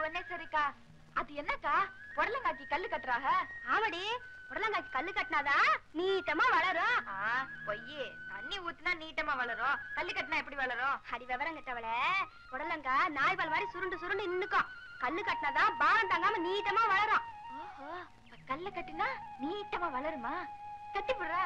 புவனேஸ்வரிக்கா அது என்னக்கா புடலங்காய்க்கு கல்லு கட்டுறாக ஆமாடி புடலங்காய்க்கு கல்லு கட்டினாதா நீட்டமா வளரும் ஆ, பொய்யே தண்ணி ஊத்துனா நீட்டமா வளரும் கல்லு கட்டினா எப்படி வளரும் அடி விவரம் கிட்டவள புடலங்காய் நாய்பால் மாதிரி சுருண்டு சுருண்டு நின்னுக்கும் கல்லு கட்டினாதான் பாரம் தாங்காம நீட்டமா வளரும் ஓஹோ அப்ப கல்ல கட்டினா நீட்டமா வளருமா கட்டி போடுற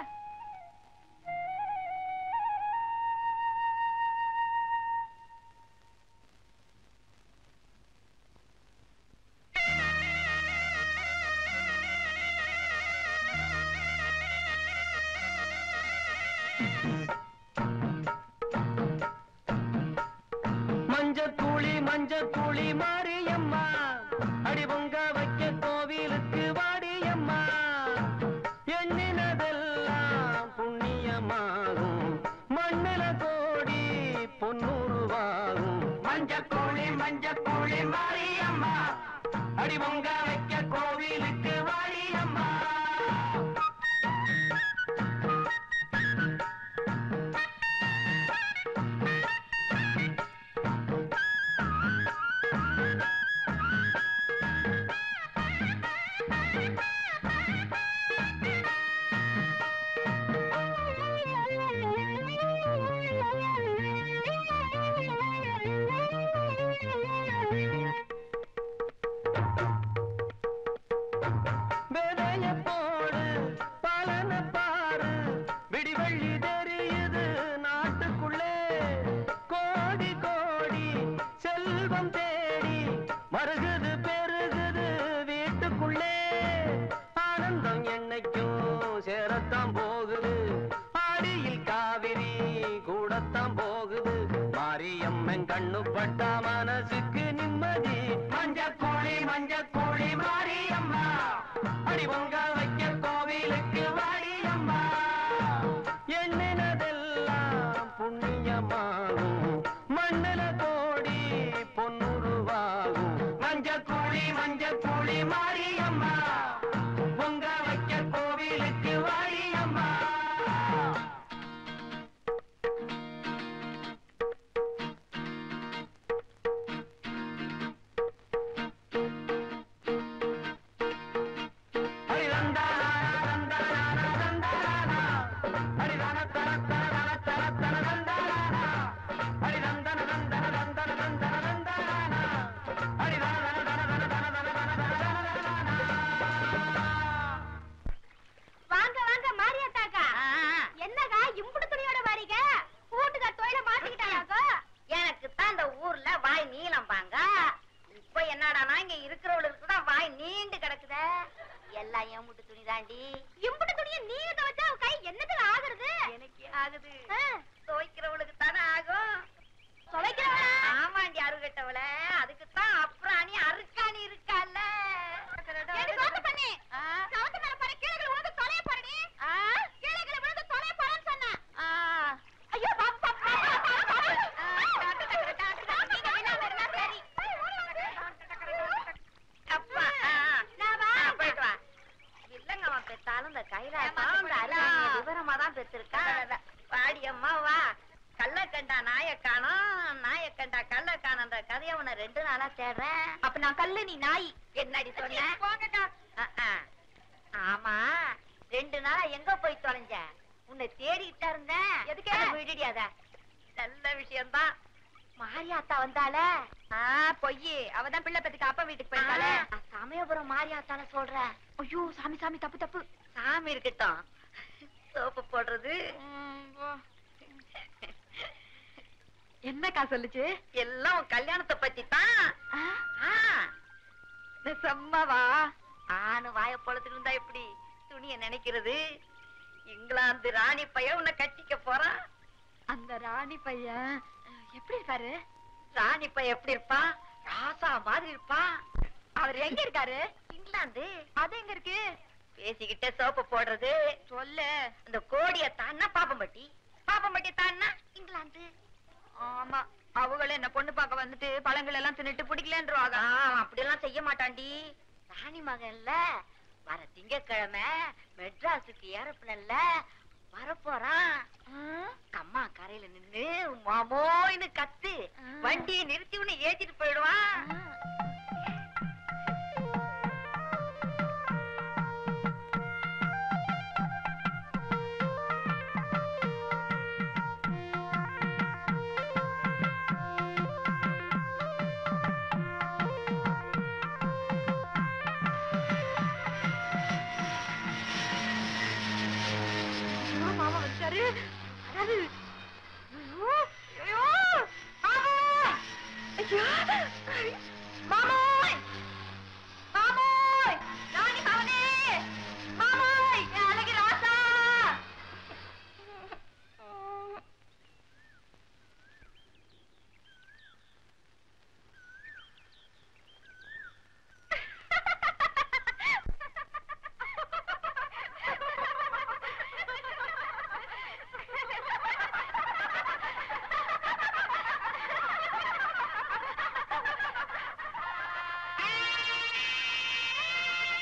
மஞ்ச கூலி மஞ்ச கூலி மாரியம்மா அடி பொங்க வைக்க கோவிலுக்கு வாடியம்மா எண்ணினதெல்லாம் புண்ணியமாகும் மண்ணில கோடி பொன்னுருவாகும் மஞ்ச கூலி மஞ்ச கூலி மாரியம்மா அடி பொங்க வைக்க கோவிலுக்கு வாடியம்மா விதைய போடு பலன பாரு விடிவள்ளி தெரியுது நாட்டுக்குள்ளே கோடி கோடி செல்வம் தேடி மருகுது பெருகுது வீட்டுக்குள்ளே ஆனந்தம் என்னைக்கும் சேரத்தான் போகுது ஆடியில் காவிரி கூடத்தான் போகுது மாரியம்மன் கண்ணு பட்டா மனசுக்கு நிம்மதி மஞ்ச கோழி மஞ்ச கோழி மாரியம்மா அடி பொங்க வைக்க கோவிலுக்கு வாடியம்மா எண்ணினதெல்லாம் புண்ணியமாகும் மண்ணில கோடி பொன்னுருவாகும் மஞ்ச கோழி மஞ்ச கோழி மாரியம்மா பொங்க வைக்க கோவிலுக்கு வாடியம்மா வாங்க வாங்க மாரியாத்தாக்கா என்னக்கா இம்புடு துணியோட வாரீங்க வீட்டுக்கார் தொழில மாத்திக்கிட்டாங்க எனக்கு தான் இந்த ஊர்ல வாய் நீளம் பாங்க இப்ப என்னடானா இங்க இருக்கிறவளுக்கு தான் வாய் நீண்டு கிடக்குதே எல்லாம் என் முட்டு துணி தாண்டி இம்புடு துணியை நீங்க துவைச்சா அவ கை என்னதுல ஆகுறது எனக்கு ஆகுது ஆ, துவைக்கிறவளுக்கு தானே ஆகும் துவைக்கிறவளா? ஆமாண்டி அருகட்டவள அதுக்கு தான் அப்புறாணி அருக்காணி இருக்கால ஏடி கோத்து பண்ணி, சவத்து மேல பாரு, கீழே விழுந்து தொலைய போறடி. கீழே கீழே விழுந்து தொலைய போறேன்னு சொன்னேன். ஐயோ, பாப்பு, பாப்பு, பாப்பு, பாப்பு, பாப்பு. நீங்க விழாம இருந்தா சரி. அப்பா ஆ, ஆ. நான் வா. ஆ, போயிட்டு வா இல்லங்க அவன் பெத்தாலும் இந்த கைலாசம் இந்த அருகாணிய விவரமா தான் பெற்றிருக்கா வாடி அம்மா வா கள்ள கண்டா நாய காணோம் நாய கண்டா கள்ள காணன்ற கதைய உன்னை ரெண்டு நாளா தேடுறேன் அப்ப நான் கல்லு நீ நாய் என்னடி சொன்ன ஆ, ஆ. ஆமா ரெண்டு நாளா எங்க போய் தொலைஞ்ச உன்னை தேடிட்டு இருந்தேன் எதுக்கு? அட விடுடி அத நல்ல விஷயம்தான் மாரியாத்தா வந்தால ஆ, பொய்யி அவதான் பிள்ளை பத்துக்கு அப்பா வீட்டுக்கு போயிருக்காளே ஆ, சமயபுரம் மாரியாத்தால சொல்றேன் ஐயோ சாமி சாமி தப்பு தப்பு சாமி இருக்கட்டும் சோப்பு போடுறது என்னக்கா சொல்லுச்சு எல்லாம் உன் கல்யாணத்தை பத்தி தான் செம்மவா ஆணு வாய பொழத்துக்கு இருந்தா எப்படி துணிய நினைக்கிறது இங்கிலாந்து ராணி பையன் உன்னை கட்டிக்க போறான் அந்த ராணி பையன் அஹ், எப்படி இருக்காரு ராணி பையன் எப்படி இருப்பான் ராசா மாதிரி இருப்பான் அவர் எங்க இருக்காரு இங்கிலாந்து அது எங்க இருக்கு பேசிக்கிட்டே சோப்பு போடுறது சொல்லு அந்த கோடிய தான்னா பாப்பம்பட்டி பாப்பம்பட்டி தான்னா இங்கிலாந்து ஆமா அவங்கள என்ன பொண்ணு பார்க்க வந்துட்டு பழங்கள் எல்லாம் தின்னுட்டு பிடிக்கலன்றவாங்க அவன் அப்படியெல்லாம் செய்ய மாட்டான்டி ராணி மகன்ல வர திங்கக்கிழமை மெட்ராஸுக்கு ஏறப்பினல்ல வரப்போறான் கம்மா கரையில நின்னு மாமோன்னு கத்து ஆ. வண்டியை நிறுத்தி உன்னை ஏத்திட்டு போயிடுவான்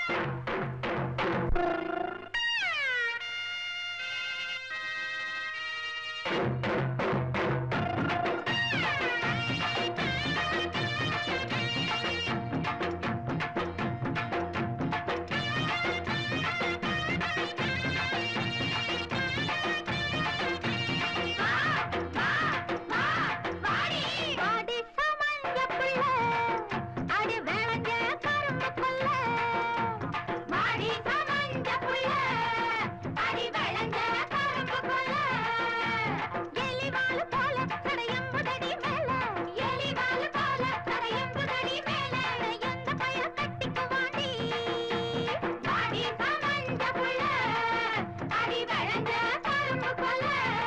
வாடி சமஞ்ச புள்ள அடி விளைஞ்ச கரும்பு கொல்ல வாடி சமஞ்ச புள்ள அடி விளைஞ்ச கரும்பு கொல்ல எலிவால் போல தடையம்புதடி மேல எலிவால் போல தடையம்புதடி மேல எந்த பய கட்டிக்கு வாடி வாடி சமஞ்ச புள்ள அடி விளைஞ்ச கரும்பு கொல்ல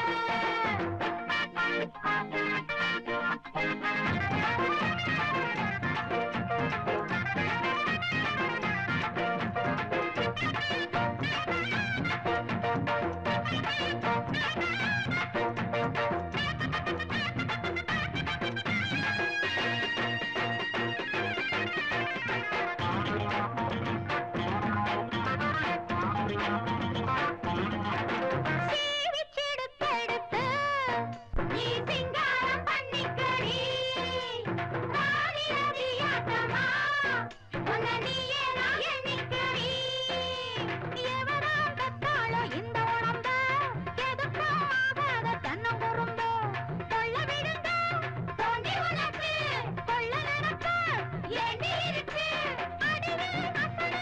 சீவிச்செடுத்தெடுத்து நீ சிங்காரம் பண்ணிக்கடி ராணி ரதியாட்டமா உன்னை நீயே நான் எண்ணிக்கடி எவரா பெத்தாளோ இந்த உடம்ப எதுக்கும் ஆகாத தென்னங்குறும்ப கொள்ள விடுங்க தோண்டி உனக்கு கொள்ள நினைக்க ஏண்டி இருக்கு அடிவே அசடு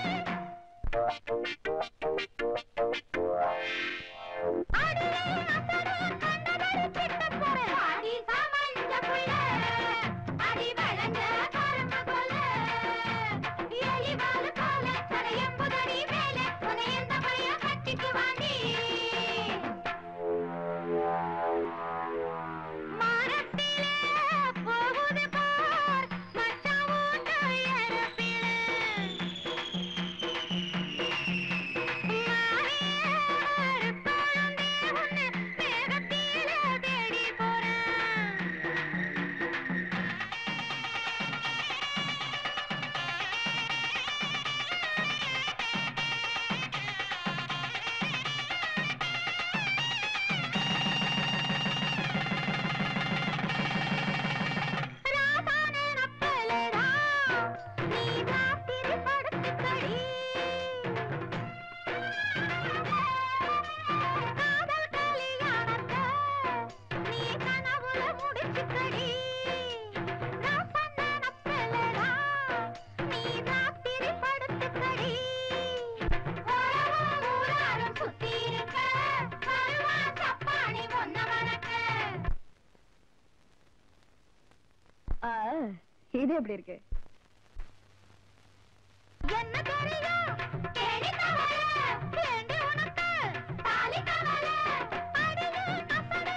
நீ ராத்திரி படுத்துக்கடி காதல் கல்யாணத்தை நீ கனவுல முடிச்சுக்கடி நான் சொன்ன நப்பலடா நீ ராத்திரி படுத்துக்கடி உறவும் ஊராரும் சுத்தி இருக்க வருவா சப்பாணி ஒன்ன வணக்க இது எப்படி இருக்கு என்ன தெரியும் கேடி கவலை வேண்டி உனக்கு தாலி கவலை அடியே கசடு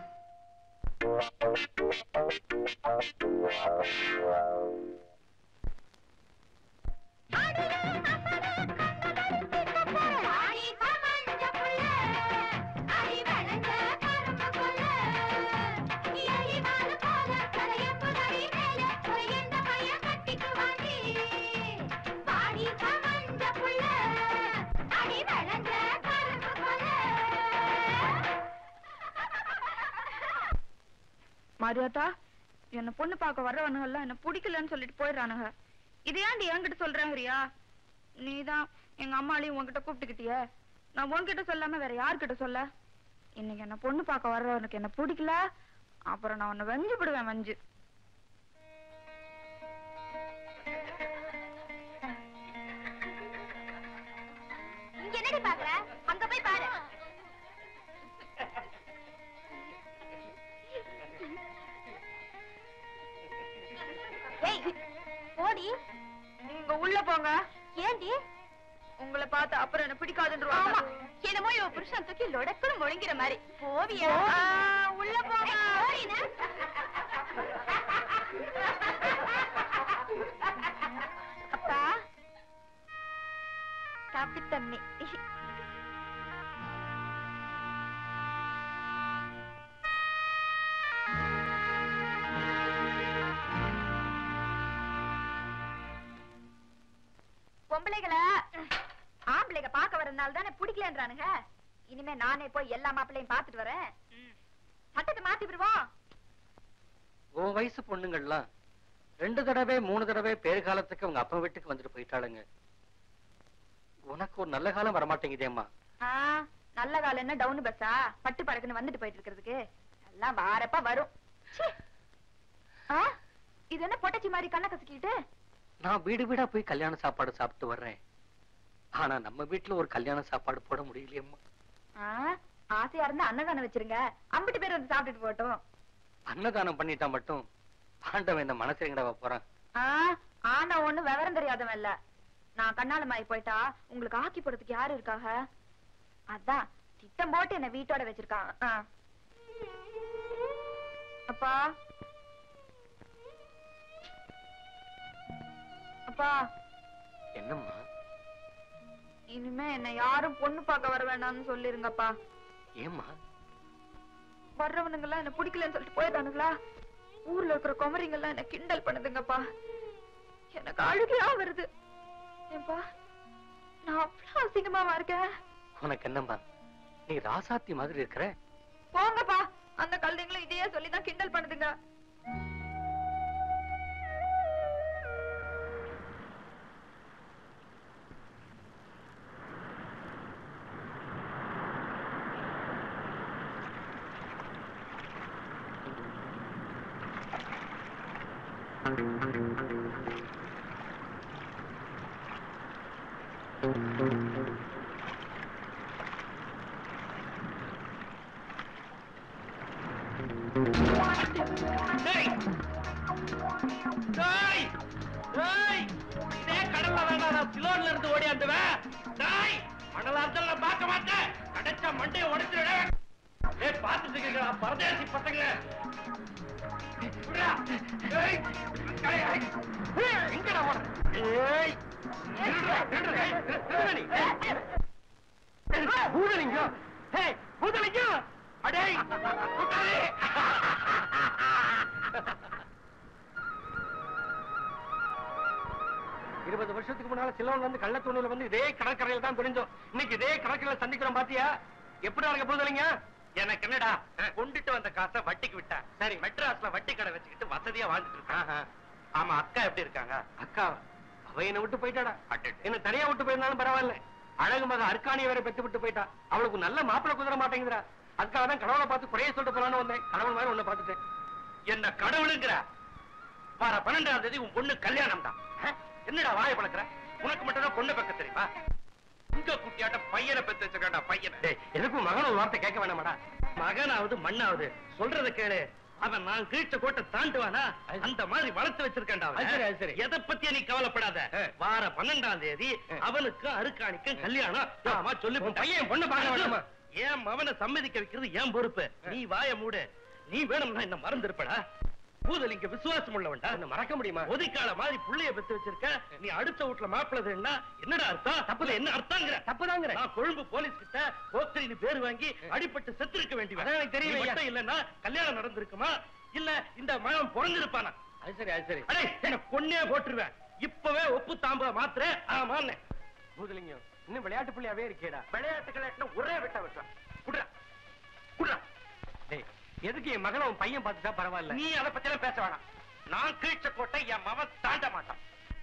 மாரியாத்தா என்ன பொண்ணு பார்க்க வர்றவனுங்கெல்லாம் என்ன பிடிக்கலன்னு சொல்லிட்டு போயிடுறானுங்க இது ஏன்டி என்கிட்ட சொல்றேங்கறியா நீதான் எங்க அம்மாளையும் உன்கிட்ட கூப்பிட்டுக்கிட்டியே நான் உன்கிட்ட சொல்லாம வேற யார்கிட்ட சொல்ல இன்னைக்கு என்ன பொண்ணு பார்க்க வர்றவனுக்கு என்ன பிடிக்கல அப்புறம் நான் உன்னை வெஞ்சு விடுவேன் வஞ்சு இங்க என்னடி பாக்குற அங்க போய் பாரு ஏய் போடி நீங்க உள்ள போங்க ஏண்டி உங்களை பார்த்து அப்புறம் என்ன ஆமா பிடிக்காதுன்றவாங்க என்னமோ இவ புருஷன் தூக்கி லொடக்குன்னு முழுங்கிற மாதிரி போவியா ஆ, உள்ள போங்க. ஏய், போடினா. அப்பா காப்பி தண்ணி பொம்பளைகளை ஆம்பளைங்க பார்க்க வரதுனால தானே பிடிக்கலன்றானுங்க இனிமே நானே போய் எல்லா மாப்பிள்ளையும் பார்த்துட்டு வரேன் சட்டத்தை மாத்தி விடுவோம் உன் வயசு பொண்ணுங்கள்லாம் ரெண்டு தடவை மூணு தடவை பேரு காலத்துக்கு அவங்க அப்பா வீட்டுக்கு வந்துட்டு போயிட்டாளுங்க உனக்கு ஒரு நல்ல காலம் வரமாட்டேங்குதேம்மா ஆ, நல்ல காலம் என்ன டவுன் பஸ்ஸா பட்டு பறக்குன்னு வந்துட்டு போயிட்டு இருக்கிறதுக்கு எல்லாம் வாரப்பா வரும் ச்சீ. ஆ, இது என்ன பொட்டச்சி மாதிரி கண்ணை கசக்கிட்டு நான் வீடு வீடா போய் கல்யாண சாப்பாடு சாப்பிட்டு வர்றேன் ஆனா நம்ம வீட்டுல ஒரு கல்யாண சாப்பாடு போட முடியலையேம்மா ஆ, ஆசையா இருந்தா அன்னதானம் வச்சிருங்க அம்பிட்டு பேர் வந்து சாப்பிட்டுட்டு போட்டோம் அன்னதானம் பண்ணிட்டா மட்டும் ஆண்டவன் இந்த மனசு எங்கடா போறான் ஆ, ஆனா ஒண்ணு விவரம் தெரியாதவன் இல்ல நான் கண்ணாலமாயி போயிட்டா உங்களுக்கு ஆக்கி போடுறதுக்கு யாரு இருக்காக அதான் திட்டம் போட்டு என்ன வீட்டோட வச்சிருக்கான் ஆ. அப்பா அப்பா என்னம்மா இனிமே என்ன யாரும் பொண்ணு பார்க்க வர வேண்டாம்னு சொல்லிருங்கப்பா ஏம்மா வர்றவனுங்க எல்லாம் என்ன பிடிக்கலன்னு சொல்லிட்டு போயிட்டானுங்களா ஊர்ல இருக்கிற குமரிங்க எல்லாம் என்ன கிண்டல் பண்ணுதுங்கப்பா எனக்கு அழுகையா வருது ஏன்பா நான் அவ்வளவு அசிங்கமாவா இருக்கேன் உனக்கு என்னம்மா நீ ராசாத்தி மாதிரி இருக்கிற போங்கப்பா அந்த கழுதைங்களும் இதையே சொல்லிதான் கிண்டல் பண்ணுதுங்க டேய்! டேய்! இதே கடல்ல வேணா நான் சிலோன்ல இருந்து ஓடியாந்துவேன். டேய்! மணலாத்துல நான் பார்க்க மாட்டேன். கிடைச்சா மண்டையை உடைச்சிருவேன். டேய், பார்த்துட்டு இருக்கீங்களா, பரதேசி பசங்களே? விட்றா. டேய்! டேய், டேய். ஏய், எங்கடா ஓடுற? ஏய்! நில்றா, நில்றா. ஏய், நில்றா நீ. ஏய், பூதலிங்கம். ஏய், பூதலிங்கம். அடேய், பூதலி. இருபது வருஷத்துக்கு முன்னால சிலோன் வந்து கள்ளத்தூணில வந்து இதே கடற்கரையில தான் புரிஞ்சோம் இன்னைக்கு இதே கடற்கரையில சந்திக்கிறோம் பாத்தியா எப்படி இருக்க போதலைங்க எனக்கு என்னடா கொண்டுட்டு வந்த காசை வட்டிக்கு விட்டா சரி மெட்ராஸ்ல வட்டி கடை வச்சுக்கிட்டு வசதியா வாழ்ந்துட்டு இருக்காங்க ஆமா அக்கா எப்படி இருக்காங்க அக்கா அவ என்ன விட்டு போயிட்டாடா என்ன தனியா விட்டு போயிருந்தாலும் பரவாயில்ல அழகு மக அர்க்காணிய வேற பெத்து விட்டு போயிட்டா அவளுக்கு நல்ல மாப்பிளை குதிர மாட்டேங்குதுடா அதுக்காக தான் கடவுளை பார்த்து குறைய சொல்லிட்டு போலான்னு வந்தேன் கடவுள் மாதிரி உன்னை பார்த்துட்டேன் என்ன கடவுளுங்கிற வர பன்னெண்டாம் தேதி உன் பொண்ணு கல்யாணம் தான் என்னடா வாய பழக்கிற உனக்கு மட்டும் தான் பொண்ணு பக்க தெரியுமா உங்க குட்டியாட்ட பையனை பெத்து வச்சிருக்காண்டா பையனை எதுக்கும் மகன் ஒரு வார்த்தை கேட்க வேணாமாடா மகனாவது மண்ணாவது சொல்றத கேளு அவன் நான் கீழ்ச்ச கோட்டை தாண்டுவானா அந்த மாதிரி வளர்த்து வச்சிருக்கேன்டா அவனை. எதை பத்தி நீ கவலைப்படாத வார பன்னெண்டாம் தேதி அவனுக்கும் அருக்காணிக்கும் கல்யாணம் ஆமா சொல்லி பையன் பொண்ணு பார்க்க வேண்டாமா ஏன் மவனை சம்மதிக்க வைக்கிறது ஏன் பொறுப்பு நீ வாய மூடு நீ வேணும்னா என்ன மறந்துருப்படா பூதலிங்க விசுவாசம் உள்ளவன்டா மறக்க முடியுமா ஒதிக்கால மாதிரி புள்ளைய பெத்து வச்சிருக்க நீ அடுத்த வீட்டுல மாப்பிள்ளதுன்னா என்னடா அர்த்தம் தப்புல என்ன அர்த்தங்கிற தப்புதாங்கிற நான் கொழும்பு போலீஸ் கிட்ட போஸ்டரின்னு பேர் வாங்கி அடிபட்டு செத்து இருக்க வேண்டிய எனக்கு தெரியல மட்டும் இல்லன்னா கல்யாணம் நடந்திருக்குமா இல்ல இந்த மகன் பிறந்திருப்பானா அது சரி அது சரி அடே என்ன பொண்ணே போட்டுருவேன் இப்பவே ஒப்பு தாம்ப மாத்திர ஆமா பூதலிங்கம் இன்னும் விளையாட்டு பிள்ளையாவே இருக்கேடா விளையாட்டு கிளையாட்டுல ஒரே விட்ட விட்டான் குடுறா குடுறா டேய் எதுக்கு என் மகனை உன் பையன் பார்த்துட்டா பரவாயில்ல நீ அதை பத்தி எல்லாம் பேச வேணாம் நான் கீழ்ச்ச கோட்டை என் மகன் தாண்ட மாட்டான்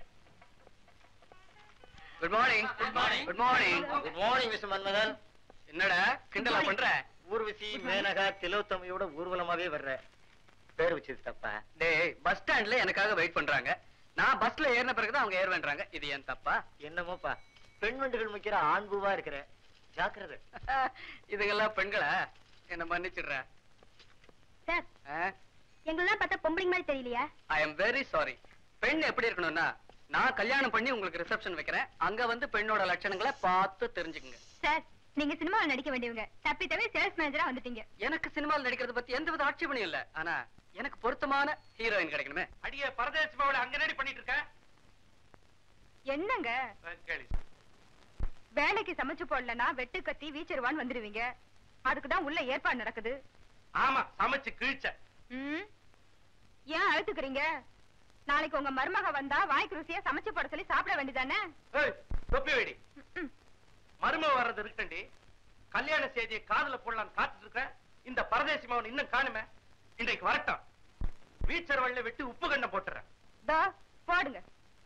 good morning good morning good morning good morning mister Manmadhan என்னடா கிண்டலா பண்ற ஊர்வசி மேனகா திலோத்தமையோட ஊர்வலமாவே வர்ற பேர் வச்சது தப்பா டேய் பஸ் ஸ்டாண்ட்ல எனக்காக வெயிட் பண்றாங்க நான் பஸ்ல ஏறின பிறகுதான் அவங்க ஏறுவேன்றாங்க இது என் தப்பா என்னமோப்பா பெண் வண்டுகள் முக்கிற ஆண்புவா இருக்கிற ஜாக்கிரதை இதுங்கெல்லாம் பெண்களா என்ன மன்னிச்சிடுற சார் எங்களெல்லாம் பார்த்தா பொம்பளைங்க மாதிரி தெரியலையா ஐ எம் வெரி சாரி பெண் எப்படி இருக்கணும்னா நான் கல்யாணம் பண்ணி உங்களுக்கு ரிசப்ஷன் வைக்கிறேன் அங்க வந்து பெண்ணோட லட்சணங்களை பார்த்து தெரிஞ்சுக்குங்க சார் நீங்க சினிமாவில் நடிக்க வேண்டியவங்க தப்பி தவிர சேல்ஸ் மேனேஜரா வந்துட்டீங்க எனக்கு சினிமாவில் நடிக்கிறத பத்தி எந்த வித ஆட்சேபனையும் இல்ல ஆனா எனக்கு பொருத்தமான ஹீரோயின் கிடைக்கணுமே அடியே பரதேசி மாவுல அங்க ரெடி பண்ணிட்டு இருக்க என்னங்க கேளு வேலைக்கு சமைச்சு போடலன்னா வெட்டு கத்தி வீச்சருவான்னு வந்துடுவீங்க அதுக்கு தான் உள்ள ஏற்பாடு நடக்குது ஆமா சமைச்சு கிழிச்ச ம் ஏன் அழுத்துக்கிறீங்க நாளைக்கு உங்க மருமக வந்தா வாய்க்கு ருசியா சமைச்சு போட சொல்லி சாப்பிட வேண்டியதானே ஏய், தொப்பி வைடி மரும வர்றது இருக்கண்டி கல்யாண செய்தியை காதுல போடலாம் காத்துட்டு இருக்க இந்த பரதேசி மகன் இன்னும் காணுமே இன்றைக்கு வரட்டும் வீச்சர் வழியில விட்டு உப்பு கண்ணை போட்டுறேன் தோ போடுங்க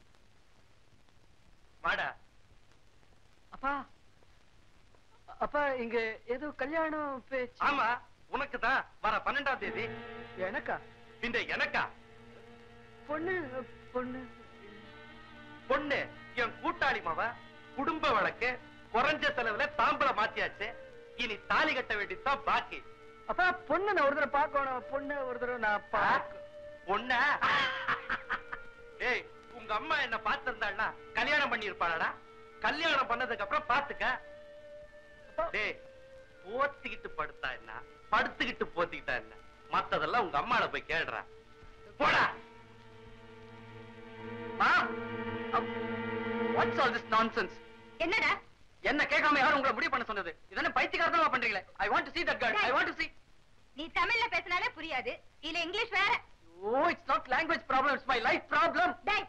வாடா அப்பா அப்பா இங்க ஏதோ கல்யாணம் பேச்சு ஆமா உனக்கு தான் வர பன்னெண்டாம் தேதி எனக்கா இந்த எனக்கா பொண்ணு பொண்ணு பொண்ணு என் கூட்டாளி மாவ குடும்ப வழக்கு குறைஞ்ச செலவுல தாம்பளை மாத்தியாச்சு இனி தாலி கட்ட வேண்டியதுதான் பாக்கி அப்பா பொண்ணு நான் ஒரு தடவை பார்க்கணும் பொண்ணு ஒரு தடவை நான் பார்க்க பொண்ண ஏய் உங்க அம்மா என்ன பார்த்திருந்தாள்னா கல்யாணம் பண்ணி இருப்பாளடா கல்யாணம் பண்ணதுக்கு அப்புறம் பாத்துக்க டேய் போத்திக்கிட்டு படுத்தா என்ன படுத்துக்கிட்டு போத்திக்கிட்டா என்ன மத்ததெல்லாம் உங்க அம்மால போய் கேடுறா போடா வாட்ஸ் ஆல் திஸ் நான்சென்ஸ் என்னடா என்ன கேட்காம யாரும் உங்களை முடிவு பண்ண சொன்னது இதென்ன பைத்தியக்காரத்தனமா பண்றீங்களே I want to see that girl I want to see நீ தமிழ்ல பேசினாலே புரியாது இல்ல இங்கிலீஷ் வேற oh it's not language problem it's my life problem டேய்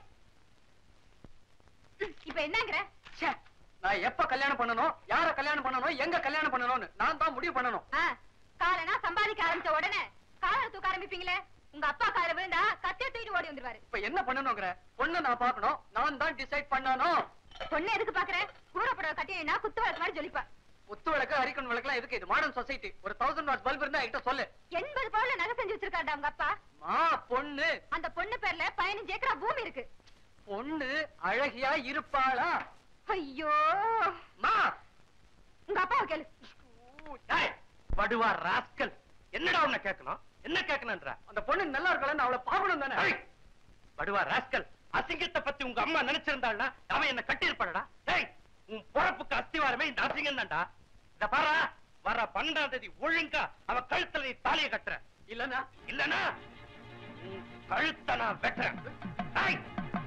இப்ப என்னங்கற நான் எப்ப கல்யாணம் பண்ணணும் யார கல்யாணம் பண்ணணும் எங்க கல்யாணம் பண்ணணும்னு நான் தான் முடிவு பண்ணணும் ஆ, காலனா சம்பாதிக்க ஆரம்பிச்ச உடனே காலை தூக்க ஆரம்பிப்பீங்களே உங்க அப்பா கால விழுந்தா கத்திய தூக்கிட்டு ஓடி வந்துருவாரு இப்ப என்ன பண்ணணுங்கிற பொண்ணு நான் பார்க்கணும் நான் தான் டிசைட் பண்ணணும் பொண்ணு எதுக்கு பாக்குற கூறப்பட கட்டினா குத்து வழக்கு மாதிரி ஜொலிப்பா குத்து விளக்கு அரிக்கன் விளக்குலாம் எதுக்கு இது மாடர்ன் சொசைட்டி ஒரு தௌசண்ட் வாட்ஸ் பல்ப் இருந்தா என்கிட்ட சொல்லு எண்பது பவுன்ல நகை செஞ்சு வச்சிருக்காண்டா உங்க அப்பா மா பொண்ணு அந்த பொண்ணு பேர்ல பதினஞ்சு ஏக்கரா பூமி இருக்கு பொண்ணு அழகியா இருப்பாளா ஐயோ மா உங்க அப்பாவை கேளு டேய், வடுவா ராஸ்கல் என்னடா உன்னை கேட்கணும் என்ன கேட்கணும்ன்ற அந்த பொண்ணு நல்லா இருக்கலாம் அவளை பார்க்கணும் தானே டேய், வடுவா ராஸ்கல் அசிங்கத்தை பத்தி உங்க அம்மா நினைச்சிருந்தாள்னா அவன் என்ன கட்டியிருப்பாடா டேய் உன் பொழப்புக்கு அஸ்திவாரமே இந்த அசிங்கம் தான்டா இத பாரா வர பன்னெண்டாம் தேதி ஒழுங்கா அவ கழுத்துல நீ தாலிய கட்டுற இல்லன்னா இல்லனா உன் கழுத்தை நான் வெட்டுறேன் டேய்,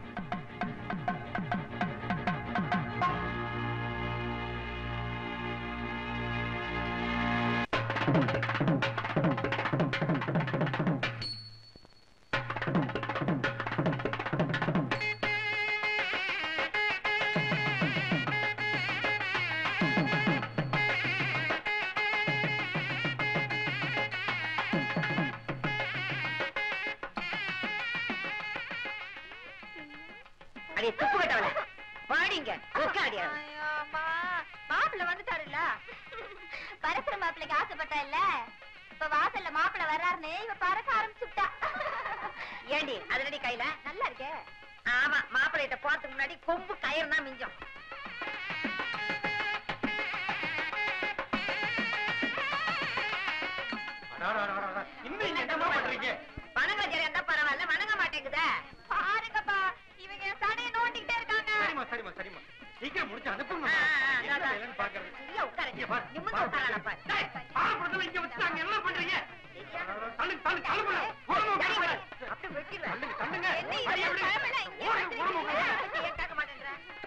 அடி துப்பு கட்டவல பாடிங்க உட்காடியா மாப்பிள்ள வந்துட்டாருல்ல பரசுற மாப்பிள்ளைக்கு ஆசைப்பட்டா இல்ல இப்ப வாசல்ல மாப்பிள்ள வர்றாருன்னு இவ பறக்க ஆரம்பிச்சுட்டா ஏண்டி அதனடி கையில நல்லா இருக்கே ஆமா மாப்பிள்ளைகிட்ட போறதுக்கு முன்னாடி கொம்பு கயிறு தான் மிஞ்சம் அடாடாடாடா, இன்னும் இங்க என்னம்மா பண்றீங்க வணங்க ஜெரி இருந்தா பரவாயில்ல வணங்க மாட்டேங்குதே பாருங்கப்பா இவங்க என் சடையை நோண்டிக்கிட்டே இருக்காங்க சரிம்மா சரிம்மா சரிம்மா சீக்கிரம் முடிச்சு அனுப்புங்க ஆ, ஆ, என்ன அதான். வேலைன்னு பாக்குறது சரியா உட்காருங்க இங்க பாரு, நிமிர்ந்து பாரு. உட்காரல பாரு டேய், பாரப்படத்துல இங்க வச்சுட்டாங்க, என்ன பண்றீங்க? தள்ளு, தள்ளு, தள்ளுங்க. ஓரமா உட்காருங்க. அப்படியே வெட்டிடுவேன். தள்ளுங்க, தள்ளுங்க. என்ன இது, அடி, அப்படி. கிளம்பல, இங்கே ஓரமா, ஓரமா உட்காருங்க. ஏன் கேட்க மாட்டேன்ற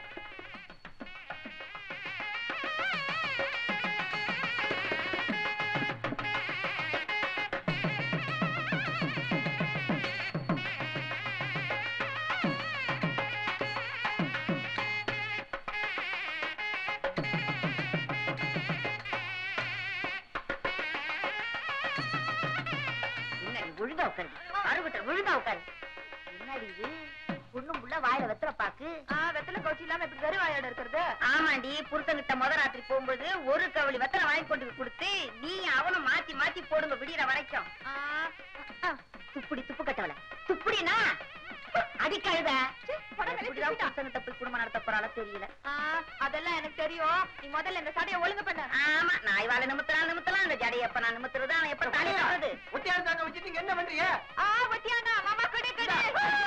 என்னடி ஒழுங்கா உட்காரு அறுபட்டு ஒழுங்கா உட்காரு என்னடி இது பொண்ணும் புள்ள வாயில வெத்தல பாக்கு வெத்தலை கவுச்சி இல்லாம இப்படி வெறும் வாயோட இருக்கிறது ஆமாண்டி புருஷன்கிட்ட முத ராத்திரி போகும்போது ஒரு கவளி வெத்தலை வாங்கி கொண்டு போய் கொடுத்து நீ அவனும் மாத்தி மாத்தி போடுங்க விடியற வரைக்கும் துப்புடி துப்பு கட்டவல துப்புடினா அடி கழுத புடவை எப்படிதான் துப்பிட்டா. புருஷன்கிட்ட போய் குடும்பம் நடத்த போறாளோ தெரியல அதெல்லாம் எனக்கு தெரியும் நீ முதல்ல இந்த சடையை ஒழுங்கு பண்ண ஆமா நான் இவாள நிமித்தலாம் நிமித்தலாம் இந்த ஜடை எப்ப நான் நிமித்துறது அவன் எப்ப தாலி கட்டுறது ஒட்டியாரு தாங்க வச்சுட்டு நீங்க என்ன பண்றீங்க ஆ ஒட்டியானா மாமா கடி கடி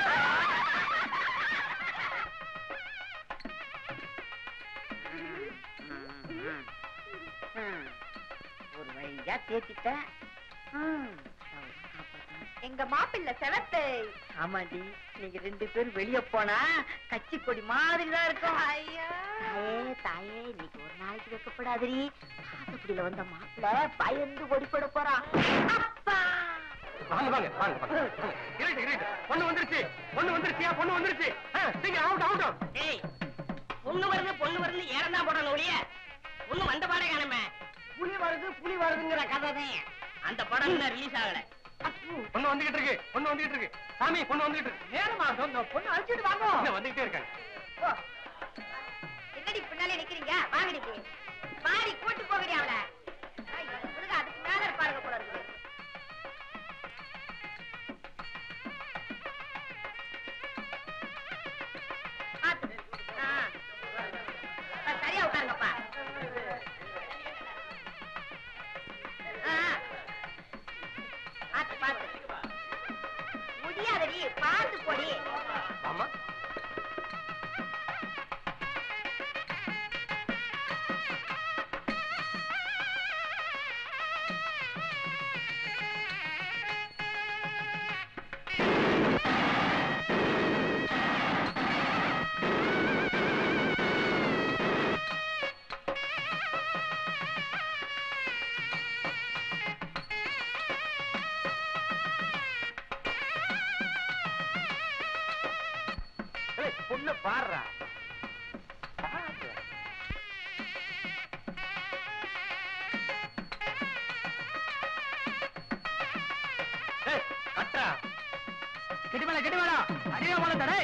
ம். ஒரு வழியா தேத்திட்டேன் ம். எங்க மாப்பிள்ளை செவத்தை ஆமாண்டி நீங்க ரெண்டு பேரும் வெளிய போனா கட்சி கொடி மாதிரி தான் இருக்கும் ஐயோ தாயே தாயே இன்னைக்கு ஒரு நாளைக்கு வைக்கப்படாதடி காசப்படியில வந்த மாப்பிள்ள பயந்து ஓடி போட போறான் அப்பா வாங்க வாங்க வாங்க வாங்க இருட்டு இருட்டு பொண்ணு வந்துருச்சு பொண்ணு வந்துருச்சியா பொண்ணு வந்துருச்சு ஆ, சீக்கிரம் அவுட் அவுட் டேய் பொண்ணு வருது பொண்ணு வருது ஏறம் தான் போடணும் ஒழிய ஒண்ணு வந்த பாடே காணுமே புலி வருது புலி வருதுங்கிற கதை தான் அந்த படம் இன்னும் ரிலீஸ் ஆகல பொண்ணு வந்துகிட்டு இருக்கு பொண்ணு வந்துகிட்டு இருக்கு சாமி பொண்ணு வந்துகிட்டு இருக்கு நேரமா இந்த பொண்ணு அழைச்சிட்டு வாங்க இன்னும் வந்துகிட்டே இருக்காங்க என்னடி பின்னாலே நிக்கிறீங்க வாங்கடி போய் பாடி கூட்டு போகடி அவள இவனுக்கு அதுக்கு மேல இருப்பாருங்க போல இருக்குது பாத்து. ஆ. ஆ, சரியா உட்காருங்கப்பா ஆ. பாத்து பாத்து முடியாதடி பாத்து போடி ஆமா ஏய், பொண்ணு பாடுறா பாடுறா. ஏய், கட்டுறா. கெட்டி மேல கெட்டி மேல அடியா போல தடை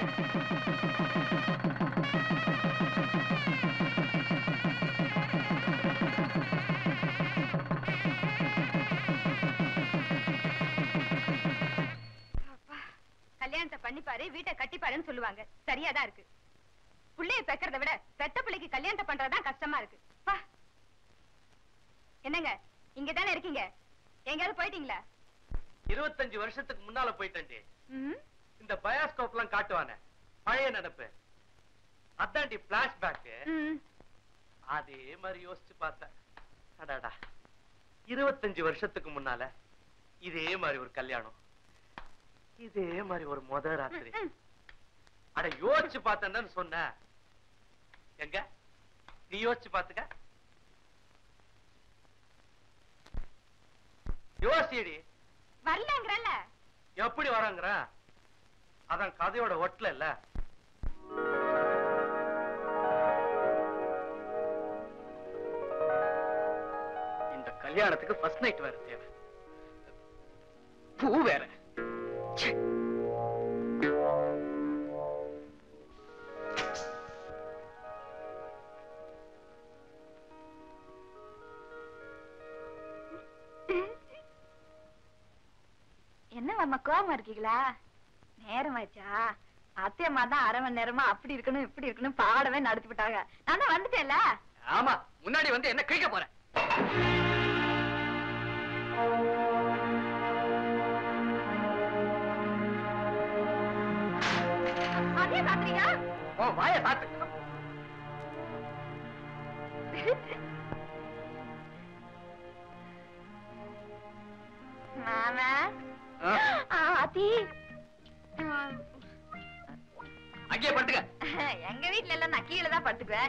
கல்யாணத்தை பண்ணிப்பாரு வீட்டை கட்டிப்பாருன்னு சொல்லுவாங்க சரியாதான் இருக்கு புள்ளைய பெக்கறத விட பெத்த பிள்ளைக்கு கல்யாணத்தை பண்றதுதான் கஷ்டமா இருக்கு பா. என்னங்க இங்க தானே இருக்கீங்க எங்கேயாவது போயிட்டீங்களா இருபத்தஞ்சு வருஷத்துக்கு முன்னால போயிட்டேன்டி ம் இந்த பயாஸ்கோப் எல்லாம் காட்டுவானே பழைய நினைப்பு அதான்டி பிளாஷ்பேக் ம் அதே மாதிரி யோசிச்சு பார்த்தேன் அடாடா இருபத்தஞ்சு வருஷத்துக்கு முன்னால இதே மாதிரி ஒரு கல்யாணம் இதே மாதிரி ஒரு முத ராத்திரி ம். அட யோசிச்சு பார்த்தேன்னு சொன்ன எங்க நீ யோசிச்சு பாத்துக்க யோசிடி வரலங்கிறல்ல எப்படி வராங்கற அதான் கதையோட ஒட்டல இல்ல இந்த கல்யாணத்துக்கு ஃபர்ஸ்ட் நைட் வேற தேவை பூ வேற ச்சே. என்ன மாமா கோவமா இருக்கீங்களா நேரமாச்சா அத்தையம்மா தான் அரை மணி நேரமா அப்படி இருக்கணும் இப்படி இருக்கணும் பாடவே நடத்தி விட்டாங்க நான் தான் வந்துட்டேன்ல ஆமா முன்னாடி வந்து என்ன கிழிக்க போற அதே சாப்பிடுறீங்க ஓ வாய சாத்து மாமா ஆ, ஆ, அத்தி அங்கேயே படுத்துக்க எங்க வீட்ல எல்லாம் நான் கீழே தான் படுத்துக்குவேன்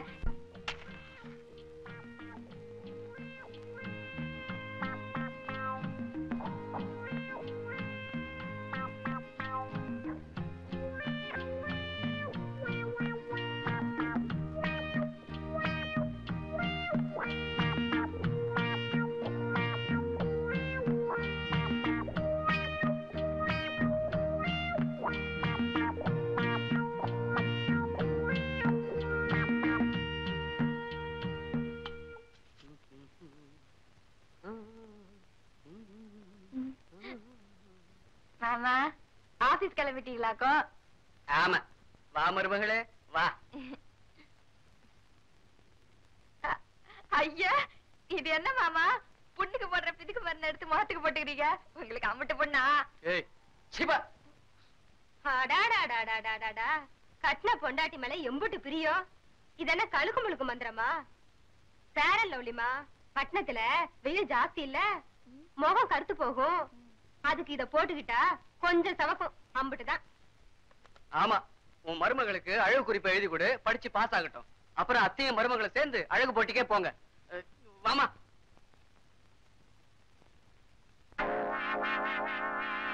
மாமா ஆபீஸ் கிளம்பிட்டீங்களாக்கோ ஆமா வா மருமகளே வா அ- ஐயா இது என்ன மாமா புண்ணுக்கு போடுற பிதுக்கு மருந்து எடுத்து முகத்துக்கு போட்டுக்கிறீங்க உங்களுக்கு அம்மட்டு பொண்ணா ஏய் சிவா அடாடாடாடாடாடாடா கட்டின பொண்டாட்டி மேல எம்புட்டு பிரியம் இதென்ன கழுக்கு முழுக்கு மந்திரமா சேரன் லவ்லிமா பட்டணத்துல வெயில் ஜாஸ்தி இல்ல முகம் கருத்து போகும் அதுக்கு இத போட்டுக்கிட்டா கொஞ்சம் சவக்கும் அம்புட்டுதான் ஆமா உன் மருமகளுக்கு அழகு குறிப்பை எழுதி கொடு படிச்சு பாஸ் ஆகட்டும் அப்புறம் அத்தையும் மருமகளை சேர்ந்து அழகு போட்டிக்கே போங்க அஹ், வாமா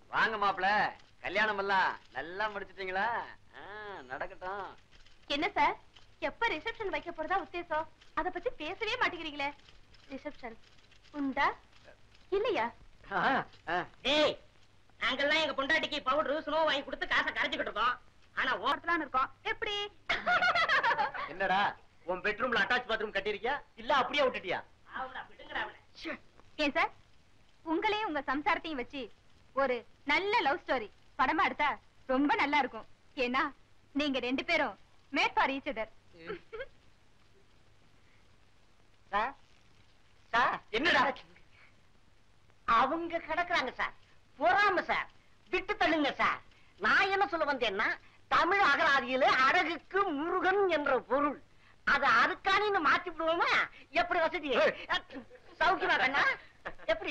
வாங்க மாப்பிள கல்யாணம் எல்லாம் நல்லா முடிச்சிட்டீங்களா ஆ, நடக்கட்டும் என்ன சார் எப்ப ரிசப்ஷன் வைக்க போறதா உத்தேசம் அத பத்தி பேசவே மாட்டேங்கிறீங்களே ரிசப்ஷன் உண்டா இல்லையா ஆ, ஆ. டேய் நாங்கெல்லாம் எங்க பொண்டாட்டிக்கு பவுடர் ஸ்னோ வாங்கி கொடுத்து காசை கரைச்சுக்கிட்டு இருக்கோம் ஆனா ஓ ஓரத்துலான்னு இருக்கோம் எப்படி என்னடா உன் பெட்ரூம்ல அட்டாச் பாத்ரூம் கட்டியிருக்கியா இல்ல அப்படியே விட்டுட்டியா அவள விடுங்கடா அவளை ஏன் சார் உங்களையும் உங்க சம்சாரத்தையும் வச்சு ஒரு நல்ல லவ் ஸ்டோரி படமா எடுத்தா ரொம்ப நல்லா இருக்கும் ஏன்னா நீங்க ரெண்டு பேரும் made for each other sir sir என்னடா அவங்க கிடக்குறாங்க சார் பொறாம சார் விட்டு தள்ளுங்க சார் நான் என்ன சொல்ல வந்தேன்னா தமிழ் அகராதியில அழகுக்கு முருகன் என்ற பொருள் அத அதுக்கானின்னு மாத்தி விடுவோமா எப்படி வசதி சௌக்கியமா கண்ணா எப்படி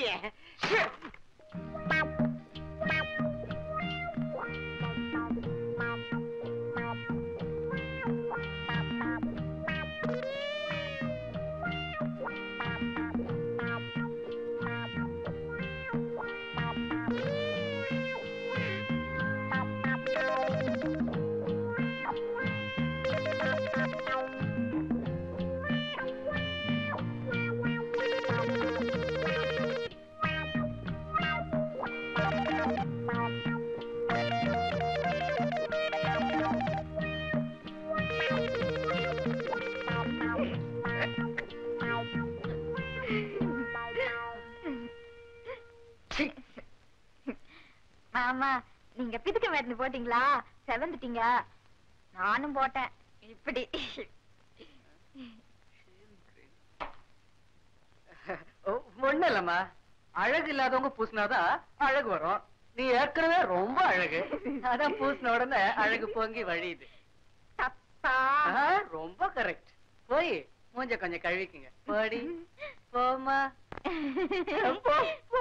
மாமா நீங்க பிதுக்கு மருந்து போட்டீங்களா செவந்துட்டீங்க நானும் போட்டேன் இப்படி ஒண்ணு இல்லம்மா அழகு இல்லாதவங்க பூசினாதான் அழகு வரும் நீ ஏற்கனவே ரொம்ப அழகு அதான் பூசின உடனே அழகு பொங்கி வழியுது தப்பா ஆ, ரொம்ப கரெக்ட் போய் மூஞ்ச கொஞ்சம் கழுவிக்குங்க போடி போமா போ, போ.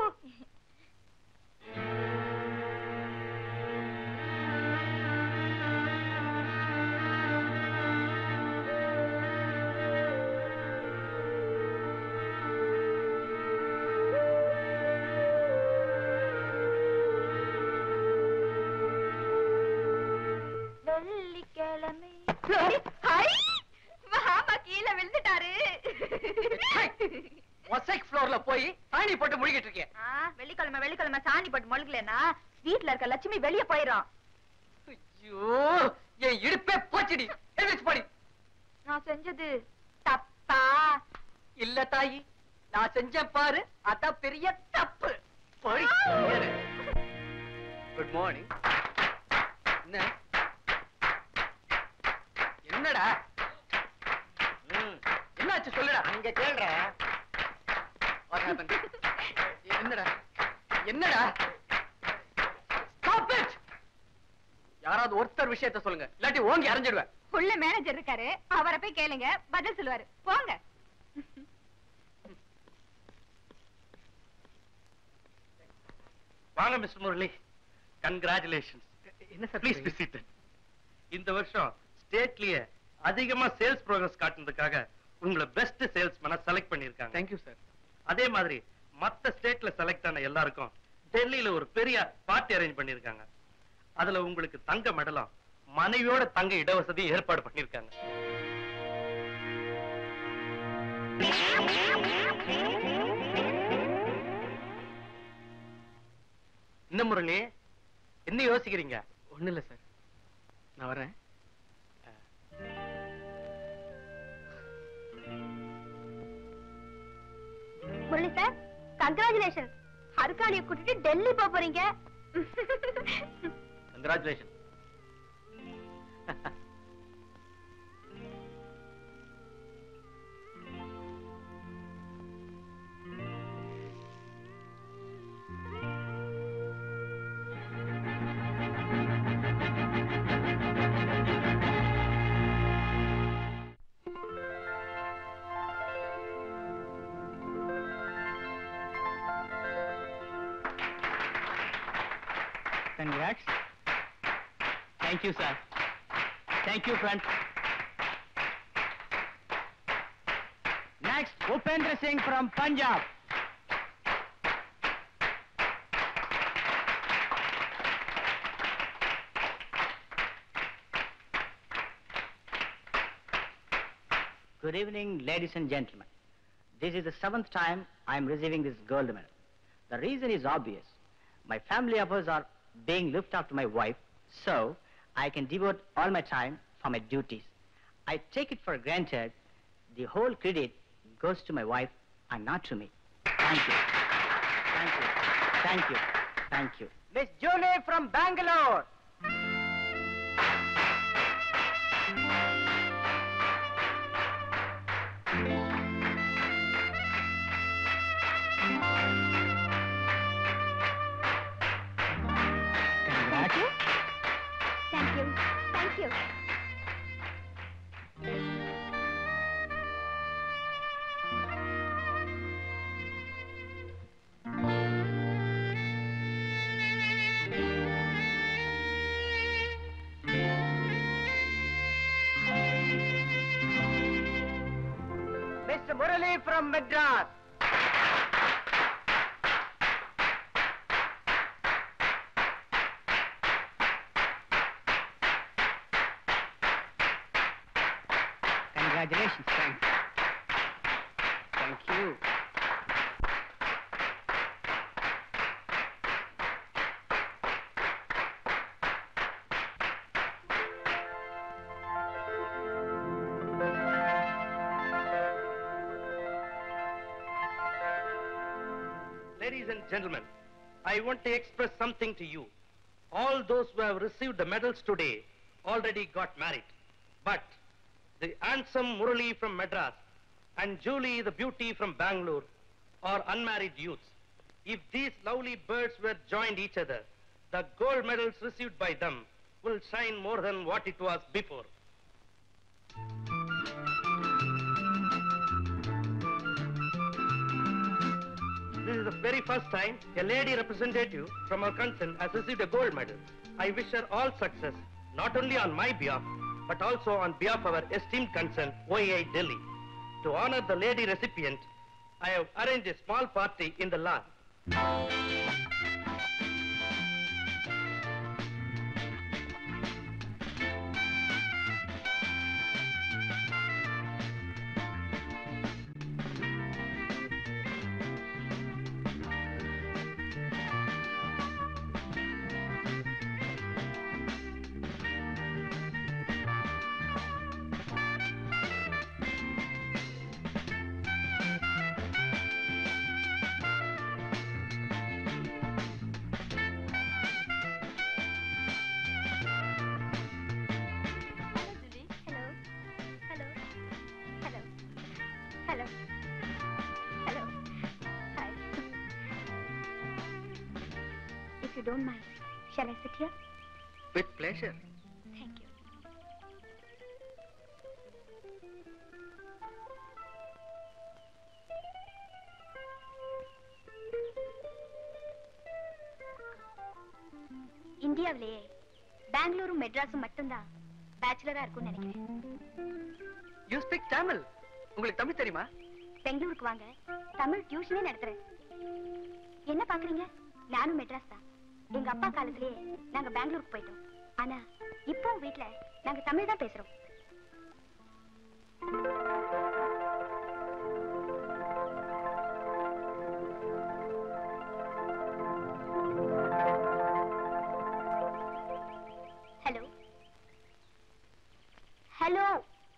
வெள்ளிக்கிழமை ஹை! மாமா கீழே விழுந்துட்டாரு மொசைக் ஃப்ளோர்ல போய் சாணி போட்டு முழுகிட்டு இருக்கேன் ஆ, வெள்ளிக்கிழமை வெள்ளிக்கிழமை சாணி போட்டு மொழுகலன்னா வீட்ல இருக்க லட்சுமி வெளிய போயிரும் ஐயோ என் இடுப்பே போச்சுடி எழுந்திருச்சு போடி நான் செஞ்சது தப்பா இல்ல தாயி நான் செஞ்சேன் பாரு அதான் பெரிய தப்பு போடி குட் மார்னிங் என்ன என்னடா ம், என்னாச்சு சொல்லுடா அங்க கேள்ற What happened? என்னடா என்னடா Stop it! யாராவது ஒருத்தர் விஷயத்த சொல்லுங்க இல்லாட்டி ஓங்கி அரைஞ்சிடுவேன் உள்ள மேனேஜர் இருக்காரு அவரை போய் கேளுங்க பதில் சொல்லுவாரு போங்க வாங்க மிஸ்டர் முரளி கங்க்ராச்சுலேஷன்ஸ் என்ன சார் ப்ளீஸ் விசிட் இந்த வருஷம் ஸ்டேட்லயே அதிகமா சேல்ஸ் ப்ரோக்ரஸ் காட்டுனதுக்காக உங்களை பெஸ்ட் சேல்ஸ்மேனா செலக்ட் பண்ணிருக்காங்க தேங்க்யூ சார் அதே மாதிரி மத்த ஸ்டேட்ல செலக்ட் ஆன எல்லாருக்கும் டெல்லியில ஒரு பெரிய பார்ட்டி அரேஞ்ச் பண்ணிருக்காங்க அதுல உங்களுக்கு தங்க மெடலும் மனைவியோட தங்க இடவசதி ஏற்பாடு பண்ணிருக்காங்க என்ன முரளி என்ன யோசிக்கிறீங்க ஒண்ணு இல்ல சார் நான் வரேன் முரளி சார் கங்க்ராச்சுலேஷன் ஹர்கானிய கூட்டிட்டு டெல்லி போக போறீங்க congratulation Congrats. Thank you, sir. Thank you, friend. Next, Upendra Singh from Punjab. Good evening, ladies and gentlemen. This is the seventh time I am receiving this gold medal. The reason is obvious. My family affairs are being looked after my wife, so I can devote all my time for my duties. I take it for granted the whole credit goes to my wife and not to me. Thank you. Thank you. Thank you. Thank you. Miss Julie from Bangalore Congrats. Thank you. Thank you. Mister Murali from Madras Congratulations. Thank you. Thank you. Ladies and gentlemen, I want to express something to you. All those who have received the medals today already got married. But the handsome Murali from Madras and Julie the beauty from Bangalore are unmarried youths. If these lovely birds were joined each other, the gold medals received by them will shine more than what it was before. This is the very first time a lady representative from our concern has received a gold medal. I wish her all success, not only on my behalf, but also on behalf of our esteemed concern, OAI Delhi. To honor the lady recipient, I have arranged a small party in the lawn. Hello, Julie. Hello. Hello. Hello. Hello. Hello. Hi. If you don't mind, shall I sit here? With pleasure. Thank you. இந்தியாவிலேயே பெங்களூரும் மெட்ராஸும் மட்டும்தான் பேச்சுலரா இருக்கும்னு நினைக்கிறேன் you speak Tamil உங்களுக்கு தமிழ் தெரியுமா பெங்களூருக்கு வாங்க தமிழ் டியூஷனே நடத்துறேன் என்ன பாக்குறீங்க நானும் மெட்ராஸ் தான் எங்க அப்பா காலத்திலேயே நாங்க பெங்களூருக்கு போயிட்டோம் ஆனா இப்போ வீட்ல நாங்க தமிழ் தான் பேசுறோம் ஹலோ ஹலோ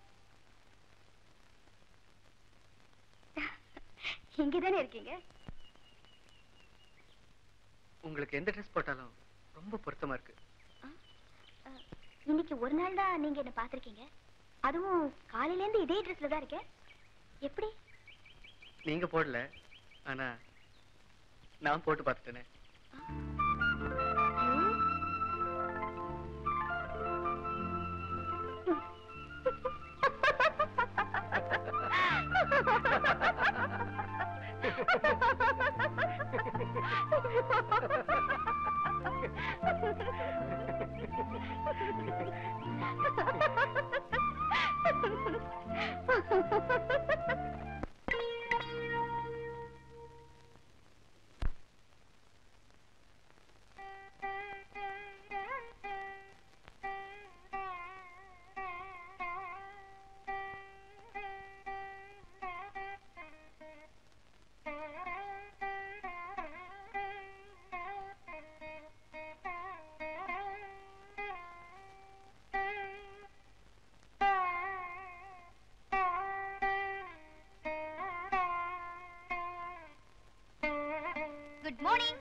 இங்கதானே இருக்கீங்க உங்களுக்கு எந்த ட்ரெஸ் போட்டாலும் ரொம்ப பொருத்தமா இருக்கு அஹ், இன்னைக்கு ஒரு நாள் தான் நீங்க என்ன பாத்திருக்கீங்க அதுவும் காலையில இருந்து இதே ட்ரெஸ்ல தான் இருக்கேன் எப்படி நீங்க போடல ஆனா நான் போட்டு பார்த்துட்டேனே குட் மார்னிங்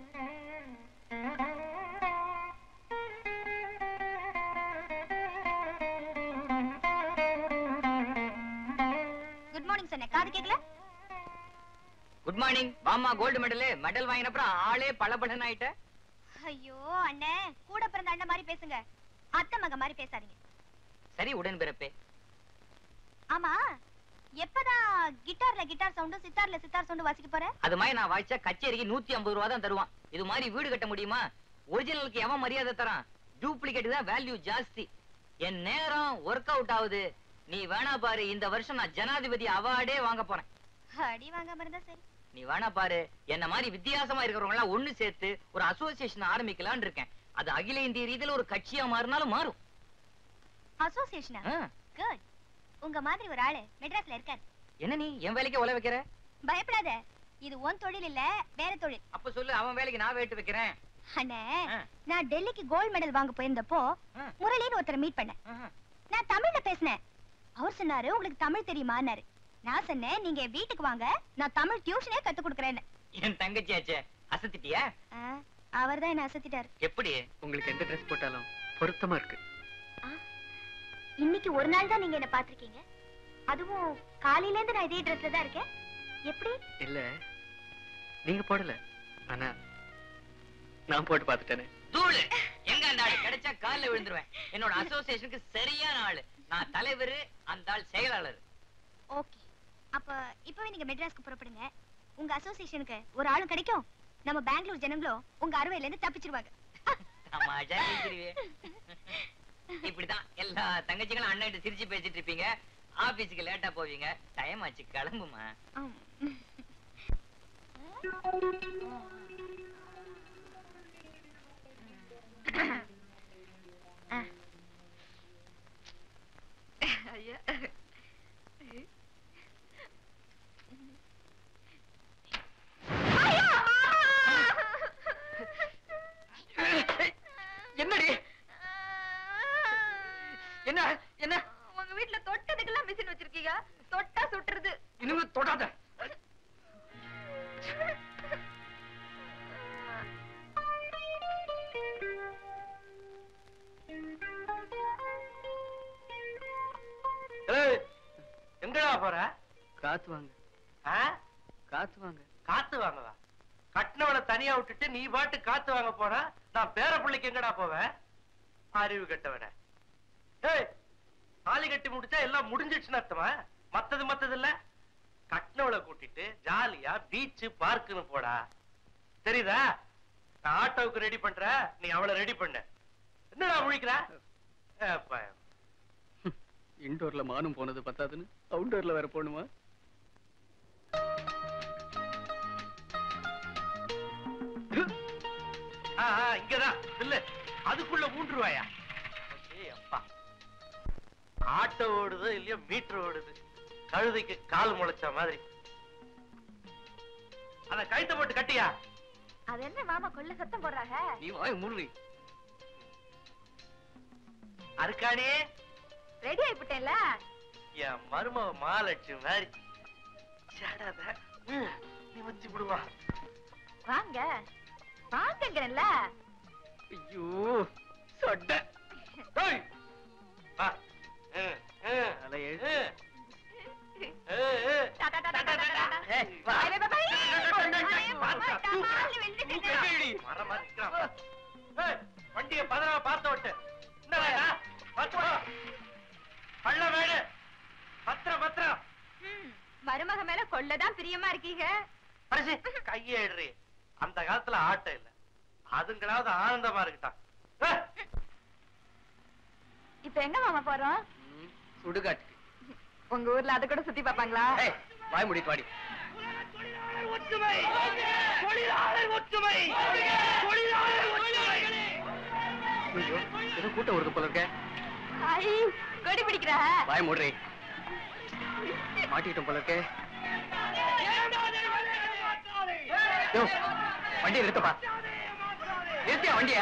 குட் மார்னிங் சொன்னேன் காது கேக்கல குட் மார்னிங் வாமா கோல்டு மெடல் மெடல் வாங்கின அப்புறம் ஆளே பளபளன்னு ஆயிட்ட ஐயோ அண்ணே கூட பிறந்த அண்ணன் மாதிரி பேசுங்க அத்தை மக மாதிரி பேசாதீங்க சரி உடன் பிறப்பே ஆமா எப்பதான் கிட்டார்ல கிட்டார் சவுண்டும் சித்தார்ல சித்தார் சவுண்டும் வாசிக்க போற அது மாதிரி நான் வாய்ச்சா கச்சேரிக்கு நூத்தி ஐம்பது ரூபா தான் தருவான் இது மாதிரி வீடு கட்ட முடியுமா ஒரிஜினலுக்கு எவன் மரியாதை தரான் டூப்ளிகேட் தான் வேல்யூ ஜாஸ்தி என் நேரம் ஒர்க் அவுட் ஆகுது நீ வேணா பாரு இந்த வருஷம் நான் ஜனாதிபதி அவார்டே வாங்க போறேன் அடி வாங்காம இருந்தா சரி நீ வேணா பாரு என்ன மாதிரி வித்தியாசமா இருக்கிறவங்க எல்லாம் ஒண்ணு சேர்த்து ஒரு அசோசியேஷன் ஆரம்பிக்கலாம்னு இருக்கேன் அது அகில இந்திய ரீதியில ஒரு கட்சியா மாறினாலும் மாறும் அசோசியேஷனா ஆ, குட் உங்க மாதிரி ஒரு ஆளு மெட்ராஸ்ல இருக்காரு என்ன நீ என் வேலைக்கு உல வைக்கிற பயப்படாத இது உன் தொழில் இல்ல வேற தொழில் அப்ப சொல்லு அவன் வேலைக்கு நான் வேட்டு வைக்கிறேன் அண்ணே ஆ. நான் டெல்லிக்கு கோல்ட் மெடல் வாங்க போயிருந்தப்போ ஆ. முரளின்னு ஒருத்தரை மீட் பண்ணேன் ஆஹா. நான் தமிழ்ல பேசினேன் அவர் சொன்னாரு உங்களுக்கு தமிழ் தெரியுமான்னாரு நான் சொன்னேன் நீங்க என் வீட்டுக்கு வாங்க நான் தமிழ் டியூஷனே கத்து கொடுக்கறேன்னு என் தங்கச்சியாச்சே அசத்திட்டியா அவர் தான் என்ன அசத்திட்டாரு எப்படி உங்களுக்கு எந்த ட்ரெஸ் போட்டாலும் பொருத்தமா இருக்கு இன்னைக்கு ஒரு நாள் தான் நீங்க என்ன பாத்திருக்கீங்க அதுவும் காலையில இருந்து நான் இதே ட்ரெஸ்ல தான் இருக்கேன் எப்படி இல்ல நீங்க போடல ஆனா நான் போட்டு பார்த்துட்டேனே தூளு எங்க அந்த ஆளு கிடைச்சா கால்ல விழுந்துருவேன் என்னோட அசோசியேஷனுக்கு சரியான ஆளு நான் தலைவர் அந்த ஆள் செயலாளர் ஓகே அப்ப இப்பவே நீங்க மெட்ராஸ்க்கு புறப்படுங்க உங்க அசோசியேஷனுக்கு ஒரு ஆளும் கிடைக்கும் நம்ம பெங்களூர் ஜனங்களும் உங்க அறுவையில இருந்து தப்பிச்சிருவாங்க தமாஷா பேசுறியே இப்படிதான் எல்லா தங்கச்சிகளும் அண்ணன் சிரிச்சு பேசிட்டு இருப்பீங்க ஆபீஸுக்கு லேட்டா போவீங்க டைம் ஆச்சு கிளம்புமா ஆம். ஐயா என்னடி என்ன என்ன உங்க வீட்ல தொட்டதுக்கெல்லாம் மிஷின் வச்சிருக்கீங்க தொட்டா சுட்டுறது இனிமே தொடாத ஏய், எங்கடா போற காத்து வாங்க ஆ? காத்து வாங்க காத்து வாங்கவா கட்டினவனை தனியா விட்டுட்டு நீ பாட்டு காத்து வாங்க போனா நான் பேர பிள்ளைக்கு எங்கடா போவேன் அறிவு கெட்டவன ஏய் தாலி கட்டி முடிச்சா எல்லாம் முடிஞ்சிடுச்சுன்னு அர்த்தமா மத்தது மத்தது இல்ல கட்டினவளை கூட்டிட்டு ஜாலியா பீச் பார்க்குன்னு போடா தெரியுதா நான் ஆட்டோவுக்கு ரெடி பண்றேன் நீ அவளை ரெடி பண்ண என்னடா முழிக்கிற ஏப்பா, இன்டோர்ல மானும் போனது பத்தாதுன்னு அவுட்டோர்ல வேற போகணுமா ஆ, ஆ, இங்கதான் இல்ல அதுக்குள்ள மூன்று ரூபாயா ஏய் அப்பா ஆட்டோ ஓடுது இல்லையோ மீட்டர் ஓடுது கழுதைக்கு கால் முளைச்ச மாதிரி அத கழுத்தை போட்டு கட்டியா அது என்ன மாமா கொள்ள சத்தம் போடுறாங்க நீ வாய் மூடுறி அருக்கானே ரெடி ஆயிப்பிட்டேன்ல என் மருமக மாலட்சுமி மாதிரி சேடாத. ம், நீ வச்சு விடுவா வாங்க வாங்கங்கிறேன்ல ஐயோ சொட்ட ஏய், வா. ம், ம், தலை ம். எழுத்து. ஏய், ஏய். டா, டா, டா, டா, டா, டா, டா. ஏய், வா. Bye, bye, bye, bye. ஏய், மாமா, பாத்தா, கால்ல விழுந்துட்டேன். தூக்கு, எங்கடி? மரம் மாதிரி நிக்கிறான். ஏய், வண்டியை பதறமா பார்த்து விட்டு என்ன வேணா பார்த்து வா. பள்ள வேடு பத்திரம் பத்திரம் ம், மருமக மேல கொள்ளதான் பிரியமா இருக்கீங்க பரிசு கையை எடுறி அந்த காலத்துல ஆட்டம் இல்ல அதுங்களாவது ஆனந்தமா இருக்கட்டும் ஏய், இப்ப எங்க மாமா போறோம் ம், சுடுகாட்டுக்கு உங்க ஊர்ல அது கூட சுத்தி பாப்பாங்களா ஏய், வாய் மூடிட்டு வாடி ஐயோ, ஏதோ கூட்டம் வருது போல இருக்க ஐ, கொடி பிடிக்கிற வாய் மூடுறி மாட்டிக்கிட்டோம் போல இருக்கே யோ, வண்டியை நிறுத்தப்பா நிறுத்தியா வண்டிய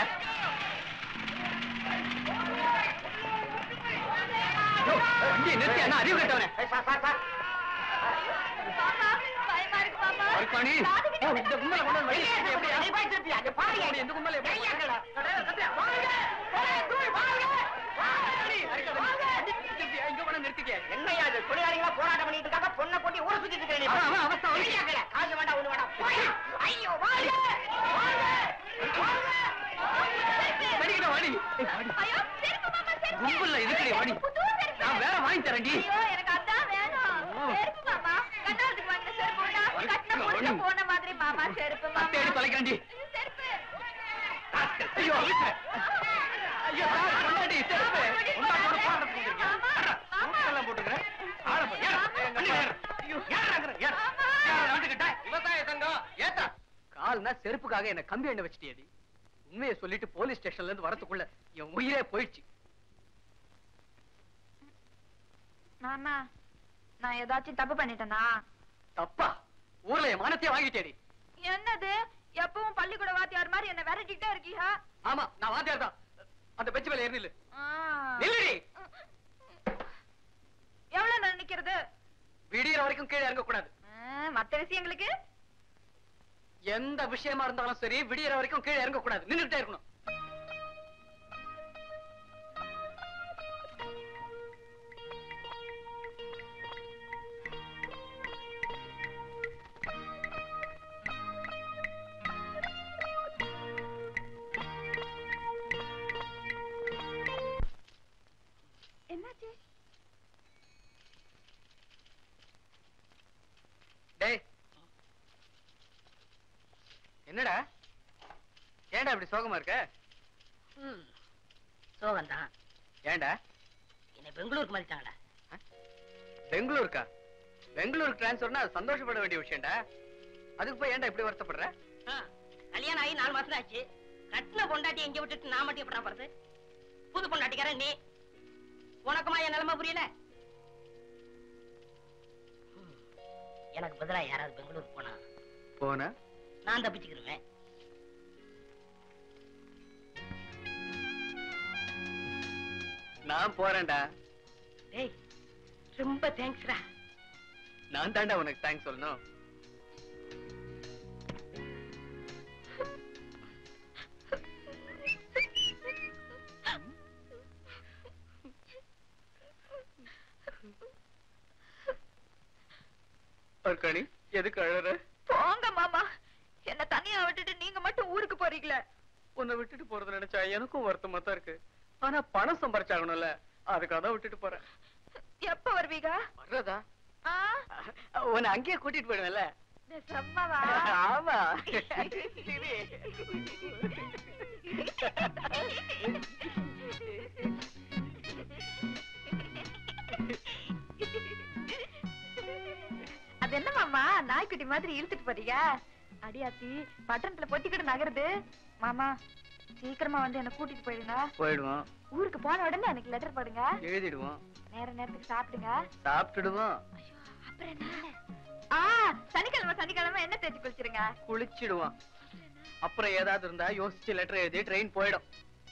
வண்டியை நிறுத்தியா அறிவு கட்டவனே ஏய், சார், சார், சார். பாப்பா பயமா இருக்கு பாப்பா மணி ஓ, இந்த கும்பல கொண்டு வந்து வழி எப்படி எப்படியா? நீ போய் திருப்பி, அங்க பாருங்க. இந்த கும்பல எப்படி ஏய்யா, கத்துறா? கத்துறா. வாங்க. ஏய், தூய், வாங்க. அடி, அடிக்காத. நிறுத்திக்கியா? இங்க கொண்டு வந்து நிறுத்திக்கியா? என்னய்யா இது தொழிலாளிகளா போராட்டம் பண்ணிட்டு இருக்காங்க பொண்ணை கொண்டு ஊரை சுத்திட்டு இருக்கிற நீ அவன், அவன் அவஸ்தை அவனுக்கு. ஏய்யா, கீழே. காசு வேண்டாம் ஒண்ணு வேண்டாம் போயா. ஐயோ வாங்க வாங்க வாங்க சரிக்கிட்ட வாடி. ஏய், வாடி. ஐயோ செருப்பு மாமா செருப்பு கும்பல்ல இதுக்குடி வாடி. புது செருப்பு நான் வேற வாங்கி தரேன்டி. ஐயோ எனக்கு அதான் வேணும் ஓ. செருப்பு மாமா கண்ணாலத்துக்கு வாங்கின செருப்பு உண்டா? கட்டின வாடி. புருஷன் போன மாதிரி மாமா செருப்பு மாமா தேடி தொலைக்கிறேன்டி. செருப்பு ஐயோ, விட்டுரு. ஐயோ, சார், பொண்டாட்டி, செருப்பு. உண்டாட்டோட பாடுறதுக்கு வந்திருக்கியா? மாமா, அடடா, மாமா. மூக்கெல்லாம் போட்டுக்கிறேன். ஆளை பாரு. ஏறு, வண்டி ஏறு. ஐயோ, ஏறுறாங்கிற, ஏறு. ஏறு, வந்துக்கிட்ட. விவசாய சங்கம், ஏத்தா. கால்னா செருப்புக்காக என்ன கம்பி எண்ணெய் வச்சிட்டியடி உண்மையை சொல்லிட்டு போலீஸ் ஸ்டேஷன்ல இருந்து வரதுக்குள்ள என் உயிரே போயிடுச்சு மாமா நான் ஏதாச்சும் தப்பு பண்ணிட்டேனா தப்பா ஊர்ல என் மானத்தையே வாங்கிட்டேடி என்னது எப்பவும் பள்ளிக்கூட வாத்தியார் மாதிரி என்ன விரட்டிட்டே இருக்கீங்க ஆமா நான் வாத்தியார் தான் அந்த பெஞ்சு மேல ஏறி நில்லு ஆ. நில்லுடி எவ்வளவு நேரம் நிக்கிறது விடியற வரைக்கும் கீழே இறங்க கூடாது ஆ, மத்த விஷயங்களுக்கு எந்த விஷயமா இருந்தாலும் சரி விடியற வரைக்கும் கீழே இறங்க கூடாது நின்னுட்டே இருக்கணும் என்னாச்சு டேய் என்னடா ஏன்டா இப்படி சோகமா இருக்க சோகம் தான் ஏன்டா என்னை பெங்களூருக்கு மாறிட்டாங்களா பெங்களூருக்கா பெங்களூருக்கு டிரான்ஸ்ஃபர்னா அது சந்தோஷப்பட வேண்டிய விஷயம்டா அதுக்கு போய் ஏன்டா இப்படி வருத்தப்படுற கல்யாணம் ஆகி நாலு மாசம் ஆச்சு கட்டின பொண்டாட்டி எங்க விட்டுட்டு நான் மட்டும் எப்படி போறது புது பொண்டாட்டிக்காரன் நீ உனக்குமா என் நிலைமை புரியல எனக்கு பதிலா யாராவது பெங்களூருக்கு போனா போன நான் தப்பிச்சுக்கிருவேன் நான் போறேன்டா டேய் ரொம்ப தேங்க்ஸ்டா நான் தாண்டா உனக்கு தேங்க்ஸ் சொல்லணும் அர்க்கணி எதுக்கு அழற போங்க மாமா என்ன தனியா விட்டுட்டு நீங்க மட்டும் ஊருக்கு போறீங்களே உன்னை விட்டுட்டு போறது நினைச்சா எனக்கும் வருத்தமா தான் இருக்கு ஆனா பணம் சம்பாரிச்சாகணும்ல அதுக்காக தான் விட்டுட்டு போறேன் எப்ப வருவீங்க வர்றதா ஆ உன்னை அங்கேயே கூட்டிட்டு போயிடுவேன்ல நிஜமாவா ஆமா அது என்ன மாமா நாய்க்குட்டி மாதிரி இழுத்துட்டு போறீங்க அடியாத்தி பட்டணத்துல பொத்திக்கிட்டு நகருது மாமா சீக்கிரமா வந்து என்ன கூட்டிட்டு போயிடுங்க போயிடுவோம் ஊருக்கு போன உடனே எனக்கு லெட்டர் போடுங்க எழுதிடுவோம் நேர நேரத்துக்கு சாப்பிடுங்க சாப்பிட்டுடுவோம் அப்புறம் என்ன ஆ சனிக்கிழமை சனிக்கிழமை என்ன தேய்ச்சி குளிச்சிருங்க குளிச்சிடுவோம் அப்புறம் ஏதாவது இருந்தா யோசிச்சு லெட்டர் எழுதி ட்ரெயின் போயிடும்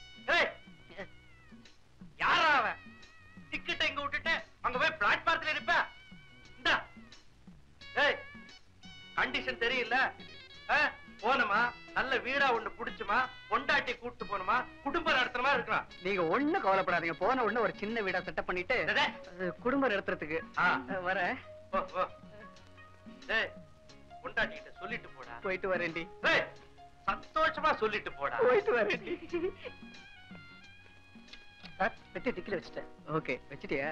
யாரா அவன் டிக்கெட் எங்க விட்டுட்டு அங்க போய் பிளாட்பாரத்துல இருப்ப இந்தா ஏய் கண்டிஷன் தெரியல ஆ, போனோமா நல்ல வீடா ஒண்ணு புடிச்சுமா பொண்டாட்டி கூட்டு போனோமா குடும்பம் நடத்துற மாதிரி இருக்கலாம் நீங்க ஒண்ணு கவலைப்படாதீங்க போன உடனே ஒரு சின்ன வீடா செட்டப் பண்ணிட்டு அது குடும்பம் நடத்துறதுக்கு வர பொண்டாட்டி கிட்ட சொல்லிட்டு போடா போயிட்டு வரேன்டி சந்தோஷமா சொல்லிட்டு போடா போயிட்டு வரேன்டி சார் பெட்டி டிக்கில வச்சுட்டேன் ஓகே வச்சிட்டியா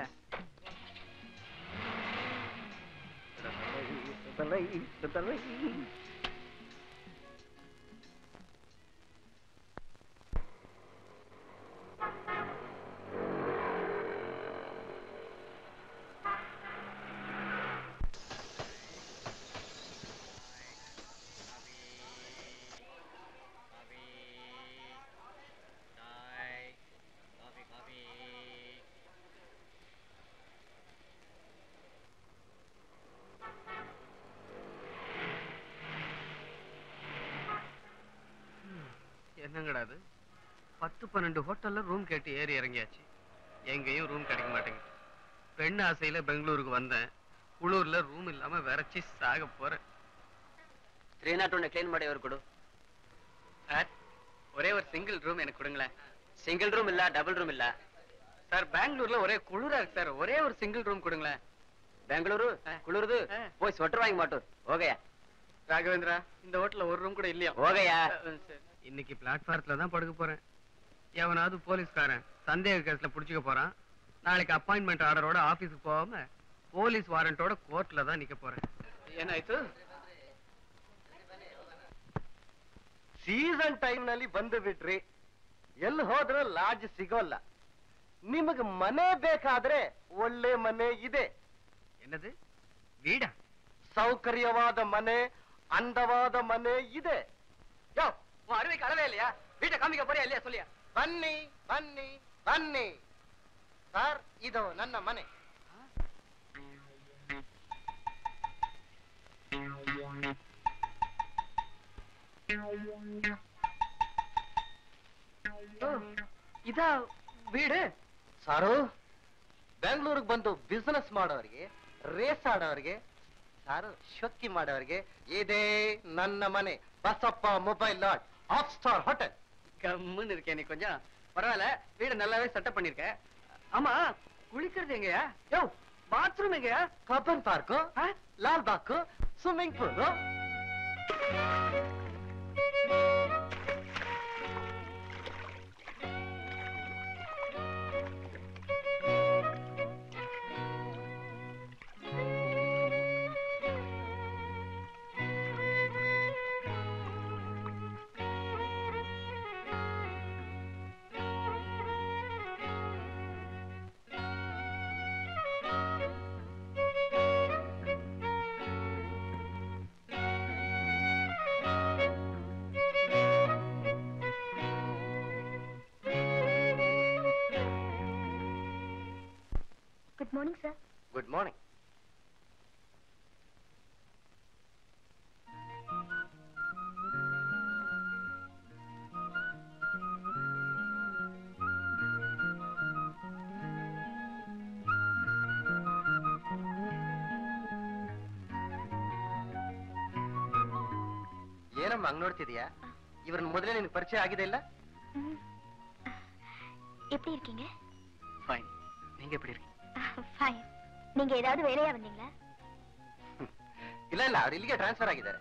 என்னங்கடா அது பத்து பன்னெண்டு ஹோட்டல்ல ரூம் கேட்டு ஏறி இறங்கியாச்சு எங்கேயும் ரூம் கிடைக்க மாட்டேங்குது பெண் ஆசையில பெங்களூருக்கு வந்தேன் குளூர்ல ரூம் இல்லாம விரைச்சி சாக போறேன் ತ್ರೀ ನಾಟ್ ಒನ್ ಕ್ಲೀನ್ ಮಾಡಿ ಅವ್ರು ಕೊಡು சார் ஒரே ஒரு சிங்கிள் ரூம் எனக்கு கொடுங்களேன் ಸಿಂಗಲ್ ರೂಮ್ ಇಲ್ಲ ಡಬಲ್ ರೂಮ್ ಇಲ್ಲ சார் பெங்களூர்ல ஒரே குளிரா இருக்கு சார் ஒரே ஒரு சிங்கிள் ரூம் கொடுங்களேன் ಬೆಂಗಳೂರು ಹಾ. ಕುಳಿರ್ದು ಹಾ. போய் ஸ்வெட்டர் வாங்கி மாட்டோம் ಹೋಗಯ್ಯ ராகவேந்திரா இந்த ஹோட்டல்ல ஒரு ரூம் கூட இல்லையா ಹೋಗಯ್ಯ இன்னைக்கு பிளாட்ஃபாரத்துல தான் படுக்க போறேன் எவனாவது போலீஸ்காரன் சந்தேக கேஸ்ல புடிச்சுக்க போறான் நாளைக்கு அப்பாயின்மெண்ட் ஆர்டரோட ஆபீஸ்க்கு போகாம போலீஸ் வாரண்டோட கோர்ட்ல தான் நிக்க போறேன் ಏನಾಯ್ತು ಸೀಸನ್ ಟೈಮ್ ನಲ್ಲಿ ಬಂದು ಬಿಟ್ರಿ ಎಲ್ಲಿ ಹೋದ್ರೂ ಲಾಡ್ಜ್ ಸಿಗೋಲ್ಲ ನಿಮಗೆ ಮನೆ ಬೇಕಾದ್ರೆ ಒಳ್ಳೆ ಮನೆ ಇದೆ என்னது வீடா ಸೌಕರ್ಯವಾದ ಮನೆ ಅಂದವಾದ ಮನೆ ಇದೆ யோ உன் அருமைக்கு அளவே இல்லையா வீட்டை காமிக்க போறியா இல்லையா சொல்லியா ಬನ್ನಿ ಬನ್ನಿ ಬನ್ನಿ ಸರ್ ಇದು ನನ್ನ ಮನೆ இதா வீடு ಸಾರು ಬೆಂಗಳೂರಿಗೆ ಬಂದು ಬಿಸ್ನೆಸ್ ಮಾಡೋರಿಗೆ ರೇಸ್ ಆಡೋರಿಗೆ ಸಾರು ಶೊಕ್ಕಿ ಮಾಡೋರಿಗೆ ಇದೇ ನನ್ನ ಮನೆ Basappa mobile lot of star hotel கம்முன்னு இருக்கேன் நீ கொஞ்சம் பரவாயில்ல வீடு நல்லாவே செட்டப் பண்ணிருக்க ஆமா குளிக்கிறது எங்கயா யோ பாத்ரூம் எங்கயா ಕಬ್ಬನ್ ಪಾರ್ಕ್ ஆ? Lal Bagh swimming pool good morning sir good morning ಏನಮ್ಮ ಹಂಗ್ ನೋಡ್ತಿದ್ಯಾ ಇವ್ರನ್ನ ಮೊದಲೇ ನಿನ್ಗೆ ಪರಿಚಯ ಆಗಿದೆ ಇಲ್ಲ எப்படி இருக்கீங்க ஃபைன் நீங்க எப்படி இருக்கீங்க ஃபைன் நீங்க ஏதாவது வேலையா வந்தீங்களா ಇಲ್ಲ ಇಲ್ಲ ಅವ್ರು ಇಲ್ಲಿಗೆ ಟ್ರಾನ್ಸ್ಫರ್ ಆಗಿದ್ದಾರೆ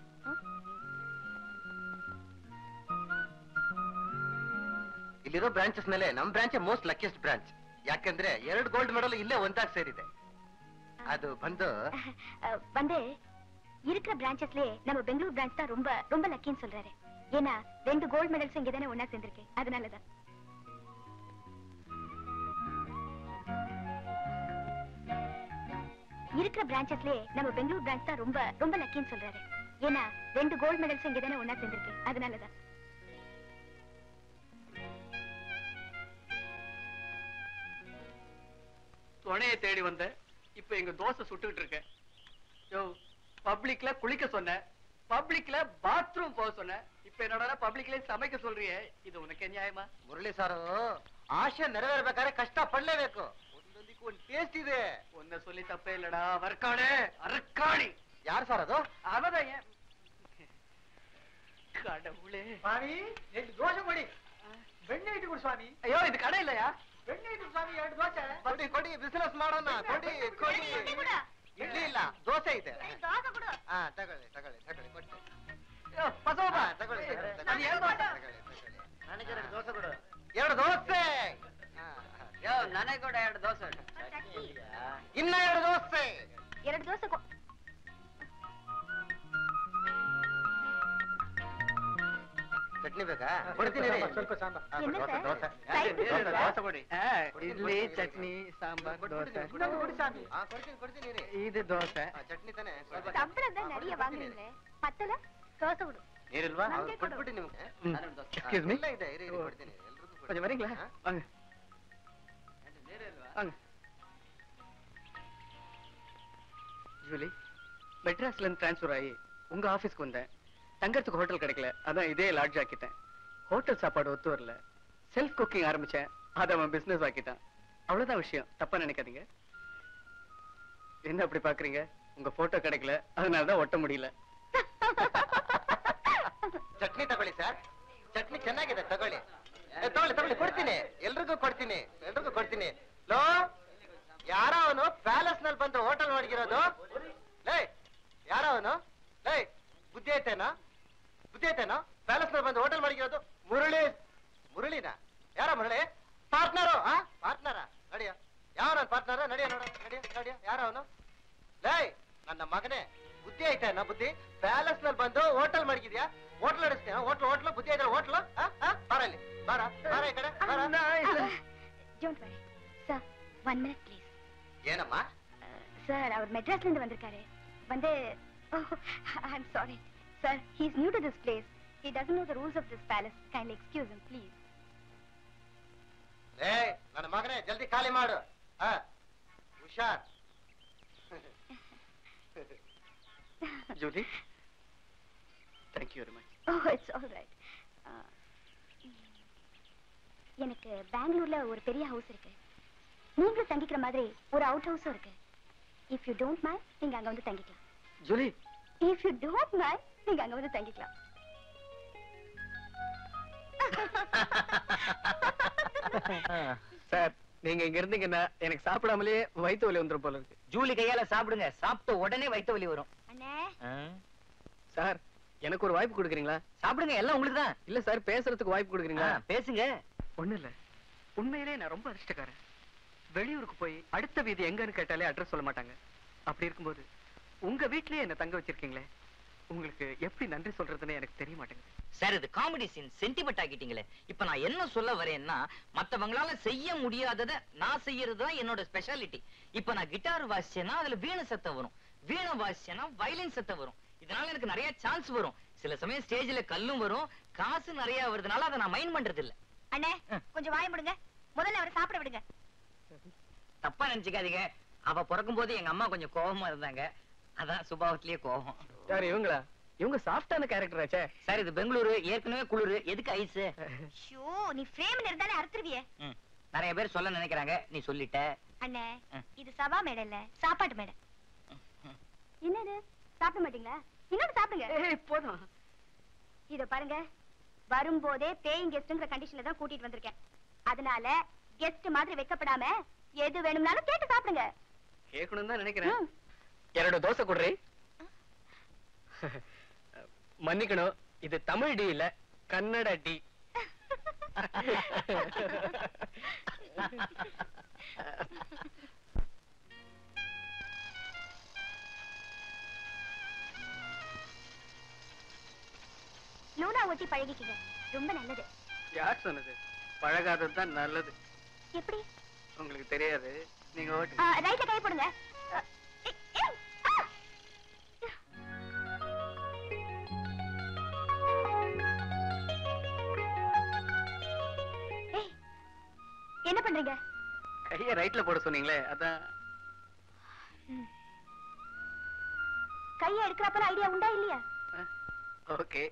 ಇಲ್ಲಿರೋ ಬ್ರಾಂಚಸ್ ಮೇಲೆ ನಮ್ ಬ್ರಾಂಚ್ ಮೋಸ್ಟ್ ಲಕ್ಕಿಯಸ್ಟ್ ಬ್ರಾಂಚ್ ಯಾಕಂದ್ರೆ ಎರಡು ಗೋಲ್ಡ್ ಮೆಡಲ್ ಇಲ್ಲೇ ಒಂದಾಗಿ ಸೇರಿದೆ ಅದು ಬಂದು அஹ், வந்து இருக்கிற பிரான்ச்சஸ்லயே நம்ம பெங்களூர் பிரான்ச் தான் ரொம்ப ரொம்ப லக்கின்னு சொல்றாரு ஏன்னா ரெண்டு கோல்ட் மெடல்ஸ் இங்க தானே ஒன்னா சேர்ந்திருக்கேன் அதனாலதான் இருக்கிற பிரான்ச்சஸ்லயே நம்ம பெங்களூர் பிரான்ச் தான் ரொம்ப ரொம்ப லக்கின்னு சொல்றாரு ஏன்னா ரெண்டு கோல்ட் மெடல்ஸ் இங்க தானே ஒன்னா சேர்ந்திருக்கேன் அதனாலதான் துணையை தேடி வந்த இப்ப எங்க தோசை சுட்டுக்கிட்டு இருக்கேன் யோ பப்ளிக்ல குளிக்க சொன்ன பப்ளிக்ல பாத்ரூம் போக சொன்ன இப்ப என்னடா பப்ளிக்ல சமைக்க சொல்றியே இது உனக்கு நியாயமா ಮುರಳಿ ಸಾರು ಆಶೆ ನೆರವೇರ್ಬೇಕಾದ್ರೆ ಕಷ್ಟ ಪಡ್ಲೇಬೇಕು ಒಂದೊಂದಿಕ್ಕೂ ಒಂದ್ ಟೇಸ್ಟ್ ಇದೆ உன்னை சொல்லி தப்பே இல்லடா வர்க்கானே அரக்காணி ಯಾರು ಸರ್ ಅದು அவதான் ஏன் கடவுளே ಸ್ವಾಮಿ ಎರಡು ದೋಸೆ ಕೊಡಿ ಬೆಣ್ಣೆ ಇಟ್ಟು ಕೊಡಿ ಸ್ವಾಮಿ ஐயோ இது கடை இல்லையா ಬೆಣ್ಣೆ ಇಟ್ಟು ಸ್ವಾಮಿ ಎರಡು ದೋಸೆ ಕೊಡಿ ಕೊಡಿ ಬಿಸಿನೆಸ್ ಮಾಡೋಣ ಕೊಡಿ ಕೊಡಿ ಇಡ್ಲಿ ಇಲ್ಲ ದೋಸೆ ಇದೆ ಹಾ ತಗೊಳ್ಳಿ ತಗೊಳ್ಳಿ ತಗೊಳ್ಳಿ ಕೊಡ್ತೀನಿ ஐயோ, பசவப்பா. ಹಾ, ತಗೊಳ್ಳಿ ತಗೊಳ್ಳಿ, அது ತಗೊಳ್ಳಿ. ஏன் தோசை? ತಗೊಳ್ಳಿ, ತಗೊಳ್ಳಿ. ನನಗೆ ಎರಡು ದೋಸೆ ಕೊಡು ಎರಡು ದೋಸೆ ಹಾ, ಹಾ. ಯೋ ನನಗೆ ಕೂಡ ಎರಡು ದೋಸೆ ಇನ್ನ ಎರಡು ದೋಸೆ ಎರಡು ದೋಸೆ ಕೊ- ಚಟ್ನಿ ಬೇಕಾ ಕೊಡ್ತೀನಿ ರೀ. ಸ್ವಲ್ಪ ಸಾಂಬಾರ್ ಹಾ, என்ன dosa, sir? Dosa. Side dish dosa, இருக்கா? ದೋಸೆ ಕೊಡಿ ஆ, இட்லி சட்னி சாம்பார் ಕೊಡ್ತೀನಿ, தோசை ಕೊಡ್ತೀನಿ. ಕೊಡಿ ಸ್ವಾಮಿ ಹಾ, ಕೊಡ್ತೀನಿ ಕೊಡ್ತೀನಿ ರೀ இது தோசை ಹಾ, ಚಟ್ನಿ ತಾನೆ ಸ್ವಲ್ಪ சம்பளம் தான் நிறைய வாங்குறீங்களே பத்தல தோசை கொடு ನೀರಿಲ್ವಾ ನಂಗೆ ಕೊಡು. ಕೊಟ್ಬಿಟ್ಟು ನಿಮ್ಗೆ ம். ನಾನೊಂದು ದೋಸೆ. Excuse me? ಇಲ್ಲ ಇದೆ ಇರಿ ಇರಿ, ಕೊಡ್ತೀನಿ ಎಲ್ರಿಗೂ ಕೊಡ್ತೀನಿ. கொஞ்சம் வரீங்களா ಹಾ? வாங்க வாங்க ஜூலி மெட்ராஸ்ல இருந்து டிரான்ஸ்ஃபர் ஆகி உங்க ஆபீஸ்க்கு வந்தேன் தங்கறதுக்கு ஹோட்டல் கிடைக்கல அதான் இதே லாட்ஜ் ஆக்கிட்டேன் ஹோட்டல் சாப்பாடு ஒத்து வரல செல்ஃப் குக்கிங் ஆரம்பிச்சேன் அதை அவன் பிசினஸ் ஆக்கிட்டான் அவ்வளவுதான் விஷயம் தப்பா நினைக்காதீங்க என்ன அப்படி பாக்குறீங்க உங்க போட்டோ கிடைக்கல அதனால தான் ஒட்ட முடியல ಚಟ್ನಿ ತಗೊಳ್ಳಿ ಸರ್ ಚಟ್ನಿ ಚೆನ್ನಾಗಿದೆ ತಗೊಳ್ಳಿ ಏ, ತಗೊಳ್ಳಿ ತಗೊಳ್ಳಿ ಕೊಡ್ತೀನಿ ಎಲ್ರಿಗೂ ಕೊಡ್ತೀನಿ ಎಲ್ರಿಗೂ ಕೊಡ್ತೀನಿ ಲೋ ಯಾರ ಅವನು ಪ್ಯಾಲೇಸ್ ನಲ್ಲಿ ಬಂದು ಹೋಟೆಲ್ ಮಾಡಿಗಿರೋದು ಲೇ ಯಾರ ಅವನು ಲೇ ಬುದ್ಧಿ ಐತೇನೋ ಬುದ್ಧಿ ಐತೇನೋ ಪ್ಯಾಲೇಸ್ ನಲ್ಲಿ ಬಂದು ಹೋಟೆಲ್ ಮಾಡಿಗಿರೋದು ಮುರಳಿ ಮುರಳಿನ ಯಾರ ಮುರಳಿ ಪಾರ್ಟ್ನರು ಆ ಪಾರ್ಟ್ನರ ನಡಿಯ ಯಾವ ನನ್ನ ಪಾರ್ಟ್ನರ ನಡಿಯ ನೋಡ ನಡಿಯ ನಡಿಯ ಯಾರ ಅವನು ಲೇ ನನ್ನ ಮಗನೇ ಬುದ್ಧಿ ಐತೇನೋ ಬುದ್ಧಿ ಪ್ಯಾಲೇಸ್ ನಲ್ಲಿ ಬಂದು ಹೋಟೆಲ್ ಮಡಗಿದ್ಯಾ ಹೋಟ್ಲ್ ನಡೆಸ್ತೀಯ ಹೋಟ್ಲ್ ಹೋಟ್ಲು ಬುದ್ಧಿ ಐತೆ ಹೋಟ್ಲು ಬಾರ ಇಲ್ಲಿ ಬಾರ ಬಾರ ಈ ಕಡೆ ಬಾರ don't worry sir one minute please ಏನಮ್ಮ சார் அவர் மெட்ராஸ்ல இருந்து வந்திருக்காரு வந்து I am sorry sir he is new to this place he doesn't know the rules of this palace kindly excuse him please ಏ ನನ್ನ ಮಗನೇ ಜಲ್ದಿ ಖಾಲಿ ಮಾಡು ಹಾ ಹುಷಾರ್ Julie thank you very much oh it's all right எனக்கு பெங்களூர்ல ஒரு பெரிய ஹவுஸ் இருக்கு நீங்களும் தங்கிக்கிற மாதிரி ஒரு அவுட் ஹவுஸும் இருக்கு இஃப் யூ டோன்ட் மைண்ட் நீங்க அங்க வந்து தங்கிக்கலாம் Julie if you don't mind நீங்க அங்க வந்து தங்கிக்கலாம் சார் நீங்க இங்க இருந்தீங்கன்னா எனக்கு சாப்பிடாமலேயே வயிற்று வலி வந்துரும் போல இருக்கு ஜூலி கையால சாப்பிடுங்க சாப்பிட்ட உடனே வயித்த வலி வரும் அண்ணே சார் எனக்கு ஒரு வாய்ப்பு கொடுக்குறீங்களா சாப்பிடுங்க எல்லாம் உங்களுக்கு தான் இல்ல சார் பேசுறதுக்கு வாய்ப்பு கொடுக்குறீங்களா பேசுங்க ஒண்ணு இல்ல உண்மையிலே நான் ரொம்ப அதிர்ஷ்டக்காரன் வெளியூருக்கு போய் அடுத்த வீதி எங்கன்னு கேட்டாலே அட்ரஸ் சொல்ல மாட்டாங்க அப்படி இருக்கும்போது உங்க வீட்லயே என்ன தங்க வச்சிருக்கீங்களே உங்களுக்கு எப்படி நன்றி சொல்றதுன்னு எனக்கு தெரிய மாட்டேங்குது சார் இது காமெடி சீன் சென்டிமெண்ட் ஆக்கிட்டீங்களே இப்ப நான் என்ன சொல்ல வரேன்னா மத்தவங்களால செய்ய முடியாதத நான் செய்யறது தான் என்னோட ஸ்பெஷாலிட்டி இப்ப நான் கிட்டார் வாசிச்சேன்னா அதுல வீணை சத்தம் வரும் வீணை வாசிச்சேன்னா வயலின் சத்தம் வரும் இதனால எனக்கு நிறைய சான்ஸ் வரும் சில சமயம் ஸ்டேஜ்ல கல்லும் வரும் காசு நிறைய வருதுனால அதை நான் மைண்ட் பண்றது இல்ல அண்ணே கொஞ்சம் வாய முடுங்க முதல்ல அவரை சாப்பிட விடுங்க தப்பா நினைச்சுக்காதீங்க அவ பிறக்கும் போது எங்க அம்மா கொஞ்சம் கோபமா இருந்தாங்க அதான் சுபாவத்திலேயே கோபம் யார் இவங்களா இவங்க சாஃப்டான கேரக்டர் ஆச்சே சார் இது பெங்களூரு ஏற்கனவே குளிரு எதுக்கு ஐஸ் ஷோ நீ ஃப்ரேம்ல இருந்தாலே அறுத்துருவியே நிறைய பேர் சொல்ல நினைக்கிறாங்க நீ சொல்லிட்ட அண்ணே ம். இது சபா மேடை இல்ல சாப்பாட்டு மேடை என்னது சாப்பிட மாட்டீங்களா இன்னொரு சாப்பிடுங்க போதும் இத பாருங்க வரும்போதே பேயிங் கெஸ்ட்ங்கிற கண்டிஷன்ல தான் கூட்டிட்டு வந்திருக்கேன் அதனால கெஸ்ட் மாதிரி வைக்கப்படாம எது வேணும்னாலும் கேட்டு சாப்பிடுங்க கேட்கணும் தான் நினைக்கிறேன் ம். ಎರಡು தோசை ಕೊಡ್ರಿ மன்னிக்கணும் இது தமிழ் டி இல்ல கன்னட டி லூனா ஓட்டி பழகிக்கங்க ரொம்ப நல்லது யார் சொன்னது பழகாதது தான் நல்லது எப்படி உங்களுக்கு தெரியாது நீங்க ஓட்டு ஆ, ரைட்ல கை போடுங்க ஆ, ஏய், ஏய், ஆ! ஏய், என்ன பண்றீங்க கைய ரைட்ல போட சொன்னீங்களே அதான் கையை எடுக்கிறப்பல ஐடியா உண்டா இல்லையா ஓகே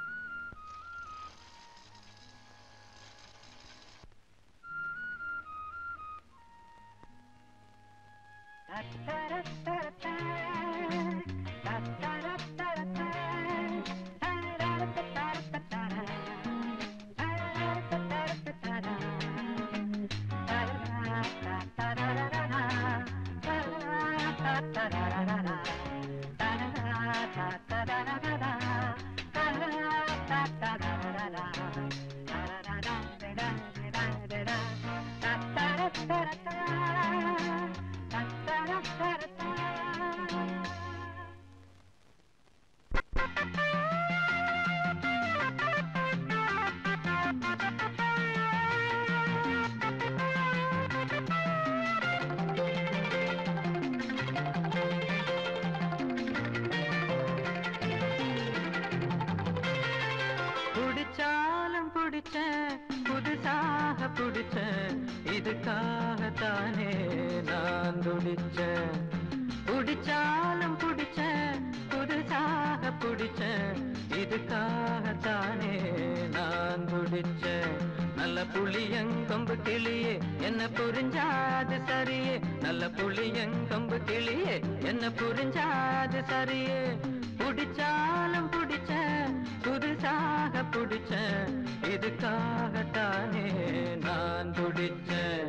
பிடிச்சாலும் பிடிச்ச புதுசாக பிடிச்ச இதுக்காகத்தானே நான் துடிச்ச பிடிச்சாலும் பிடிச்ச புதுசாக பிடிச்ச இதுக்காகத்தானே நான் துடிச்ச நல்ல புளியங்கொம்பு கிளியே என்ன புரிஞ்சாது சரியே நல்ல புளியங்கொம்பு கிளியே என்ன புரிஞ்சாது சரியே பிடிச்சாலும் பிடிச்ச புதுசாக பிடிச்ச இதுக்காகத்தானே நான் துடிச்சேன்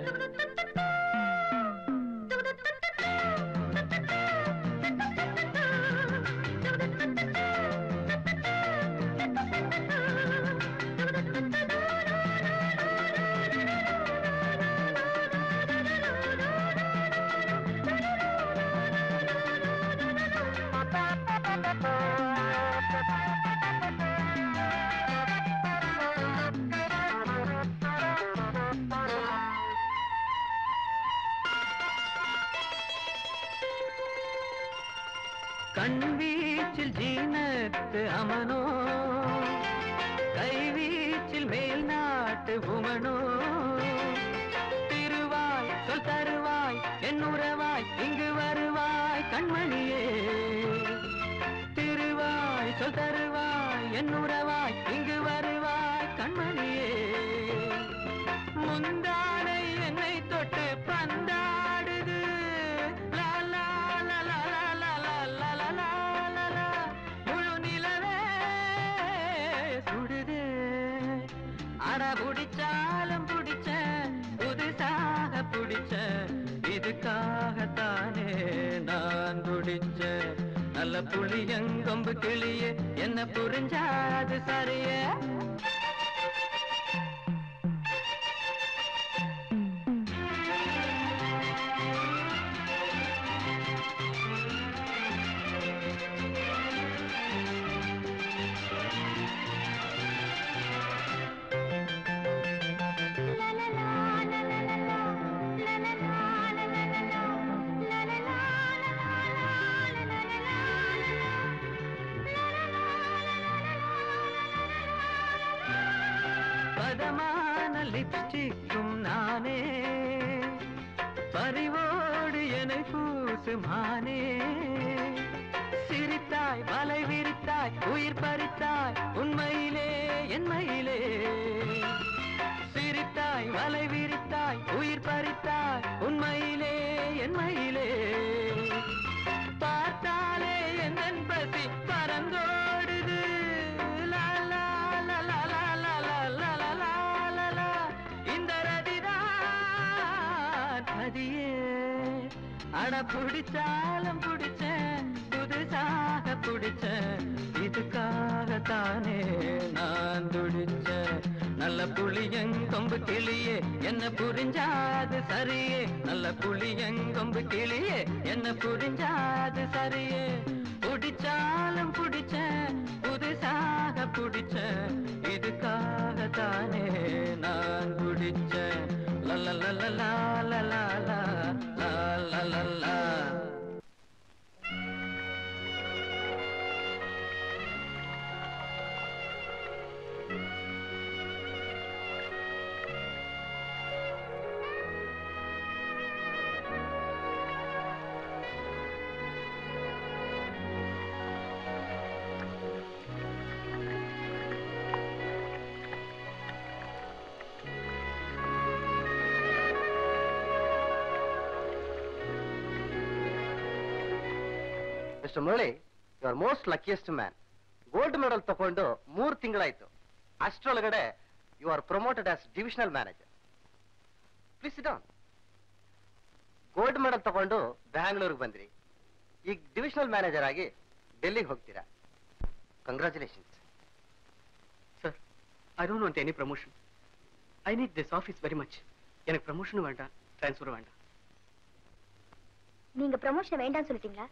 கண்வீச்சில் ஜீனத்து அமனோ கைவீச்சில் மேல் நாட்டு உமனோ திருவாய் சொல் தருவாய் என் உறவாய் இங்கு வருவாய் கண்மணியே திருவாய் சொல் தருவாய் என் உறவாய் இங்கு வருவாய் கண்மணியே முந்தானை என்னை தொட்டு பந்தாடுது லா லா லா லா லா லா லா லா லா லா லா. முழு நிலவே சுடுதே அட புடிச்சாலும் புடிச்ச புதுசாக புடிச்ச இதுக்காகத்தானே நான் துடிச்ச நல்ல புளியங்கொம்பு கிளியே என்ன புரிஞ்சாது சரியே பதமான லிப்ஸ்டிக்கும் நானே பறிவோடு என்னை பூசுமானே சிரித்தாய் வலை விரித்தாய் உயிர் பறித்தாய் உண்மையிலே என்மையிலே சிரித்தாய் வலை விரித்தாய் உயிர் பறித்தாய் உண்மையிலே என்மையிலே பார்த்தாலே என் பசி பறந்தோடுது லா லா லா லா லா லா லா லா லா லா லா லா. இந்த ரதிதான் பதியே அட பிடிச்சாலும் பிடிச்சேன் புதுசாக பிடிச்சேன் இதுக்காகத்தானே நான் துடிச்சேன் நல்ல புளியங்கொம்பு கிளியே என்ன புரிஞ்சாது சரியே நல்ல புளியங்கொம்பு கிளியே என்ன புரிஞ்சாது சரியே பிடிச்சாலும் பிடிச்சேன் புதுசாக பிடிச்சேன் இதுக்காகத்தானே நான் பிடிச்சேன் லலலலலா லலலா லலலலா mister Murali you are most luckiest man gold medal ತಗೊಂಡು ಮೂರು ತಿಂಗಳಾಯ್ತು ಅಷ್ಟರೊಳಗಡೆ you are promoted as divisional manager please down gold medal ತಗೊಂಡು ಬ್ಯಾಂಗ್ಳೂರಿಗೆ ಬಂದ್ರಿ ಈಗ ಡಿವಿಷನಲ್ ಮ್ಯಾನೇಜರ್ ಆಗಿ ಡೆಲ್ಲಿಗೆ ಹೋಗ್ತೀರಾ congratulations sir I don't want any promotion I need this office very much எனக்கு ப்ரமோஷனும் வேண்டாம் ட்ரான்ஸ்ஃபரும் வேண்டாம் நீங்க ப்ரமோஷன் வேண்டாம்னு சொல்லிட்டீங்களா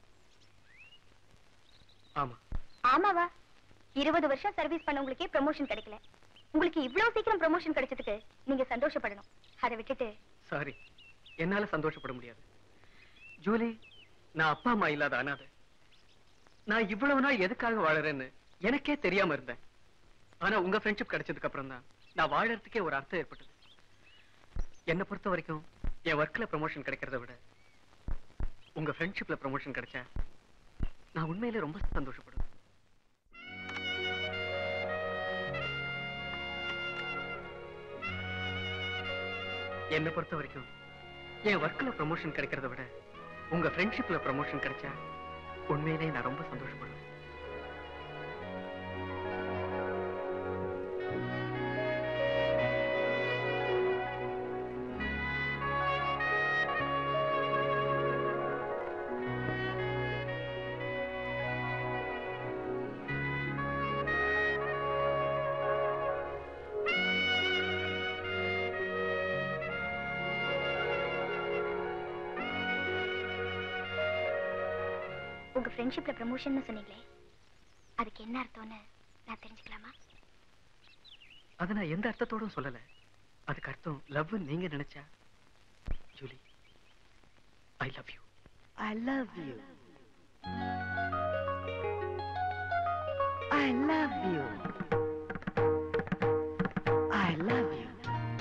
ஆமா ஆமாவா இருபது வருஷம் சர்வீஸ் பண்ணவங்களுக்கே ப்ரமோஷன் கிடைக்கல உங்களுக்கு இவ்வளவு சீக்கிரம் ப்ரமோஷன் கிடைச்சதுக்கு நீங்க சந்தோஷப்படணும் அதை விட்டுட்டு சாரி என்னால சந்தோஷப்பட முடியாது ஜூலி நான் அப்பா அம்மா இல்லாத அனாதை நான் இவ்வளவு நாள் எதுக்காக வாழறேன்னு எனக்கே தெரியாம இருந்தேன் ஆனா உங்க ஃப்ரெண்ட்ஷிப் கிடைச்சதுக்கு அப்புறம் தான் நான் வாழறதுக்கே ஒரு அர்த்தம் ஏற்பட்டது என்னை பொறுத்த வரைக்கும் என் ஒர்க்ல ப்ரமோஷன் கிடைக்கிறத விட உங்க ஃப்ரெண்ட்ஷிப்ல ப்ரமோஷன் கிடைச்சா நான் உண்மையிலே ரொம்ப சந்தோஷப்படுவேன் என்னை பொறுத்த வரைக்கும் என் ஒர்க்ல ப்ரமோஷன் கிடைக்கிறத விட உங்க ஃப்ரெண்ட்ஷிப்ல ப்ரமோஷன் கிடைச்சா உண்மையிலே நான் ரொம்ப சந்தோஷப்படுவேன் உங்க ஃப்ரெண்ட்ஷிப்ல ப்ரமோஷன் சொன்னீங்களே அதுக்கு என்ன அர்த்தம்னு நான் தெரிஞ்சுக்கலாமா அதை நான் எந்த அர்த்தத்தோடும் சொல்லல அதுக்கு அர்த்தம் லவ் நீங்க நினைச்சா Julie I love you I love you. I love you. I love you.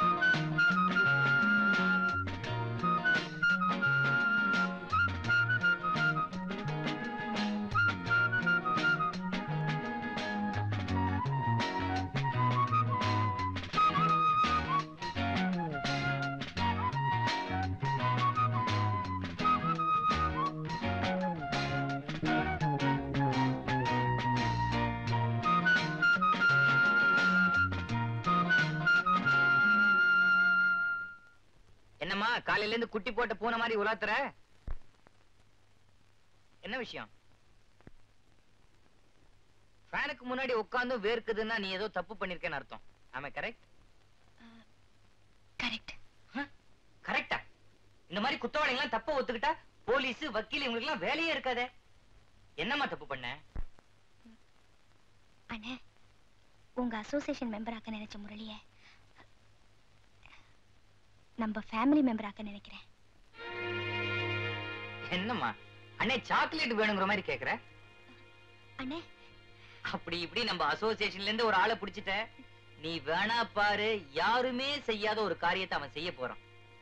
என்னம்மா காலையில இருந்து குட்டி போட்ட பூனை மாதிரி உலாத்துற என்ன விஷயம் ஃபேனுக்கு முன்னாடி உட்கார்ந்து வேர்க்குதுன்னா நீ ஏதோ தப்பு பண்ணிருக்கேன்னு அர்த்தம் ஆமா கரெக்ட் கரெக்ட் கரெக்டா இந்த மாதிரி குத்தவாளிகள்லாம் தப்ப ஒத்துக்கிட்டா போலீஸ் வக்கீல் இவங்களுக்கு எல்லாம் வேலையே இருக்காதே என்னம்மா தப்பு பண்ண அண்ணே உங்க அசோசியேஷன் மெம்பர் ஆக்க நினைச்ச முரளிய நம்ம ஃபேமிலி மெம்பர் ஆக்க நினைக்கிறேன் என்னம்மா அண்ணே சாக்லேட் வேணுங்கிற மாதிரி கேக்குற அண்ணே அப்படி இப்படி நம்ம அசோசியேஷன்ல இருந்து ஒரு ஆளை பிடிச்சிட்ட நீ வேணா பாரு யாருமே செய்யாத ஒரு காரியத்தை அவன் செய்ய போறான்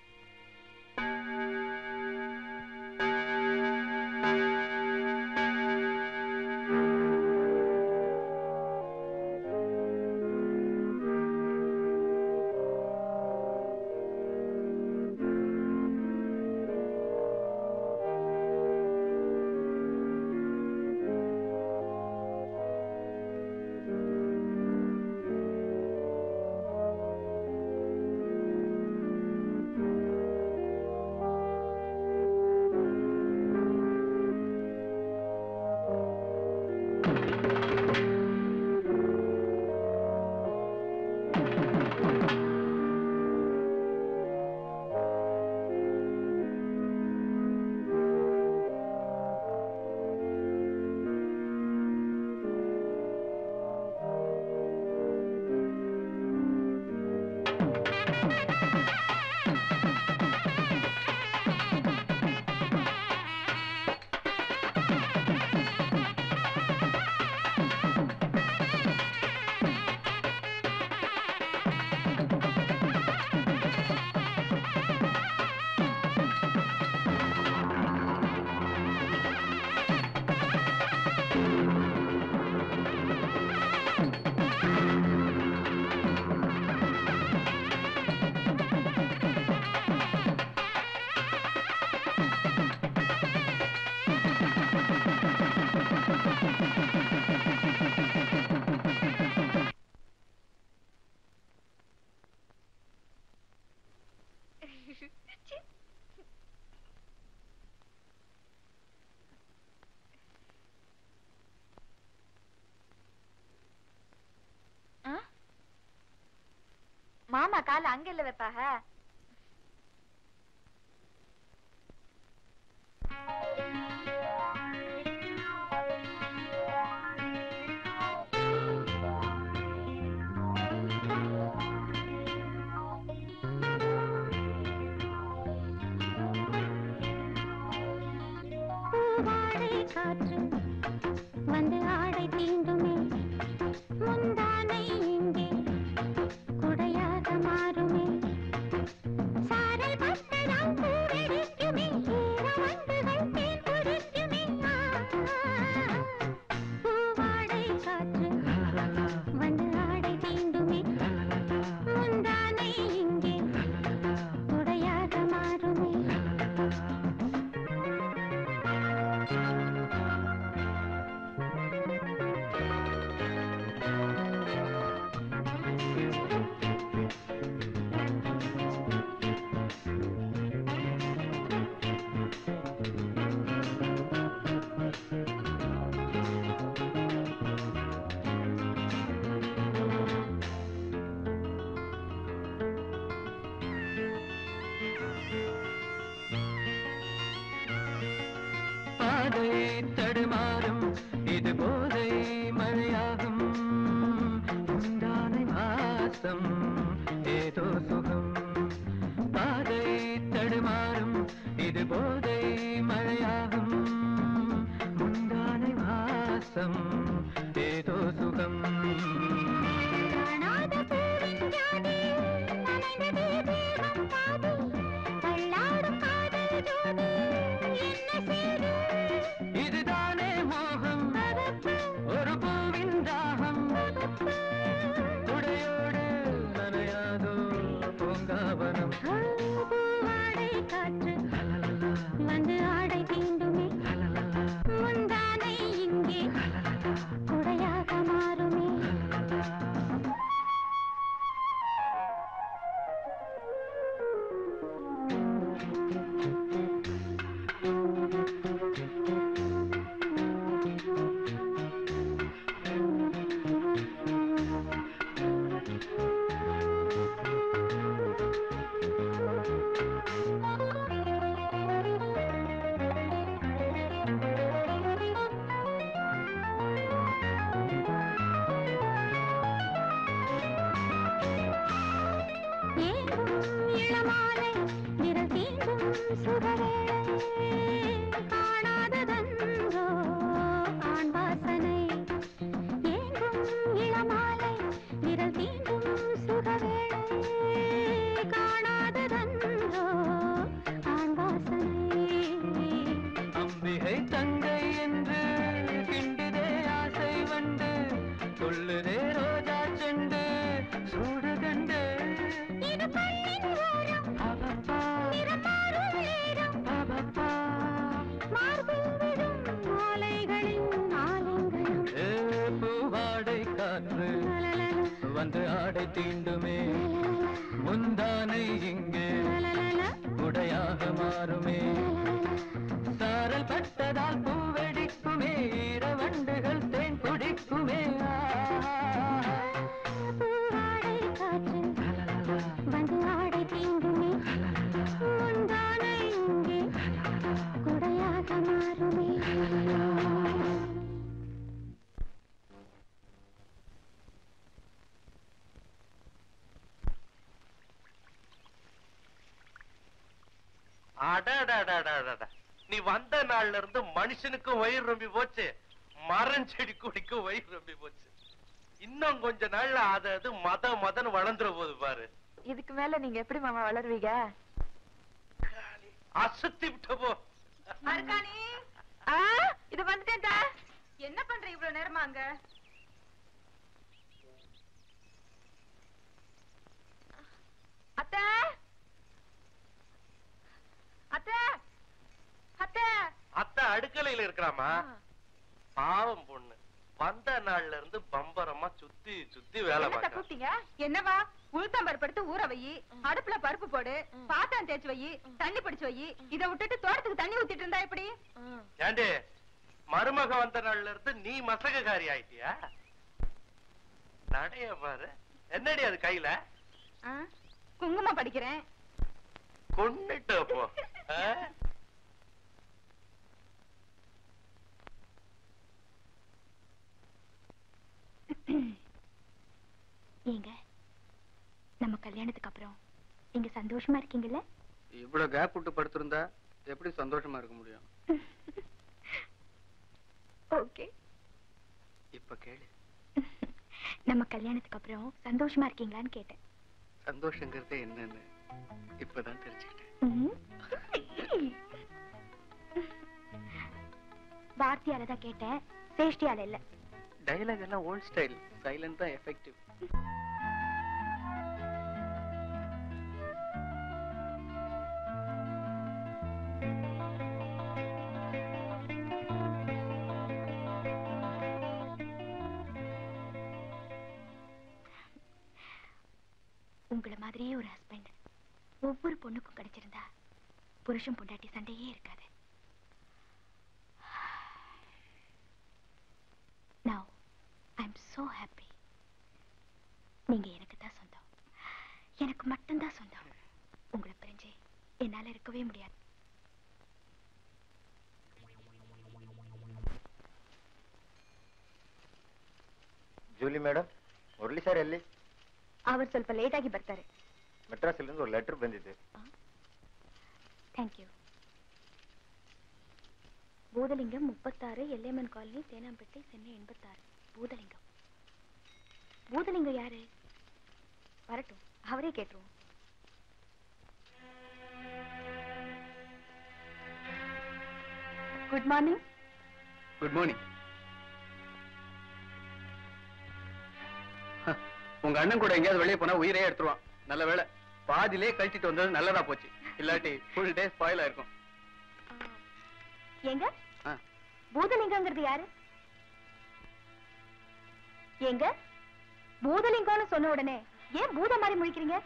மாமா கால அங்க இல்ல வைப்பாக பூவாடை காற்று வந்து ஆடை தீண்டுமே முந்தானை இங்கே குடையாக மாறுமே சாரல் பட்டதாம் பூவெடிக்குமே ஈரவண்டுகள் தேன் குடிக்குமே ஆ, பூவாடை காற்று வந்து ஆடை தீண்டுமே முந்தானை இங்கே குடையாக மாறுமே பாதை தடுமா இது போதை மழையாகும் முந்தானை வாசம் ஏதோ சுகம் காணாத பூவின் ஜாதி நனைந்ததே தேகம் பாதி தள்ளாடும் காதல் ஜோதி என்ன செய்து இதுதானே மோகம் ஒரு பூவின் தாகம் துடையோடு நனையாதோ பூங்காவனம் பூவாடை காற்று வந்து ஆடை தீண்டுமே முந்தானை இங்கே குடையாக மாறுமே ஏங்கும் இளமாலை விரல் தீண்டும் சுகவேளை காணாததன்றோ ஆண் வாசனை ஏங்கும் இளமாலை விரல் தீண்டும் சுகவேளை காணாததன்றோ ஆண் வாசனை அம்பிகை தங்கை என்று கிண்டுதே ஆசை வண்டு சொல்லுதே ரோஜா செண்டு சூடு கண்டு இது கண்ணின் ஓரம் அவப்பா நிறம் மாறும் நேரம் அவப்பா மார்பில் விழும் மாலைகளின் ஆலயங்களும் ஏ பூவாடை காற்று வந்து ஆடை தீண்டுமே முந்தானை இங்கே உடையாக மாறுமே சாரல் பட்டதால் பூவெடிக்குமே ஈரவண்டுகள் தேன் குடிக்குமே ஆ. பூவாடை காற்று வந்து ஆடை தீண்டுமே முந்தானை இங்கே குடையாக மாறுமே அடடடடடட. நீ வந்த நாள்ல இருந்து மனுஷனுக்கும் வயிறு ரொம்பி போச்சு மரம் செடி கொடிக்கும் வயிறு ரொம்பி போச்சு இன்னும் கொஞ்ச நாள்ல அது அது மத மதன் வளர்ந்துற போது பாரு இதுக்கு மேல நீங்க எப்படி மாமா வளருவீங்க அசத்தி விட்ட போ மருக்காணி ஆ இது வந்துட்டேன்டா என்ன பண்ற இவ்வளவு நேரமா அங்க அத்தை அத்தை அத்தை அத்தை அடுக்கலையில இருக்கிறாமா பாவம் பொண்ணு வந்த நாள்ல இருந்து பம்பரமா சுத்தி சுத்தி வேலை என்னத்த பார்க்கறா கூப்பிட்டீங்க என்னவா உளுத்தம்பருப்பு எடுத்து ஊற வை அடுப்புல பருப்பு போடு பாத்திரம் தேய்ச்சு வை தண்ணி பிடிச்சு வை இத விட்டுட்டு தோட்டத்துக்கு தண்ணி ஊத்திட்டு இருந்தா எப்படி ஏண்டி மருமக வந்த நாள்ல இருந்து நீ மசககாரி ஆயிட்டியா நடைய பாரு என்னடி அது கையில ஆ? குங்குமம் படிக்கிறேன் கொன்னுட்டு அப்போ ஆ? ஏங்க நம்ம கல்யாணத்துக்கு அப்புறம் நீங்க சந்தோஷமா இருக்கீங்கல்ல இவ்வளவு கேப் விட்டு படுத்திருந்தா எப்படி சந்தோஷமா இருக்க முடியும் ஓகே இப்ப கேளு நம்ம கல்யாணத்துக்கு அப்புறம் சந்தோஷமா இருக்கீங்களான்னு கேட்டேன் சந்தோஷங்கிறது என்னன்னு இப்பதான் தெரிஞ்சுக்கிட்டேன் ம்ம். வார்த்தையால தான் கேட்டேன் சேஷ்டியால இல்ல டைலாக் எல்லாம் ஓல்ட் ஸ்டைல் சைலண்ட் தான் எஃபெக்டிவ் உங்களை மாதிரியே ஒரு ஹஸ்பண்ட் ஒவ்வொரு பொண்ணுக்கும் கிடைச்சிருந்தா புருஷன் பொண்டாட்டி சண்டையே இருக்காது Now, I'm so happy. நீங்க எனக்கு தான் சொந்தம் எனக்கு மட்டும்தான் சொந்தம் உங்களை பிரிஞ்சு என்னால இருக்கவே முடியாது ಜೂಲಿ ಮೇಡಮ್ ಮುರಳಿ ಸರ್ ಎಲ್ಲಿ அவர் ಸ್ವಲ್ಪ ಲೇಟ್ ಆಗಿ ಬರ್ತಾರೆ ಮೆಟ್ರಾಸಿಲಿಂದ ಒಂದು ಲೆಟರ್ ಬಂದಿದೆ ಥ್ಯಾಂಕ್ ಯು பூதலிங்கம் முப்பத்தாறு எல்லையம்மன் காலனி தேனாம்பேட்டை சென்னை எண்பத்தாறு பூதலிங்கம் பூதலிங்கம் யாரு வரட்டும் அவரே கேட்டுருவோம் குட் மார்னிங் குட் மார்னிங் உங்க அண்ணன் கூட எங்கேயாவது வெளியே போனா உயிரே எடுத்துருவான் நல்ல வேளை பாதியிலே கழட்டிட்டு வந்தது நல்லதா போச்சு இல்லாட்டி ஃபுல் டே ஸ்பாயில் ஆயிருக்கும் எங்க ஆ. பூதலிங்கங்கிறது யாரு எங்க பூதலிங்கம்னு சொன்ன உடனே ஏன் பூதம் மாதிரி முழிக்கிறீங்க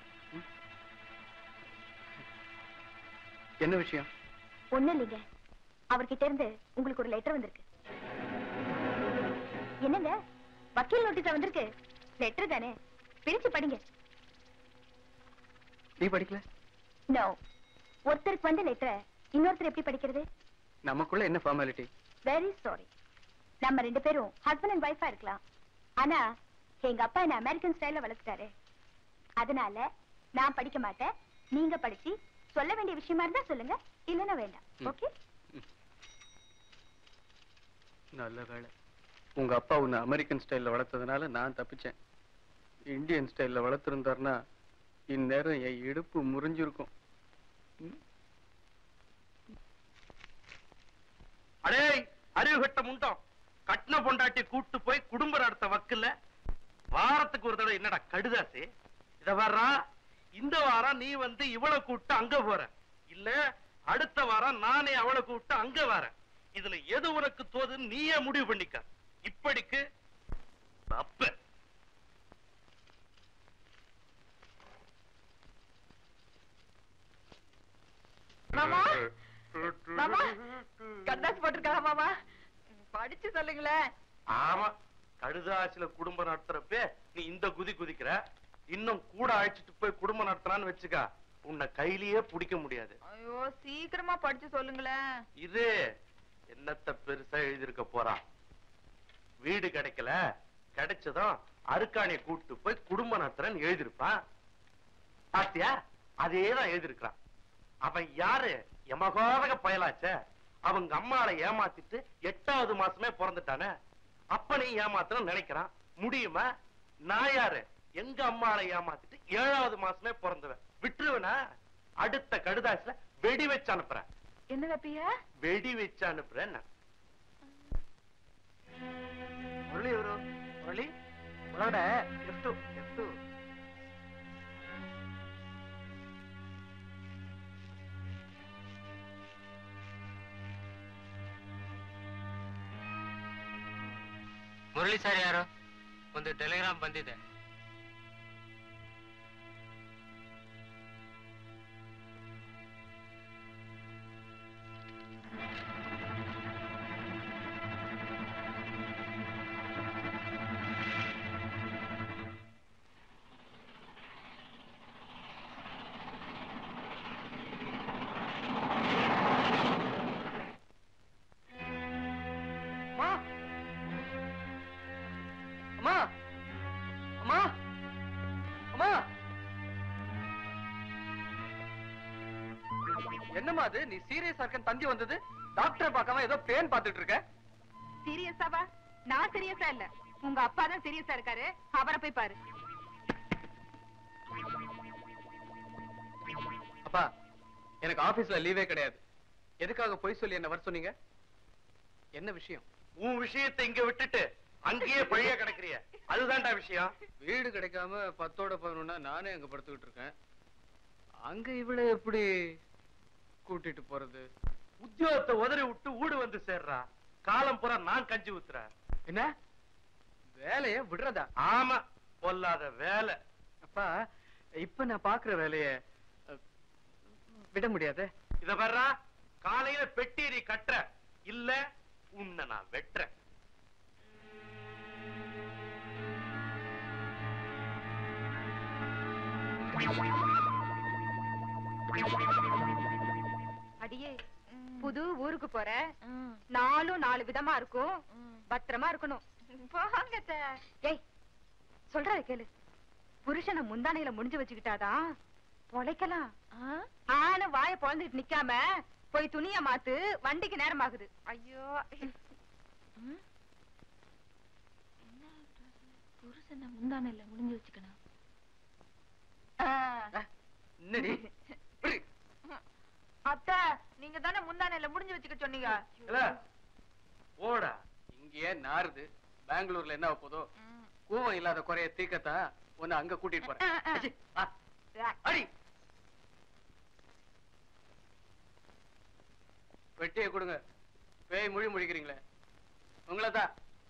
என்ன விஷயம் ஒண்ணு இல்லைங்க அவர்கிட்ட இருந்து உங்களுக்கு ஒரு லெட்டர் வந்திருக்கு என்னங்க வக்கீல் நோட்டீஸ் வந்திருக்கு லெட்டர் தானே பிரிச்சு படிங்க நீ படிக்கல நோ ஒருத்தருக்கு வந்த லெட்டரை இன்னொருத்தர் எப்படி படிக்கிறது நமக்குள்ள என்ன ஃபார்மாலிட்டி வெரி சாரி நம்ம ரெண்டு பேரும் ஹஸ்பண்ட் அண்ட் ஒய்ஃபா இருக்கலாம் ஆனா எங்க அப்பா என்ன அமெரிக்கன் ஸ்டைல்ல வளர்த்துட்டாரு அதனால நான் படிக்க மாட்டேன் நீங்க படிச்சு சொல்ல வேண்டிய விஷயமா இருந்தா சொல்லுங்க இல்லைன்னா வேண்டாம் ம். ஓகே நல்ல வேளை உங்க அப்பா உன்னை அமெரிக்கன் ஸ்டைல்ல வளர்த்ததுனால நான் தப்பிச்சேன் இந்தியன் ஸ்டைல்ல வளர்த்திருந்தாருன்னா இந்நேரம் என் இடுப்பு முறிஞ்சிருக்கும் ம். அடே அறிவு கட்ட முண்டம் கட்டின பொண்டாட்டி கூட்டு போய் குடும்ப நடத்த வக்குல வாரத்துக்கு ஒரு தடவை என்னடா கடுதாசு இத வர்றா இந்த வாரம் நீ வந்து இவளை கூப்பிட்டு அங்க போற இல்ல அடுத்த வாரம் நானே அவளை கூப்பிட்டு அங்க வரேன் இதுல எது உனக்கு தோதுன்னு நீயே முடிவு பண்ணிக்க இப்படிக்கு அப்ப மாமா மாமா கண்டாஸ் போட்டிருக்காங்க மாமா படிச்சு சொல்லுங்களேன் ஆமா கடுதாசில குடும்பம் நடத்துறப்ப நீ இந்த குதி குதிக்கிற இன்னும் கூட அழைச்சிட்டு போய் குடும்பம் நடத்துறான்னு வச்சுக்க உன்னை கையிலேயே பிடிக்க முடியாது ஐயோ சீக்கிரமா படிச்சு சொல்லுங்களேன் இது என்னத்த பெருசா எழுதியிருக்க போறான் வீடு கிடைக்கல கிடைச்சதும் அருக்காணிய கூட்டிட்டு போய் குடும்பம் நடத்துறேன்னு எழுதியிருப்பான் பாத்தியா அதேதான் எழுதியிருக்கான் அவன் யாரு எமகோதக பயலாச்சே அவங்க அம்மாளை ஏமாத்திட்டு எட்டாவது மாசமே பிறந்துட்டானே அப்பனையும் ஏமாத்தணும் நினைக்கிறான் முடியுமா நான் யாரு எங்க அம்மாளை ஏமாத்திட்டு ஏழாவது மாசமே பிறந்தவன் விட்டுருவனா அடுத்த கடுதாசில வெடி வச்சு அனுப்புறேன் என்ன தப்பிய வெடி வச்சு அனுப்புறேன் நான். முரளி இவரு முரளி உங்களோட F two F two Murali sir ಯಾರು ಒಂದು ಟೆಲಿಗ್ರಾಮ್ ಬಂದಿದೆ அம்மா அம்மா அம்மா அம்மா என்னம்மா அது நீ சீரியஸா இருக்கன்னு தந்தி வந்தது டாக்டரை பார்க்காம ஏதோ பேன் பார்த்துட்டு இருக்க சீரியஸாவா நான் சீரியஸா இல்ல உங்க அப்பா தான் சீரியஸா இருக்காரு அவரை போய் பாரு அப்பா எனக்கு ஆபீஸ்ல லீவே கிடையாது எதுக்காக போய் சொல்லி என்ன வர சொன்னீங்க என்ன விஷயம் உன் விஷயத்தை இங்க விட்டுட்டு அங்கேயே பழிய கிடக்குறிய அதுதான்டா விஷயம் வீடு கிடைக்காம பத்தோட பதினொன்னா நானே அங்க படுத்துக்கிட்டு இருக்கேன் அங்க இவளை எப்படி கூட்டிட்டு போறது உத்தியோகத்தை உதறி விட்டு ஊடு வந்து சேர்றா காலம் பூரா நான் கஞ்சி ஊத்துறேன் என்ன வேலைய விடுறதா ஆமா பொல்லாத வேலை அப்பா இப்ப நான் பாக்குற வேலைய அஹ், விட முடியாதே இத வர்றா காலையில பெட்டேரி கட்டுற இல்ல உன்னை நான் வெட்டுறேன் அடியே புது ஊருக்கு போற நாலும் நாலு விதமா இருக்கும் பத்திரமா இருக்கணும் போங்க ஏய் சொல்றத கேளு புருஷனை முந்தானையில முடிஞ்சு வச்சுக்கிட்டாதான் பொழைக்கலாம் ஆன வாய பொழந்துட்டு நிக்காம போய் துணிய மாத்து வண்டிக்கு நேரம் ஆகுது ஐயோ ம்? என்ன புருஷனை முந்தானையில முடிஞ்சு வச்சுக்கணும் என்னடி அத்தை நீங்க தானே முந்தானையில முடிஞ்சு வச்சுக்க சொன்னீங்க இல்ல? ஓடா இங்கேயே நாறுது பெங்களூர்ல என்ன ஆகப் போதோ கூவம் இல்லாத குறைய தீக்கத்தா உன்னை அங்க கூட்டிட்டு போறேன் அச்சி, வா. அடி வெட்டியை கொடுங்க பேய் மொழி முழிக்கிறீங்களே உங்களை தான்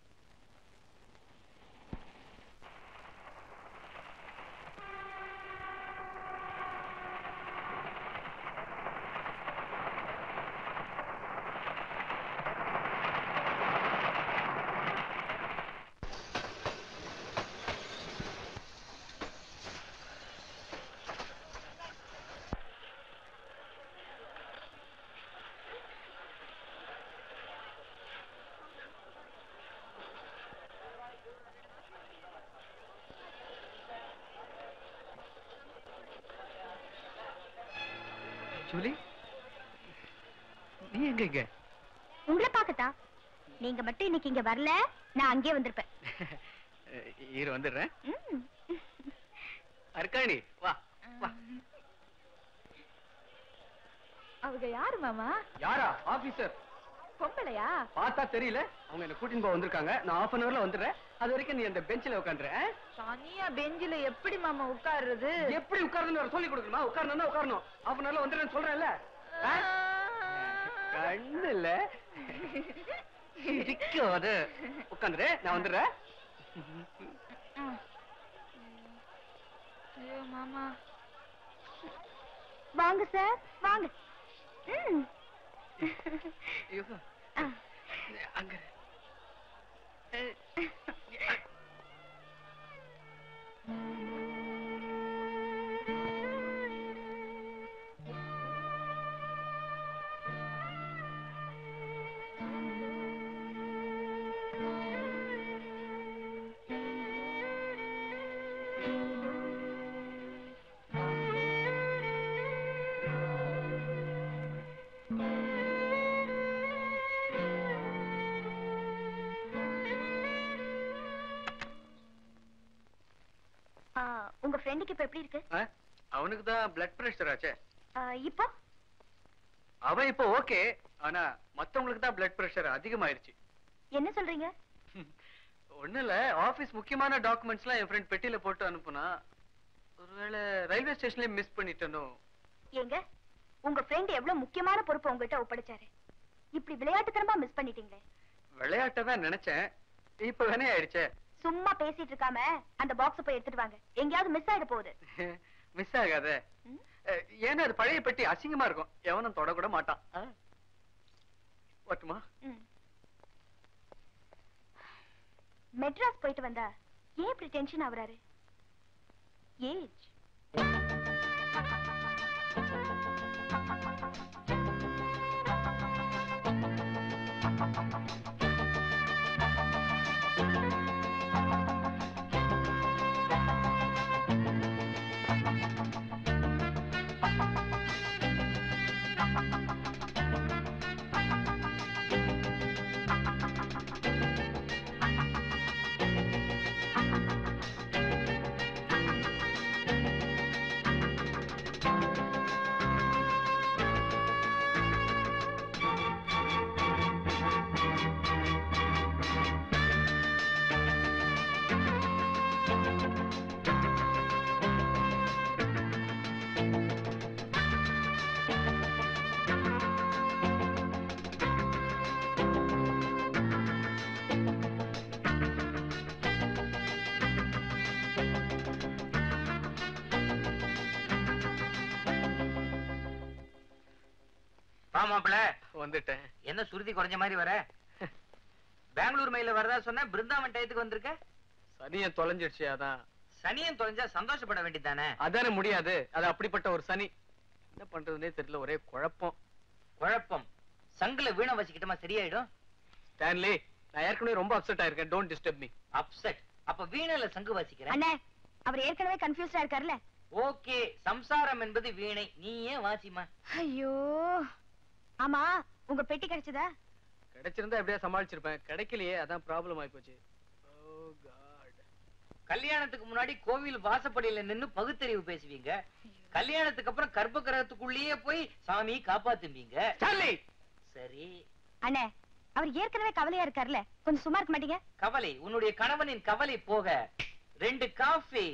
ஜூலி நீ எங்க இங்க உங்களை பாக்கத்தா நீங்க மட்டும் இன்னைக்கு இங்க வரல நான் அங்கேயே வந்திருப்பேன் இரு வந்துடுறேன் ம். அர்க்காணி வா வா அவங்க யாரு மாமா யாரா ஆபீசர் பொம்பளையா பார்த்தா தெரியல அவங்க என்ன கூட்டின்னு போக வந்திருக்காங்க நான் half அன் ஹவர்ல வந்துடுறேன் அது வரைக்கும் நீ அந்த பெஞ்சில உட்காந்துரு தனியா பெஞ்சில எப்படி மாமா உட்காருறது எப்படி உட்காருன்னு சொல்லி கொடுக்கணுமா உட்காரணும்னா உட்காரணும் half அன் ஹவர்ல வந்துடுறேன்னு சொல்றேன்ல ஆ? கண்ணுல சிரிக்காத உட்காந்துரு நான் வந்துடுறேன் ஐயோ மாமா வாங்க சார் வாங்க ம். ஐயோ. அங்க ஆ, உங்க ஃப்ரெண்டுக்கு இப்ப எப்படி இருக்கு ஆ? அவனுக்கு தான் பிளட் பிரஷர் ஆச்சே ஆ, இப்போ அவன் இப்போ ஓகே ஆனா மத்தவங்களுக்கு தான் பிளட் பிரஷர் அதிகமாயிருச்சு என்ன சொல்றீங்க ஒண்ணும் இல்ல ஆபீஸ் முக்கியமான டாக்குமெண்ட்ஸ் எல்லாம் என் ஃப்ரெண்ட் பெட்டியில போட்டு அனுப்புனா ஒருவேளை ரயில்வே ஸ்டேஷன்லயே மிஸ் பண்ணிட்டனோ ஏங்க உங்க ஃப்ரெண்ட் எவ்வளவு முக்கியமான பொறுப்பு உங்ககிட்ட ஒப்படைச்சாரு இப்படி விளையாட்டுத்தனமா மிஸ் பண்ணிட்டீங்களே விளையாட்ட தான் நினைச்சேன் இப்ப வேணே ஆயிடுச்சே சும்மா பேசிட்டு இருக்காம அந்த பாக்ஸ் போய் எடுத்துட்டு வாங்க எங்கேயாவது மிஸ் ஆயிட போகுது மிஸ் ஆகாத ம்? அஹ், ஏன்னா அது பழைய பெட்டி அசிங்கமா இருக்கும் எவனும் தொடக்கூட மாட்டான் ஆ? வரட்டுமா ம். மெட்ராஸ் போயிட்டு வந்தா ஏன் இப்படி டென்ஷன் ஆகுறாரு ஏஜ் மாப்பிள வந்துட்டேன் என்ன சுருதி குறைஞ்ச மாதிரி வர பெங்களூர் மெயில வரதா சொன்ன பிருந்தாவன் டயத்துக்கு வந்திருக்க சனியன் தொலைஞ்சிடுச்சு அதான் சனியன் தொலைஞ்சா சந்தோஷப்பட வேண்டியதானே அதானே முடியாது அது அப்படிப்பட்ட ஒரு சனி என்ன பண்றதுனே தெரியல ஒரே குழப்பம் குழப்பம் சங்குல வீணை வச்சுக்கிட்டமா சரியாயிடும் ஸ்டான்லி நான் ஏற்கனவே ரொம்ப அப்செட் ஆயிருக்கேன் டோன்ட் டிஸ்டர்ப் மீ அப்செட் அப்ப வீணையில சங்கு வாசிக்கிறேன் அண்ணே அவர் ஏற்கனவே கன்ஃபியூஸ்டா இருக்காருல்ல ஓகே சம்சாரம் என்பது வீணை நீ ஏன் வாசிமா ஐயோ ஆமா உங்க பெட்டி கிடைச்சதா கிடைச்சிருந்தா எப்படியா சமாளிச்சிருப்பேன் கிடைக்கலையே அதான் ப்ராப்ளம் ஆயிப்போச்சு ஓ காட் கல்யாணத்துக்கு முன்னாடி கோவில் வாசப்படியில நின்னு பகுத்தறிவு பேசுவீங்க கல்யாணத்துக்கு அப்புறம் கர்ப்ப கிரகத்துக்குள்ளேயே போய் சாமி காப்பாத்துவீங்க சார்லி சரி அண்ணே அவர் ஏற்கனவே கவலையா இருக்காருல்ல கொஞ்சம் சும்மா இருக்க மாட்டீங்க கவலை உன்னுடைய கணவனின் கவலை போக ரெண்டு காஃபி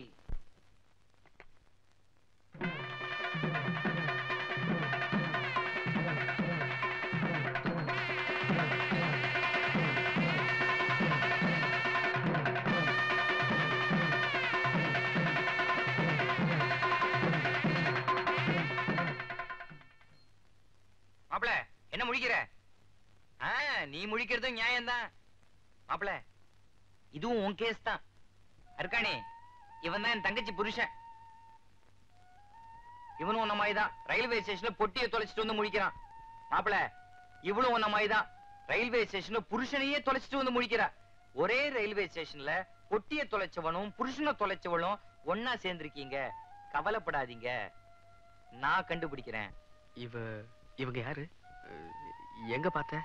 மாப்பிள என்ன முழிக்கிற ஆ, நீ முழிக்கிறதும் நியாயம்தான் மாப்பிள இதுவும் உன் கேஸ் தான் அருக்காணி இவன் தான் என் தங்கச்சி புருஷன் இவனும் உன்ன மாதிரி தான் ரயில்வே ஸ்டேஷன்ல பொட்டியை தொலைச்சிட்டு வந்து முழிக்கிறான் மாப்பிள இவளும் உன்ன மாதிரி தான் ரயில்வே ஸ்டேஷன்ல புருஷனையே தொலைச்சிட்டு வந்து முழிக்கிறா ஒரே ரயில்வே ஸ்டேஷன்ல பொட்டியை தொலைச்சவனும் புருஷனை தொலைச்சவளும் ஒன்னா சேர்ந்திருக்கீங்க கவலைப்படாதீங்க நான் கண்டுபிடிக்கிறேன் இவ இவங்க யாரு அஹ், எங்க பார்த்த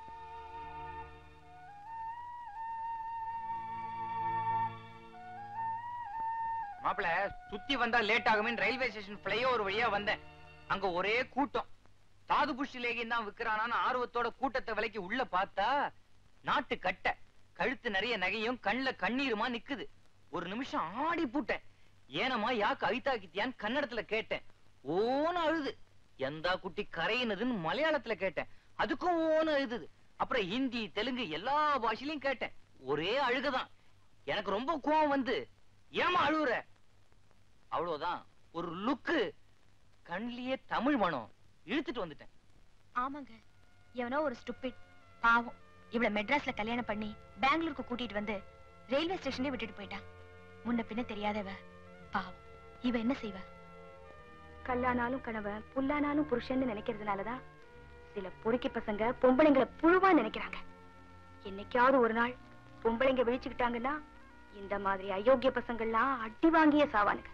மாப்பிள சுத்தி வந்தா லேட் ஆகுமே ரயில்வே ஸ்டேஷன் ஃபிளைஓவர் வழியா வந்தேன் அங்க ஒரே கூட்டம் தாது புஷ்டி லேகியம் தான் விக்கிறானான்னு ஆர்வத்தோட கூட்டத்தை விலைக்கு உள்ள பார்த்தா நாட்டு கட்டை கழுத்து நிறைய நகையும் கண்ணுல கண்ணீருமா நிக்குது ஒரு நிமிஷம் ஆடி பூட்டேன் ஏனம்மா யாக்கு அவிதாக்கித்தியான்னு கன்னடத்துல கேட்டேன் ஓன்னு அழுது எந்தா குட்டி கரையினதுன்னு மலையாளத்துல கேட்டேன் அதுக்கும் ஓன்னு அழுதுது அப்புறம் ஹிந்தி தெலுங்கு எல்லா பாஷையிலயும் கேட்டேன் ஒரே அழுகுதான் எனக்கு ரொம்ப கோவம் வந்து ஏமா அழுவுற அவ்வளவுதான் ஒரு லுக்கு கண்லயே தமிழ் மனம் இழுத்துட்டு வந்துட்டேன் ஆமாங்க எவனோ ஒரு ஸ்டூபிட் பாவம் இவள மெட்ராஸ்ல கல்யாணம் பண்ணி பெங்களூருக்கு கூட்டிட்டு வந்து ரயில்வே ஸ்டேஷன்லயே விட்டுட்டு போயிட்டான் முன்ன பின்ன தெரியாதவ பாவம் இவ என்ன செய்வா கல்லானாலும் கணவன் புல்லானாலும் புருஷன்னு நினைக்கிறதுனாலதான் சில பொறுக்கி பசங்க பொம்பளைங்களை புழுவா நினைக்கிறாங்க என்னைக்காவது ஒரு நாள் பொம்பளைங்க விழிச்சுக்கிட்டாங்கன்னா இந்த மாதிரி அயோக்கிய பசங்கள்லாம் அடி வாங்கிய சாவானுங்க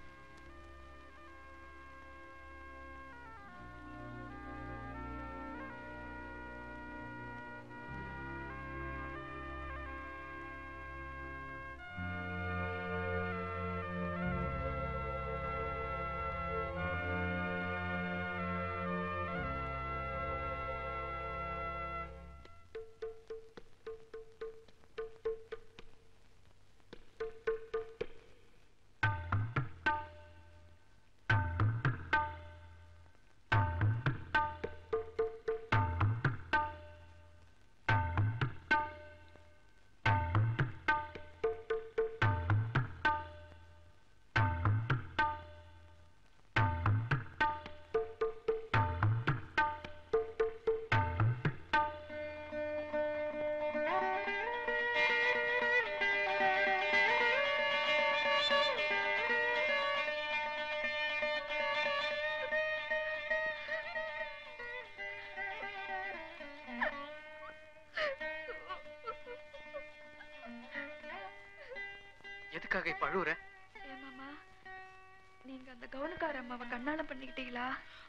எதுக்காக இப்ப அழுவுற ஏமாமா நீங்க அந்த கவுனுக்கார அம்மாவை கண்ணால பண்ணிக்கிட்டீங்களா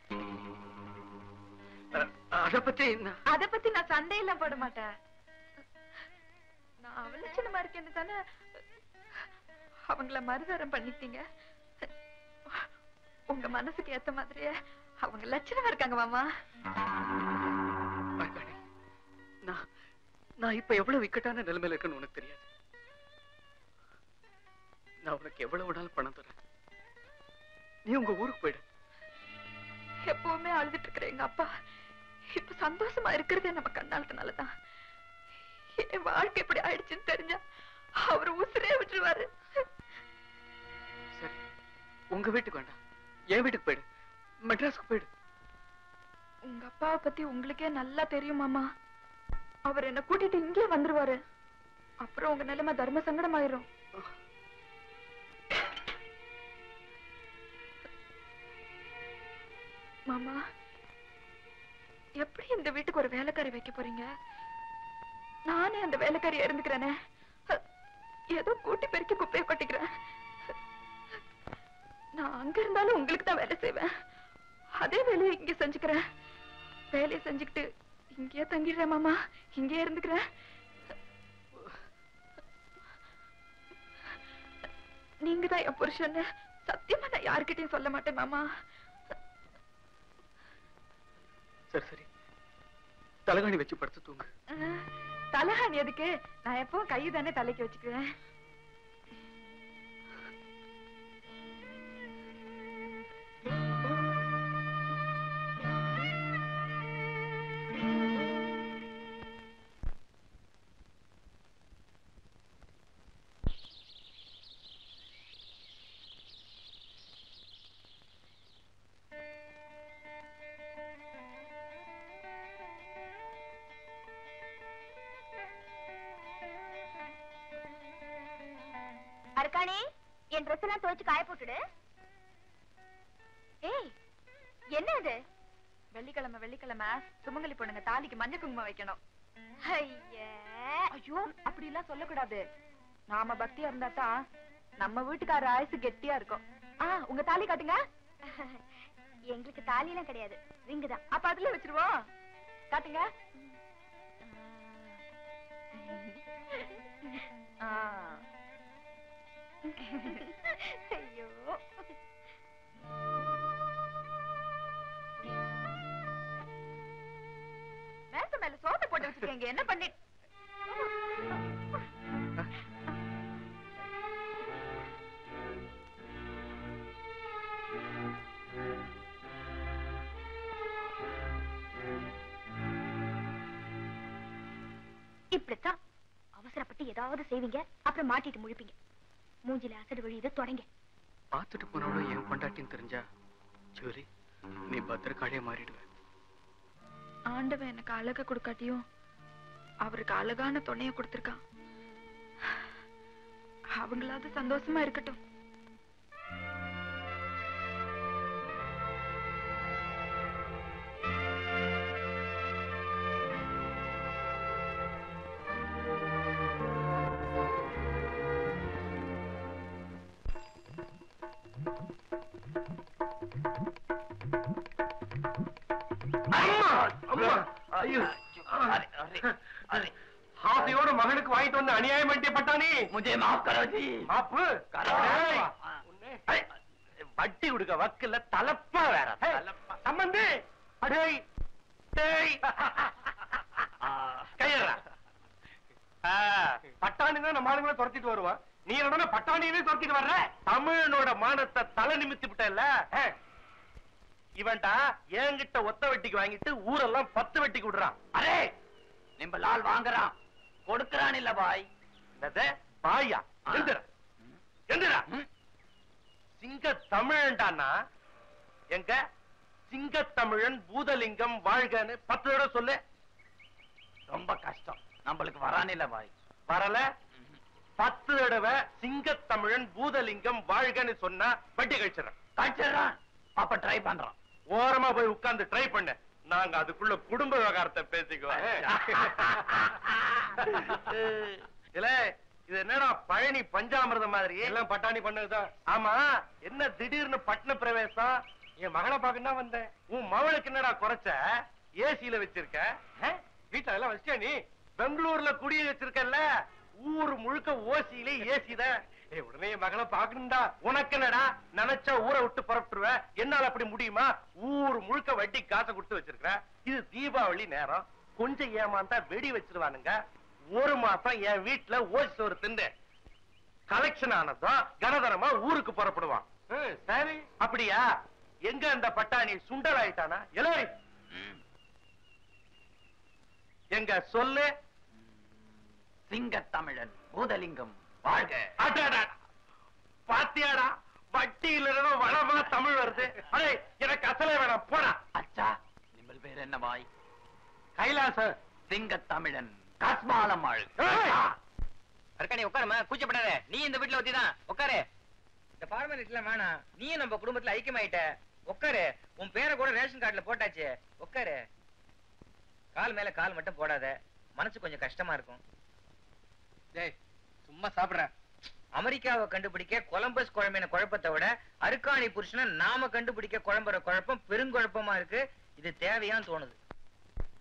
அஹ், அத பத்தி நான் அத பத்தி நான் சண்டையெல்லாம் போட மாட்டேன் நான் அவலட்சணமா இருக்கேன்னு தானே அவங்கள மறுதரம் பண்ணிட்டீங்க உங்க மனசுக்கு ஏத்த மாதிரியே அவங்க லட்சணமா இருக்காங்க மாமா மருதாணி, நான் நான் இப்ப எவ்வளவு இக்கட்டான நிலைமையில இருக்கேன்னு உனக்கு தெரியாது நான் உனக்கு எவ்வளவு வேணாலும் பணம் தரேன் நீ உங்க ஊருக்கு போயிடு எப்பவுமே அழுதுட்டு இருக்கிற எங்க அப்பா இப்ப சந்தோஷமா இருக்கிறதே நம்ம கண்ணாலத்தினாலதான் என் வாழ்க்கை இப்படி ஆயிடுச்சுன்னு தெரிஞ்சா அவர் உசுரே விட்டுருவாரு சரி உங்க வீட்டுக்கு வேண்டாம் என் வீட்டுக்கு போயிடு மெட்ராஸ்க்கு போயிடு உங்க அப்பாவை பத்தி உங்களுக்கே நல்லா தெரியும் மாமா அவர் என்ன கூட்டிட்டு இங்கே வந்துருவாரு அப்புறம் உங்க நிலைமை தர்ம சங்கடமாயிரும் மாமா எப்படி இந்த வீட்டுக்கு ஒரு வேலைக்காரி வைக்க போறீங்க நானே அந்த வேலைக்காரியா இருந்துக்கிறேனே ஏதோ கூட்டி பெருக்கி குப்பையை கொட்டிக்கிறேன் நான் அங்க இருந்தாலும் உங்களுக்கு தான் வேலை செய்வேன் அதே வேலையை இங்க செஞ்சுக்கிறேன் வேலையை செஞ்சுக்கிட்டு இங்கேயே தங்கிடுறேன் மாமா இங்கேயே இருந்துக்கிறேன் நீங்க தான் என் புருஷன் சத்தியமா நான் யாருக்கிட்டையும் சொல்ல மாட்டேன் மாமா சரி சரி தலகாணி வச்சு படுத்து தூங்கு அஹ், தலகாணி எதுக்கு நான் எப்பவும் கை தானே தலைக்கு வச்சுக்குவேன் அர்க்காணி என் ட்ரெஸ் எல்லாம் துவைச்சு காய போட்டுடு ஏய் என்ன இது வெள்ளிக்கிழமை வெள்ளிக்கிழமை சுமங்கலி பொண்ணுங்க தாலிக்கு மஞ்சள் குங்குமம் வைக்கணும் ஐயே ஐயோ அப்படி எல்லாம் சொல்லக்கூடாது நாம பக்தியா இருந்தா தான் நம்ம வீட்டுக்கார ஆயுசு கெட்டியா இருக்கும் ஆ உங்க தாலி காட்டுங்க எங்களுக்கு தாலி எல்லாம் கிடையாது ரிங்கு தான் அப்ப அதுல வச்சிருவோம் காட்டுங்க ஆ. ஐயோ மேச மேல சோத்த போட்டு வச்சிருக்கீங்க என்ன பண்ணி இப்படித்தான் அவசரப்பட்டு ஏதாவது செய்வீங்க அப்புறம் மாட்டிட்டு முழிப்பீங்க மூஞ்சில அசடு விழியுது தொடங்க பார்த்துட்டு போனவளும் என் பொண்டாட்டின்னு தெரிஞ்சா ஜூலி நீ பத்திரக்காளியா மாறிடுவ ஆண்டவன் எனக்கு அழக கொடுக்காட்டியும் அவருக்கு அழகான துணைய கொடுத்திருக்கான் அவங்களாவது சந்தோஷமா இருக்கட்டும் அம்மா அம்மா ஐயோ ஆசையோட மகனுக்கு வாங்கிட்டு வந்து அநியாயம் பண்ணிட்டே பட்டானி मुझे माफ करो जी மாப்பு ஏய், உன்னை- வட்டி கொடுக்க வக்குல தலப்பா வேற ஏய், சம்பந்தி அடேய் டேய் கையறா பட்டாணி தான் நம்ம ஆளுங்களை துரத்திட்டு வருவான் நீ என்னடா பட்டாணியவே துரத்திட்டு வர்ற தமிழனோட மானத்தை தலை நிமித்தி விட்டல இவன்டா என்கிட்ட ஒத்த வெட்டிக்கு வாங்கிட்டு ஊரெல்லாம் பத்து வெட்டிக்கு விடுறான் அரே நிம்ப லால் வாங்குறான் கொடுக்கறான் இல்ல பாய் என்னது பாயா எந்திர எந்திரா சிங்க தமிழன்டானா எங்க சிங்க தமிழன் பூதலிங்கம் வாழ்கன்னு பத்து தடவை சொல்லு ரொம்ப கஷ்டம் நம்மளுக்கு வரான் இல்ல பாய் வரல பத்து தடவை சிங்க தமிழன் பூதலிங்கம் வாழ்கன்னு சொன்னா வட்டி கழிச்சிடறேன் கழிச்சிடுறான் அப்ப ட்ரை பண்றான் ஓரமா போய் உட்கார்ந்து ட்ரை பண்ண நாங்க அதுக்குள்ள குடும்ப விவகாரத்தை பேசிக்குவோம் இல்ல இது என்னடா பழனி பஞ்சாமிர்தம் மாதிரி எல்லாம் பட்டாணி பண்ணதுதான் ஆமா என்ன திடீர்னு பட்ன பிரவேசம் என் மகளை பார்க்க தான் வந்தேன் உன் மவளுக்கு என்னடா குறைச்ச ஏசியில வச்சிருக்க ஆ? வீட்டுல எல்லாம் வச்சியா நீ பெங்களூர்ல குடிய வச்சிருக்கல்ல ஊர் முழுக்க ஓசியில ஏசி தான் ஏய், உடனே என் மகளை பாக்கணும்டா உனக்கு என்னடா நினைச்சா ஊரை விட்டு புறப்பட்டுருவ என்னால அப்படி முடியுமா ஊர் முழுக்க வட்டி காசை கொடுத்து வச்சிருக்கிற இது தீபாவளி நேரம் கொஞ்சம் ஏமாந்தா வெடி வச்சிருவானுங்க ஒரு மாசம் என் வீட்டுல ஓசி சோறு திண்டு கலெக்ஷன் ஆனதும் கனதரமா ஊருக்கு புறப்படுவான் ம், சரி அப்படியா எங்க அந்த பட்டாணி சுண்டல் ஆயிட்டானா எலை எங்க சொல்லு சிங்க தமிழன் பூதலிங்கம் வாழ்க அடடா. பாத்தியாடா வட்டியில இருந்து வளமா தமிழ் வருது அடே எனக்கு அசலே வேணாம் போடா அச்சா நிம்பல் பேர் என்ன பாய் கைலாச சிங்க தமிழன் கஸ்மாலம் வாழ்க அர்க்காணி உட்காருமா கூச்சப்படாத நீ இந்த வீட்டுல ஒத்திதான் உட்காரு இந்த ஃபார்மாலிட்டி எல்லாம் வேணாம் நீயும் நம்ம குடும்பத்துல ஐக்கியமாயிட்ட உட்காரு உன் பேரை கூட ரேஷன் கார்டுல போட்டாச்சு உட்காரு கால் மேல கால் மட்டும் போடாத மனசு கொஞ்சம் கஷ்டமா இருக்கும் டேய் சும்மா சாப்பிடுறேன் அமெரிக்காவை கண்டுபிடிக்க கொலம்பஸ் குழம்பின குழப்பத்தை விட அருக்காணி புருஷனை நாம கண்டுபிடிக்க குழம்புற குழப்பம் பெருங்குழப்பமா இருக்கு இது தேவையான்னு தோணுது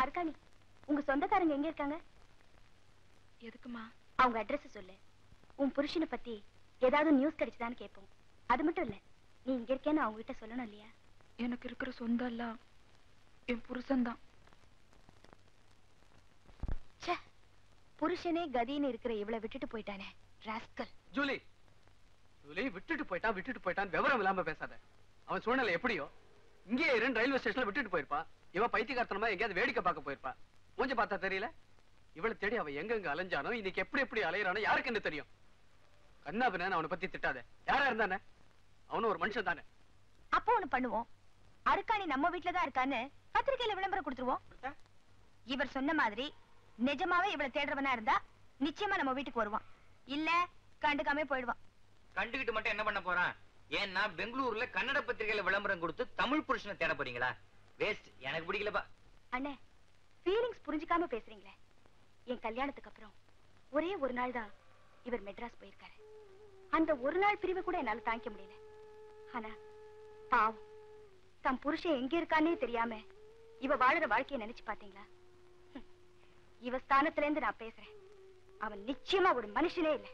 அர்க்காணி உங்க சொந்தக்காரங்க எங்க இருக்காங்க எதுக்குமா அவங்க அட்ரஸ் சொல்லு உன் புருஷனை பத்தி ஏதாவது நியூஸ் கிடைச்சுதான்னு கேட்போம் அது மட்டும் இல்ல நீ இங்க இருக்கேன்னு அவங்க கிட்ட சொல்லணும் இல்லையா எனக்கு இருக்கிற சொந்தம் எல்லாம் என் புருஷன்தான் ச்சே புருஷனே கதின்னு இருக்கிற இவளை விட்டுட்டு போயிட்டானே ராஸ்கல் ஜூலி ஜூலி விட்டுட்டு போயிட்டான் விட்டுட்டு போயிட்டான் விவரம் இல்லாம பேசாத அவன் சூழ்நிலை எப்படியோ இங்கே இருந்து ரயில்வே ஸ்டேஷன்ல விட்டுட்டு போயிருப்பா இவ பைத்தியக்காரத்தனமா எங்கேயாவது வேடிக்கை பார்க்க போயிருப்பா மூஞ்ச பார்த்தா தெரியல இவளை தேடி அவன் எங்கெங்க அலைஞ்சானோ இன்னைக்கு எப்படி எப்படி அலையறானோ யாருக்கு என்ன தெரியும் கண்ணாபின்னு அவனை பத்தி திட்டாத யாரா இருந்தானே அவனும் ஒரு மனுஷன் தானே அப்போ ஒண்ணு பண்ணுவோம் அருக்காணி நம்ம வீட்ல தான் இருக்கான்னு பத்திரிக்கையில விளம்பரம் கொடுத்துருவோம் இவர் சொன்ன மாதிரி நிஜமாவே இவளை தேடுறவனா இருந்தா நிச்சயமா நம்ம வீட்டுக்கு வருவான் இல்ல கண்டுக்காம போயிடுவான் கண்டுகிட்டு மட்டும் என்ன பண்ண போறான் ஏன்னா பெங்களூர்ல கன்னட பத்திரிகையில விளம்பரம் கொடுத்து தமிழ் புருஷனை தேட போறீங்களா வேஸ்ட் எனக்கு பிடிக்கலப்பா அண்ணே ஃபீலிங்ஸ் புரிஞ்சுக்காம பேசுறீங்களே என் கல்யாணத்துக்கு அப்புறம் ஒரே ஒரு நாள் தான் இவர் மெட்ராஸ் போயிருக்காரு அந்த ஒரு நாள் பிரிவை கூட என்னால தாங்கிக்க முடியல ஆனா பாவம் தன் புருஷன் எங்க இருக்கானே தெரியாம இவ வாழுற வாழ்க்கைய நினைச்சு பாத்தீங்களா ஹம். இவ ஸ்தானத்துல இருந்து நான் பேசுறேன் அவன் நிச்சயமா ஒரு மனுஷனே இல்ல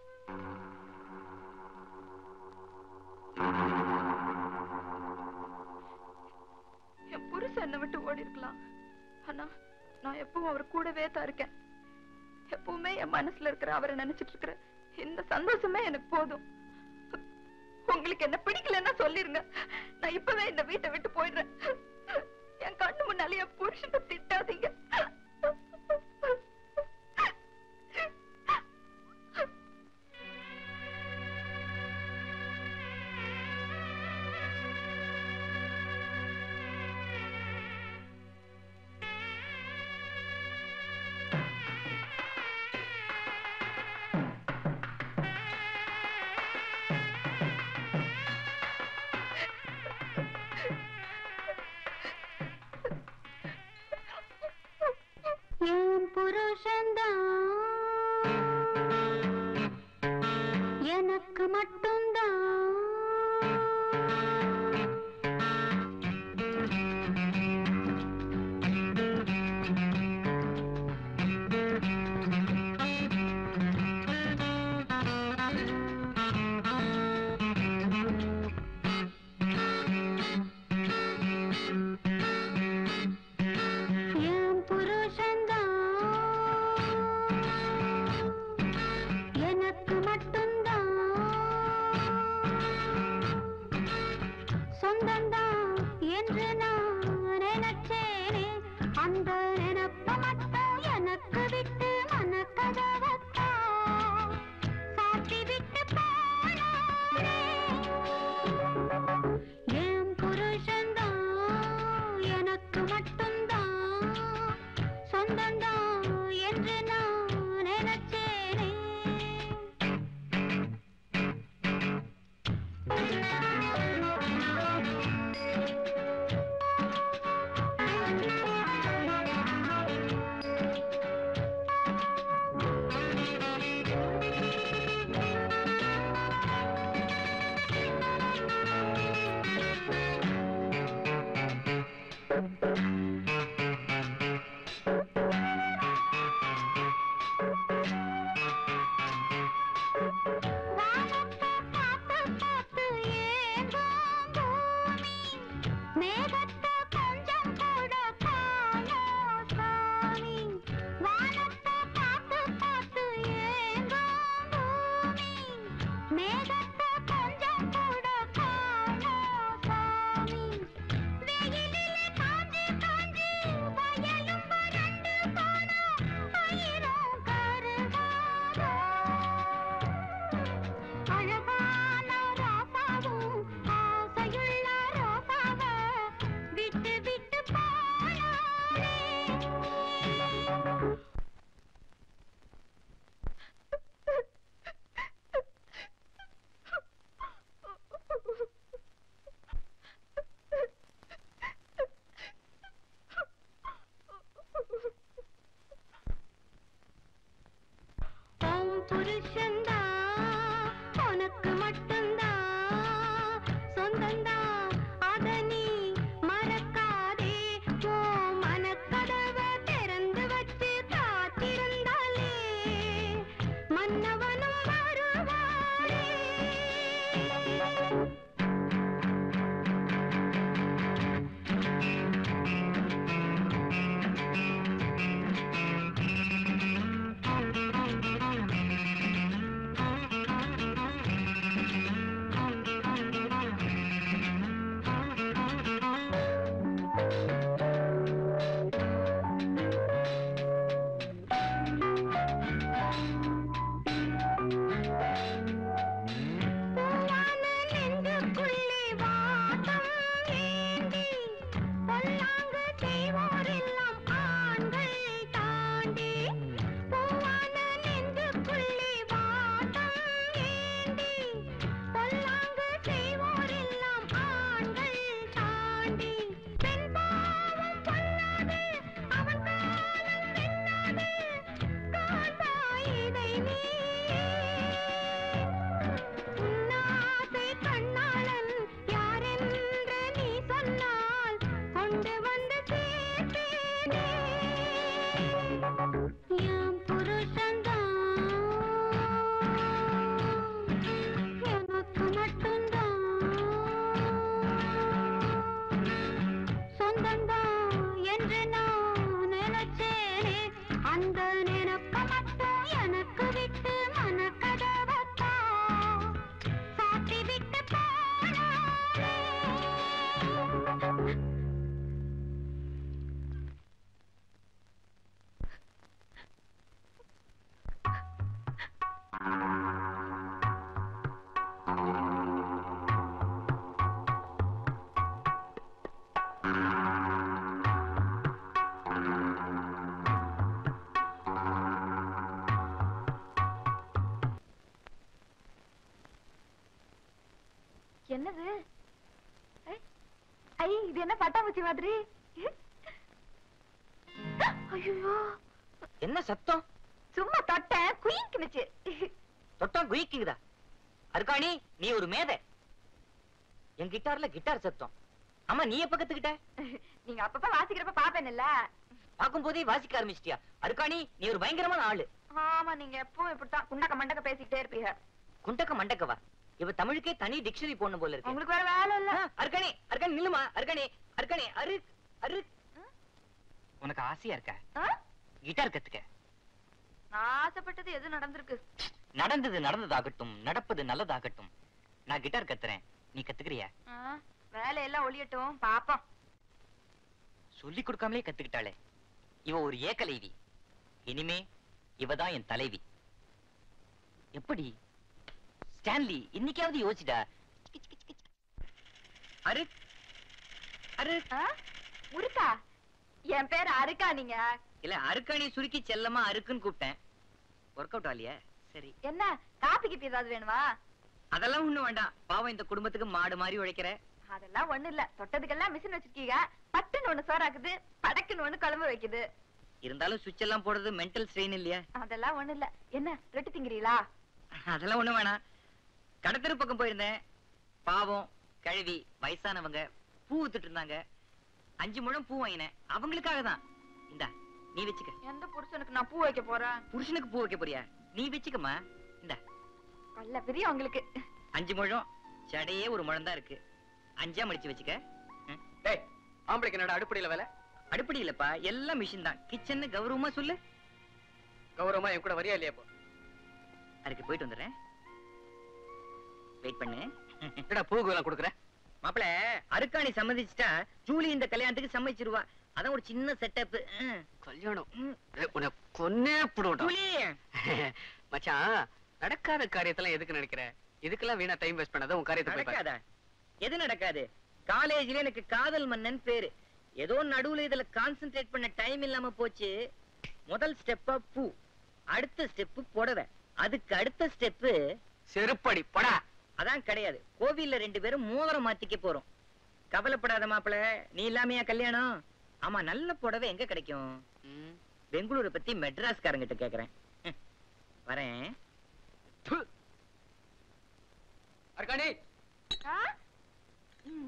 என் புருஷன் என்னை விட்டு ஓடி இருக்கலாம் ஆனா நான் எப்பவும் அவர் கூடவே தான் இருக்கேன் எப்பவுமே என் மனசுல இருக்கிற அவரை நினைச்சிட்டு இருக்கிற இந்த சந்தோஷமே எனக்கு போதும் உங்களுக்கு என்ன பிடிக்கலன்னா சொல்லிருங்க நான் இப்பவே இந்த வீட்டை விட்டு போயிடுறேன் என் கண்ணு முன்னாலே என் புருஷனை திட்டாதீங்க என் புருஷன்தான் எனக்கு மட்டும்தான் என் புருஷன்தான் எனக்கு மட்டும்தான் சொந்தந்தான் என்று நான் நினைச்சேனே அந்த நினப்ப மட்டும் எனக்கு விட்டு மனக்கதவத்தான் சாத்தி விட்டு போனானே என் புருஷன்தான் எனக்கு மட்டும்தான் சொந்தந்தான் என்று நான் நினைச்சேனே வானத்தை பார்த்து பார்த்து ஏங்கும் பூமி மேகத்தை கொஞ்சம் கூட காணோம் சாமி வானத்தை பார்த்து பார்த்து ஏங்கும் பூமி மேகத்தை கொஞ்சம் கூட காணோம் சாமி வெயிலிலே காஞ்சு காஞ்சு வயலும் வறண்டு போனோம் பயிரும் கருகாதோ அழகான ரோசாவும் ஆசையுள்ள ரோசாவ விட்டு விட்டு போனாலே உன் புருஷன்தான் உனக்கு மட்டும்தான் சொந்தந்தான் அத நீ மறக்காதே உன் மனக்கதவை திற அந்த நினப்ப மட்டும் எனக்கு விட்டு மனக்கதவத்தா சாத்தி விட்டு போனாலே என்னது ஐ, ஐ இது என்ன பட்டாம்பூச்சி மாதிரி ஐயோ என்ன சத்தம் சும்மா தொட்டேன் குயிக்குனுச்சு தொட்டா குயிக்குதா அருக்காணி நீ ஒரு மேதை என் கிட்டார்ல கிட்டார் சத்தம் ஆமா நீ எப்ப கத்துக்கிட்ட நீங்க அப்பப்ப வாசிக்கிறப்ப பாப்பேன்ல பார்க்கும் போதே வாசிக்க ஆரம்பிச்சிட்டியா அருக்காணி நீ ஒரு பயங்கரமான ஆளு ஆமா நீங்க எப்பவும் இப்படித்தான் குண்டக்க மண்டக்க பேசிக்கிட்டே இருப்பீங்க குண்டக்க மண்டக்கவா இவ தமிழுக்கே தனி டிக்ஷனரி போடணும் போல இருக்கு உங்களுக்கு வேற வேலை இல்ல ஆ, அருக்காணி அருக்காணி நில்லுமா அருக்காணி அருக்காணி அரு அரு உனக்கு ஆசையா இருக்கா ஆ? கிட்டார் கத்துக்க நான் ஆசைப்பட்டது எது நடந்திருக்கு நடந்தது நடந்ததாகட்டும் நடப்பது நல்லதாகட்டும் நான் கிட்டார் கத்துறேன் நீ கத்துக்கிறியா ஆ, வேலையெல்லாம் ஒளியட்டும் பாப்போம் சொல்லி கொடுக்காமலே கத்துக்கிட்டாளே இவ ஒரு ஏகலைவி இனிமே இவதான் என் தலைவி எப்படி ஸ்டான்லி இன்னைக்காவது யோசிடா அரு அரு ஆ? முருக்கா என் பேர் அருக்கா நீங்க இல்ல அருக்காணி சுருக்கி செல்லமா அருக்குன்னு கூப்பிட்டேன் ஒர்க் அவுட் ஆலியா சரி என்ன காப்பி கிப்பி ஏதாவது வேணுமா அதெல்லாம் ஒண்ணும் வேண்டாம் பாவம் இந்த குடும்பத்துக்கு மாடு மாதிரி உழைக்கிற அதெல்லாம் ஒண்ணு இல்ல தொட்டதுக்கெல்லாம் மிஷின் வச்சிருக்கீங்க பட்டுன்னு ஒண்ணு சோறாக்குது படக்குன்னு ஒண்ணு குழம்பு வைக்குது இருந்தாலும் சுவிட்ச் எல்லாம் போடுறது மென்டல் ஸ்ட்ரெயின் இல்லையா அதெல்லாம் ஒண்ணு இல்ல என்ன ரொட்டி திங்கிறீங்களா அதெல்லாம் ஒண்ணும் வேணாம் கடத்தரு பக்கம் போயிருந்தேன் பாவம் கழுவி வயசானவங்க பூ வித்துட்டு இருந்தாங்க அஞ்சு முழம் பூ வாங்கினேன் அவங்களுக்காக தான் இந்தா நீ வச்சுக்க எந்த புருஷனுக்கு நான் பூ வைக்க போறேன் புருஷனுக்கு பூ வைக்க போறியா நீ வச்சுக்கம்மா இந்த கல்ல பிரியம் உங்களுக்கு அஞ்சு முழம் சடையே ஒரு முழம் தான் இருக்கு அஞ்சா மடிச்சு வச்சுக்க ம். டேய் ஆம்பளைக்கு என்னடா அடுப்படியில வேலை அடுப்படி இல்லப்பா எல்லாம் மிஷின் தான் கிச்சன்னு கௌரவமா சொல்லு கௌரவமா என் கூட வரியா இல்லையா இப்போ அதுக்கு போயிட்டு வந்துடுறேன் வெயிட் பண்ணு என்னடா பூக்கு எல்லாம் கொடுக்குறேன் மாப்பிள அருக்காணி சம்மதிச்சிட்டா ஜூலி இந்த கல்யாணத்துக்கு சம்மதிச்சிருவா அதான் ஒரு சின்ன செட்டப் கல்யாணம் ஏய், உன்னை கொன்னே போடுவோம் ஜூலி மச்சான் நடக்காத காரியத்தெல்லாம் எதுக்கு நினைக்கிற இதுக்கெல்லாம் வீணா டைம் வேஸ்ட் பண்ணாத உன் காரியத்தை போய் பாரு. நடக்காதா எது நடக்காது காலேஜ்ல எனக்கு காதல் மன்னன் பேரு ஏதோ நடுவுல இதுல கான்சென்ட்ரேட் பண்ண டைம் இல்லாம போச்சு முதல் ஸ்டெப்பா பூ அடுத்த ஸ்டெப் புடவை அதுக்கு அடுத்த ஸ்டெப் செருப்படி படா அதான் கிடையாது கோவில்ல ரெண்டு பேரும் மோதிரம் மாத்திக்க போறோம் கவலைப்படாத மாப்பிள நீ இல்லாமையா கல்யாணம் ஆமா நல்ல புடவை எங்க கிடைக்கும் ம். பெங்களூரை பத்தி மெட்ராஸ்காரங்கிட்ட கேக்குறேன் ம். வரேன் ப்பு. அர்காணி ஆ? ம்.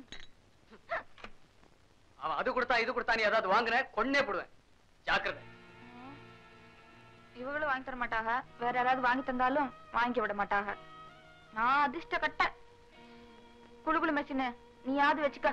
அவன் அது கொடுத்தா இது கொடுத்தா நீ ஏதாவது வாங்குற கொன்னே போடுவேன் ஜாக்கிரதை இவங்களும் வாங்கி தர மாட்டாங்க வேற யாராவது வாங்கி தந்தாலும் வாங்கி விட மாட்டாங்க நான் அதிர்ஷ்ட கட்ட குளு குளு மெஷினு நீயாவது வச்சுக்க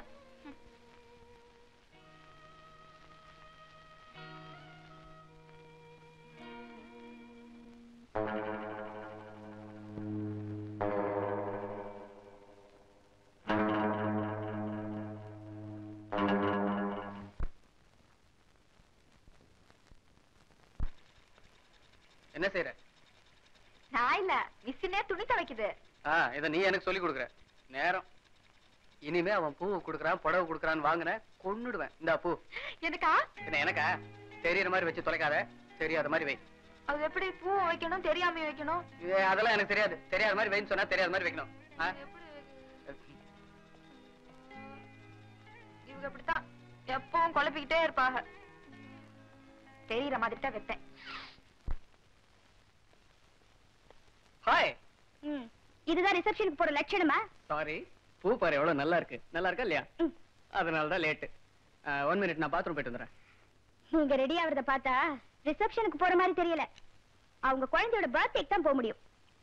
என்ன செய்யற நான் இல்ல மிஷினே துணி துவைக்குது ஆ இத நீ எனக்கு சொல்லி கொடுக்குற நேரம் இனிமே அவன் பூ கொடுக்குறான் புடவை கொடுக்குறான்னு வாங்குன கொன்னுடுவேன் இந்தா பூ எனக்கா என்ன எனக்கா தெரியற மாதிரி வச்சு தொலைக்காத தெரியாத மாதிரி வை அது எப்படி பூ வைக்கணும் தெரியாம வைக்கணும் இது அதெல்லாம் எனக்கு தெரியாது தெரியாத மாதிரி வைன்னு சொன்னா தெரியாத மாதிரி வைக்கணும் ஆ? இவங்க அப்படித்தான் எப்பவும் குழப்பிக்கிட்டே இருப்பாங்க தெரியற மாதிரி தான் வைப்பேன் ஹாய் இதுதான் ரிசப்ஷனுக்கு போற லட்சணமா சாரி பூ பாரு எவ்வளவு நல்லா இருக்கு நல்லா இருக்கா இல்லையா அதனால தான் லேட்டு ஒன் மினிட் நான் பாத்ரூம் போயிட்டு வந்துடுறேன் நீங்க ரெடி ஆவறத பார்த்தா ரிசப்ஷனுக்கு போற மாதிரி தெரியல அவங்க குழந்தையோட பர்த்டேக்கு தான் போக முடியும்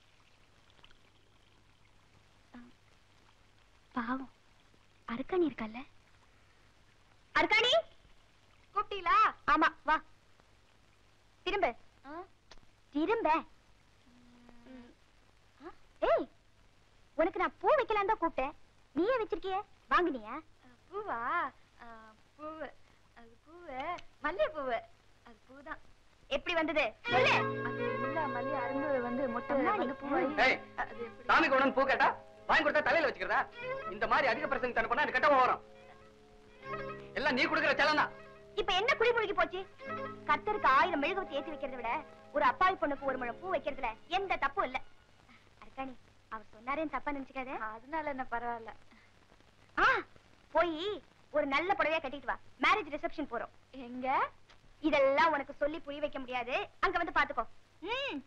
பாவம் அருக்காணி இருக்கல்ல அருக்காணி கூப்பிட்டீங்களா ஆமா வா திரும்ப திரும்ப ம். ஆ, ஏய் உனக்கு நான் பூ வைக்கலாம் தான் கூப்பிட்டேன் நீயே வச்சிருக்கிய வாங்குனியா பூவா ஆ, பூவு அது பூவு மல்லிகை பூவு அது பூதான் எப்படி வந்தது சொல்லு அது உள்ள மல்லிகை அரும்பு வந்து மொட்டை அம்மாடி. வந்து பூவாயி ஏய், அது எப்படி சாமி கொண்டு பூ கேட்டா வாங்கி கொடுத்தா தலையில வச்சுக்கிறதா இந்த மாதிரி அதிக பிரசங்க தரப்பா எனக்கு கெட்ட வரும் எல்லாம் நீ கொடுக்குற செலம் தான் இப்ப என்ன குடி முழுகி போச்சு கர்த்தருக்கு ஆயிரம் மெழுகுவத்தி ஏத்தி வைக்கிறத விட ஒரு அப்பாவி பொண்ணுக்கு ஒரு முழம் பூ வைக்கிறதுல எந்த தப்பும் இல்ல அர்க்காணி அவர் சொன்னாரேன்னு தப்பா நினைச்சுக்காத அதனால என்ன பரவாயில்ல ஆ போய் ஒரு நல்ல புடவையா கட்டிட்டு வா மேரேஜ் ரிசப்ஷன் போறோம் எங்க இதெல்லாம் உனக்கு சொல்லி புரிய வைக்க முடியாது அங்க வந்து பாத்துக்கோ ம்.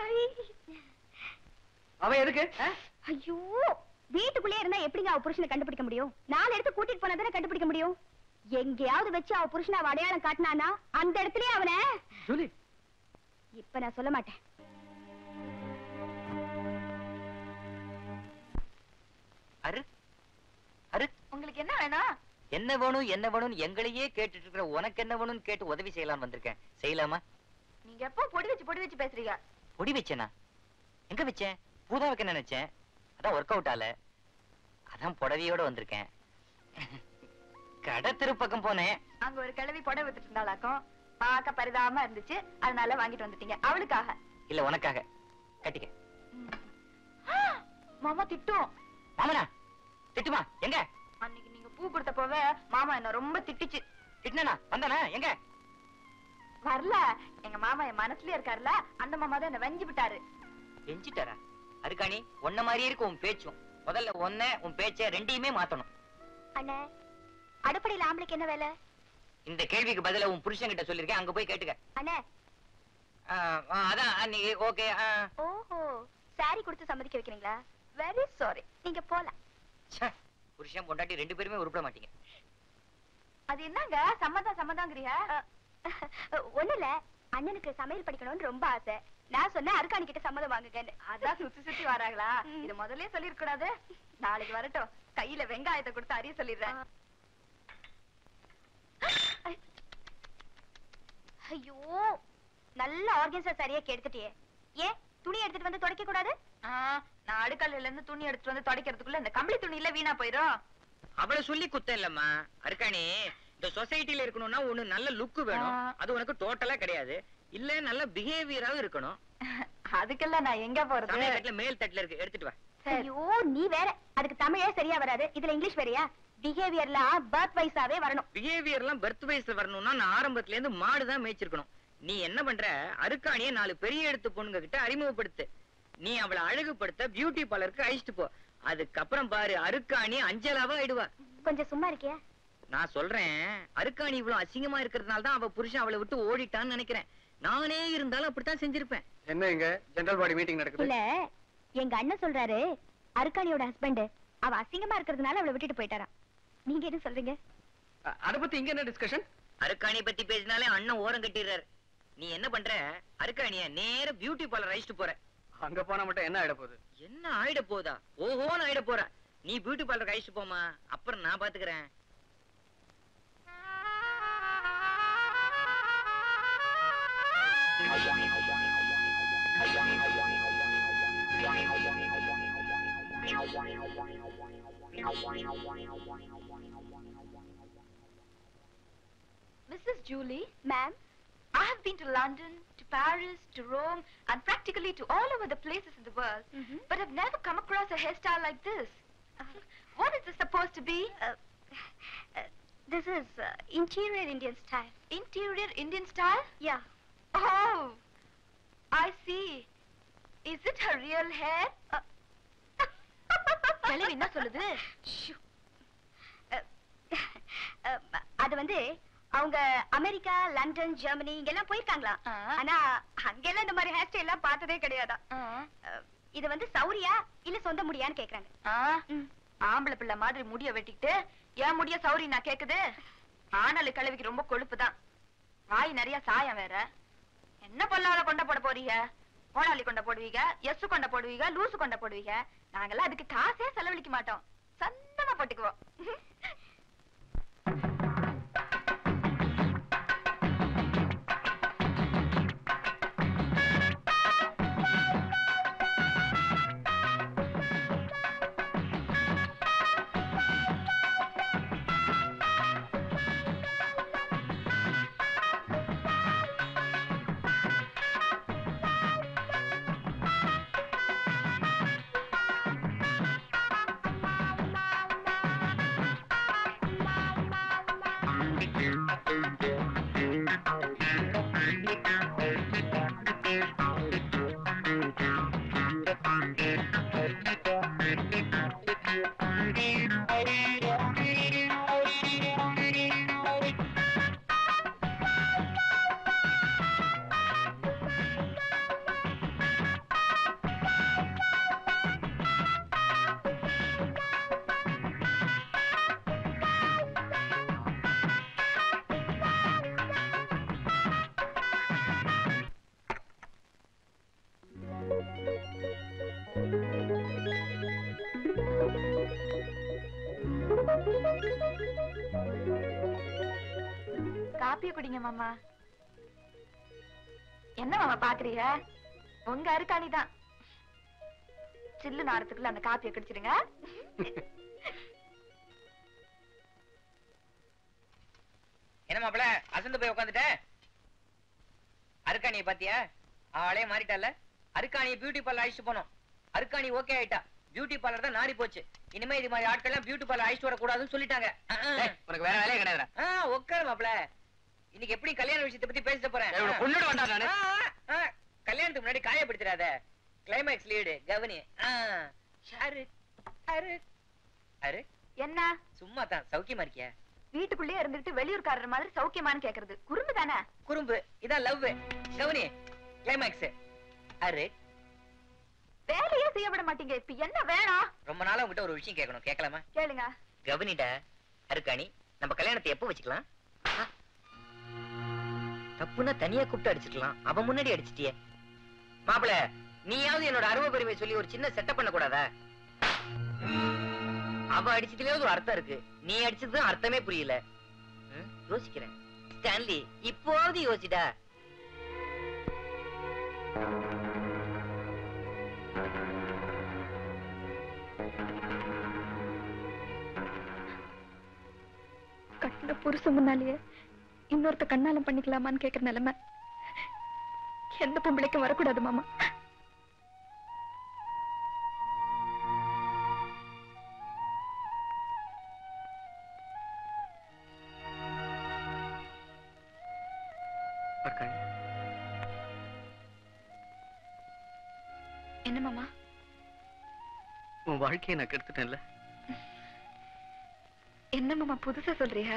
அவன் எதுக்கு ஆ? ஐயோ வீட்டுக்குள்ளே இருந்தா எப்படிங்க அவ புருஷனை கண்டுபிடிக்க முடியும் நாலு இடத்துக்கு கூட்டிட்டு போனா தானே கண்டுபிடிக்க முடியும் எங்கேயாவது வச்சு அவ புருஷனை அவ அடையாளம் காட்டினானா அந்த இடத்துலயே அவனை ஜூலி இப்ப நான் சொல்ல மாட்டேன் அரு அரு உங்களுக்கு என்ன வேணும் என்ன வேணும் என்ன வேணும்னு எங்களையே கேட்டுட்டு இருக்கிற உனக்கு என்ன வேணும்னு கேட்டு உதவி செய்யலாம்னு வந்திருக்கேன் செய்யலாமா நீங்க எப்போ பொடி வச்சு பொடி வச்சு பேசுறீங்க பொடி வச்சேனா எங்க வச்சேன் பூதா வைக்க நினைச்சேன் அதான் ஒர்க் அவுட் ஆல அதான் புடவையோட வந்திருக்கேன் கடை திருப்பக்கம் போனேன் அங்க ஒரு கிழவி புடவை வித்துட்டு இருந்தாளாக்கும் பார்க்க பரிதாபமா இருந்துச்சு அதனால வாங்கிட்டு வந்துட்டீங்க அவளுக்காக இல்ல உனக்காக கட்டிக்க மாமா திட்டும் மாமனா திட்டுமா எங்க அன்னைக்கு நீங்க பூ கொடுத்த போவே மாமா என்ன ரொம்ப திட்டுச்சு திட்டினா வந்தானா எங்க வரல எங்க மாமா என் மனசுலயே இருக்காருல அந்த மாமா தான் என்ன வெஞ்சு விட்டாரு எஞ்சிட்டாரா அருக்காணி உன்ன மாதிரியே இருக்கு உன் பேச்சும் முதல்ல ஒன்ன உன் பேச்ச ரெண்டையுமே மாத்தணும் அண்ணே அடுப்படையில ஆம்பளைக்கு என்ன வேலை இந்த கேள்விக்கு பதிலா உன் புருஷன் கிட்ட சொல்லிருக்கேன் அங்க போய் கேட்டுக்க அண்ணே ஆ, ஆ, அதான் அன்னைக்கு ஓகே ஓஹோ சாரி கொடுத்து சம்மதிக்க வைக்கிறீங்களா வெரி சாரி நீங்க போலாம் புருஷன் பொண்டாட்டி ரெண்டு பேருமே உருப்பட மாட்டீங்க அது என்னங்க சம்மதம் சம்மதங்கிறிய ஒண்ணு இல்ல அண்ணனுக்கு சமையல் படிக்கணும்னு ரொம்ப ஆசை நான் சொன்னேன் அருக்காணி கிட்ட சம்மதம் வாங்குங்கன்னு அதான் சுத்தி சுத்தி வராங்களா ம். இது முதல்லயே சொல்லிருக்க கூடாது நாளைக்கு வரட்டும் கையில வெங்காயத்தை கொடுத்து அறிய சொல்லிடுறேன் ஐயோ நல்ல ஆர்கன்ஸா சரியா கெடுத்துட்டியே ஏன் துணி எடுத்துட்டு வந்து துடைக்க கூடாது ஆ, நான் அடுக்கல்ல இருந்து துணி எடுத்துட்டு வந்து துடைக்கிறதுக்குள்ள இந்த கம்பளி துணியில வீணா போயிரும் அவளை சொல்லி குத்தம் இல்லம்மா அருக்காணி இந்த சொசைட்டில இருக்கணும்னா ஒண்ணு நல்ல லுக் வேணும் ஆ. அது உனக்கு டோட்டலா கிடையாது இல்ல நல்ல பிஹேவியராவும் இருக்கணும் அதுக்கெல்லாம் நான் எங்க போறது சமயக்கட்டுல மேல் தட்டுல இருக்கு எடுத்துட்டு வா சரி. ஐயோ நீ வேற அதுக்கு தமிழே சரியா வராது இதுல இங்கிலீஷ் வேறயா பிஹேவியர்லாம் பர்த் வைஸாவே வரணும் பிஹேவியர்லாம் பர்த் வயசுல வரணும்னா நான் ஆரம்பத்துல இருந்து மாடு தான் மேய்ச்சிருக்கணும் நீ என்ன பண்ற அருக்காணிய நாலு பெரிய எடுத்து பொண்ணுங்க கிட்ட அறிமுகப்படுத்து நீ அவளை அழகுபடுத்த பியூட்டி பார்லருக்கு அழிச்சிட்டு போ அதுக்கப்புறம் பாரு அருக்காணி அஞ்சலாவா ஆயிடுவா கொஞ்சம் சும்மா இருக்கியா நான் சொல்றேன் அருக்காணி இவ்வளவு அசிங்கமா இருக்கிறதுனால தான் அவ புருஷன் அவளை விட்டு ஓடிட்டான்னு நினைக்கிறேன் நானே இருந்தாலும் அப்படித்தான் செஞ்சிருப்பேன் என்ன இங்க ஜெனரல் பாடி மீட்டிங் நடக்குது இல்ல எங்க அண்ணன் சொல்றாரு அருக்காணியோட ஹஸ்பண்ட் அவ அசிங்கமா இருக்கிறதுனால அவளை விட்டுட்டு போயிட்டாராம் நீங்க என்ன சொல்றீங்க அ- அத பத்தி இங்க என்ன டிஸ்கஷன் அருக்காணி பத்தி பேசினாலே அண்ணன் ஓரம் கட்டிடுறாரு நீ என்ன பண்ற அருக்காணிய நேர பியூட்டி பார்லர் அழிச்சிட்டு போற அங்க போனா மட்டும் என்ன ஆயிட போகுது என்ன ஆயிட போதா ஓஹோன்னு ஆயிட போற நீ பியூட்டி பார்லர் அழிச்சிட்டு போமா அப்புறம் நான் பாத்துக்கிறேன் Mrs. Julie, ma'am I have been to London, to Paris, to Rome, and practically to all over the places in the world, Mhm. but I've never come across a hairstyle like this. what is this supposed to be? This is interior Indian style Interior Indian style? Yeah Oh, I see. Is it her real hair? கிழவி என்ன சொல்லுது அது வந்து அவங்க America London Germany இங்கெல்லாம் போயிருக்காங்களாம் ஆ. ஆனா அங்கெல்லாம் இந்த மாதிரி ஹேர் ஸ்டைல் எல்லாம் பார்த்ததே கிடையாதா அஹ், இது வந்து சௌரியா இல்ல சொந்த முடியான்னு கேக்குறாங்க ஆ, ஆம்பளை பிள்ளை மாதிரி முடிய வெட்டிக்கிட்டு ஏன் முடிய சௌரி நான் கேக்குது ஆனாலு கிழவிக்கு ரொம்ப கொழுப்பு தான் வாய் நிறைய சாயம் வேற என்ன பொல்லாத கொண்ட போட போறீங்க கோடாலி கொண்ட போடுவீங்க எஸ் கொண்ட போடுவீங்க லூசு கொண்ட போடுவீங்க நாங்கெல்லாம் அதுக்கு காசே செலவழிக்க மாட்டோம் சந்தமா போட்டுக்குவோம் காப்பிய குடிங்க மாமா என்ன மாமா பாக்குறீங்க உங்க அருக்காணி தான் சில்லு நாரத்துக்குள்ள அந்த காப்பிய குடிச்சிடுங்க என்ன மாப்பிள அசந்து போய் உட்காந்துட்ட அருக்காணியை பாத்தியா ஆளே மாறிட்டால அருக்காணியை பியூட்டி பார்லர் அழைச்சிட்டு போனோம் அருக்காணி ஓகே ஆயிட்டா பியூட்டி பார்லர் தான் நாரி போச்சு இனிமே இது மாதிரி ஆட்கள்லாம் பியூட்டி பார்லர் அழைச்சிட்டு வரக்கூடாதுன்னு சொல்லிட்டாங்க உனக்கு வேற வேலையே கிடையாது ஆ உட்காரு மாப்பிள இன்னைக்கு எப்படி கல்யாண விஷயத்தை பத்தி பேச போறேன் ஏய், உன்னை கொன்னுட வேண்டாம் நானு. ஆ, ஆ, ஆ, கல்யாணத்துக்கு முன்னாடி காயப்படுத்திடாத கிளைமேக்ஸ் லீடு கவனி ஆ, அரு அரு அரு என்ன சும்மா தான் சௌக்கியமா இருக்கியா வீட்டுக்குள்ளேயே இருந்துட்டு வெளியூர்காரர் மாதிரி சௌக்கியமான்னு கேக்குறது குறும்பு தானே குறும்பு இதான் லவ் கவனி கிளைமேக்ஸ் அரு வேலையே செய்ய விட மாட்டீங்க இப்ப என்ன வேணும் ரொம்ப நாளா உங்ககிட்ட ஒரு விஷயம் கேட்கணும் கேட்கலாமா கேளுங்க கவனிடா அருக்காணி நம்ம கல்யாணத்தை எப்போ வச்சுக்கலாம் ஆ. தப்புன்னா தனியா கூப்பிட்டு அடிச்சுக்கலாம் அவன் முன்னாடி அடிச்சிட்டியே மாப்பிள நீயாவது என்னோட அருவ பெருமை சொல்லி ஒரு சின்ன செட்டப் பண்ண கூடாதா அவ அடிச்சதுலயாவது ஒரு அர்த்தம் இருக்கு நீ அடிச்சது அர்த்தமே புரியல ம், யோசிக்கிறேன் ஸ்டான்லி இப்போது யோசிடா கட்டின புருஷன் முன்னாலேயே இன்னொருத்த கண்ணாலம் பண்ணிக்கலாமான்னு கேக்குற நிலைமை எந்த பொம்பளைக்கும் வரக்கூடாது மாமா அருக்காணி என்ன மாமா உன் வாழ்க்கையை நான் கெடுத்துட்டேன்ல என்ன மாமா புதுசா சொல்றீங்க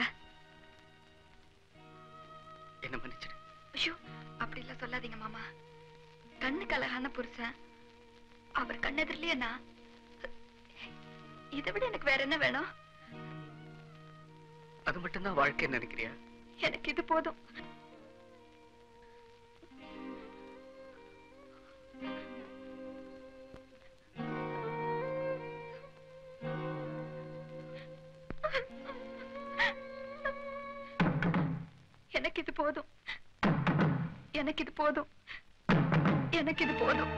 என்ன மன்னிச்சிடு ஐயோ அப்படி எல்லாம் சொல்லாதீங்க மாமா கண்ணுக்கு அழகான புருஷன் அவர் கண்ணெதிரிலேயே நான் இதை விட எனக்கு வேற என்ன வேணும் அது மட்டும்தான் வாழ்க்கைன்னு நினைக்கிறியா எனக்கு இது போதும் எனக்கு இது போதும் எனக்கு இது போதும் எனக்கு இது போதும்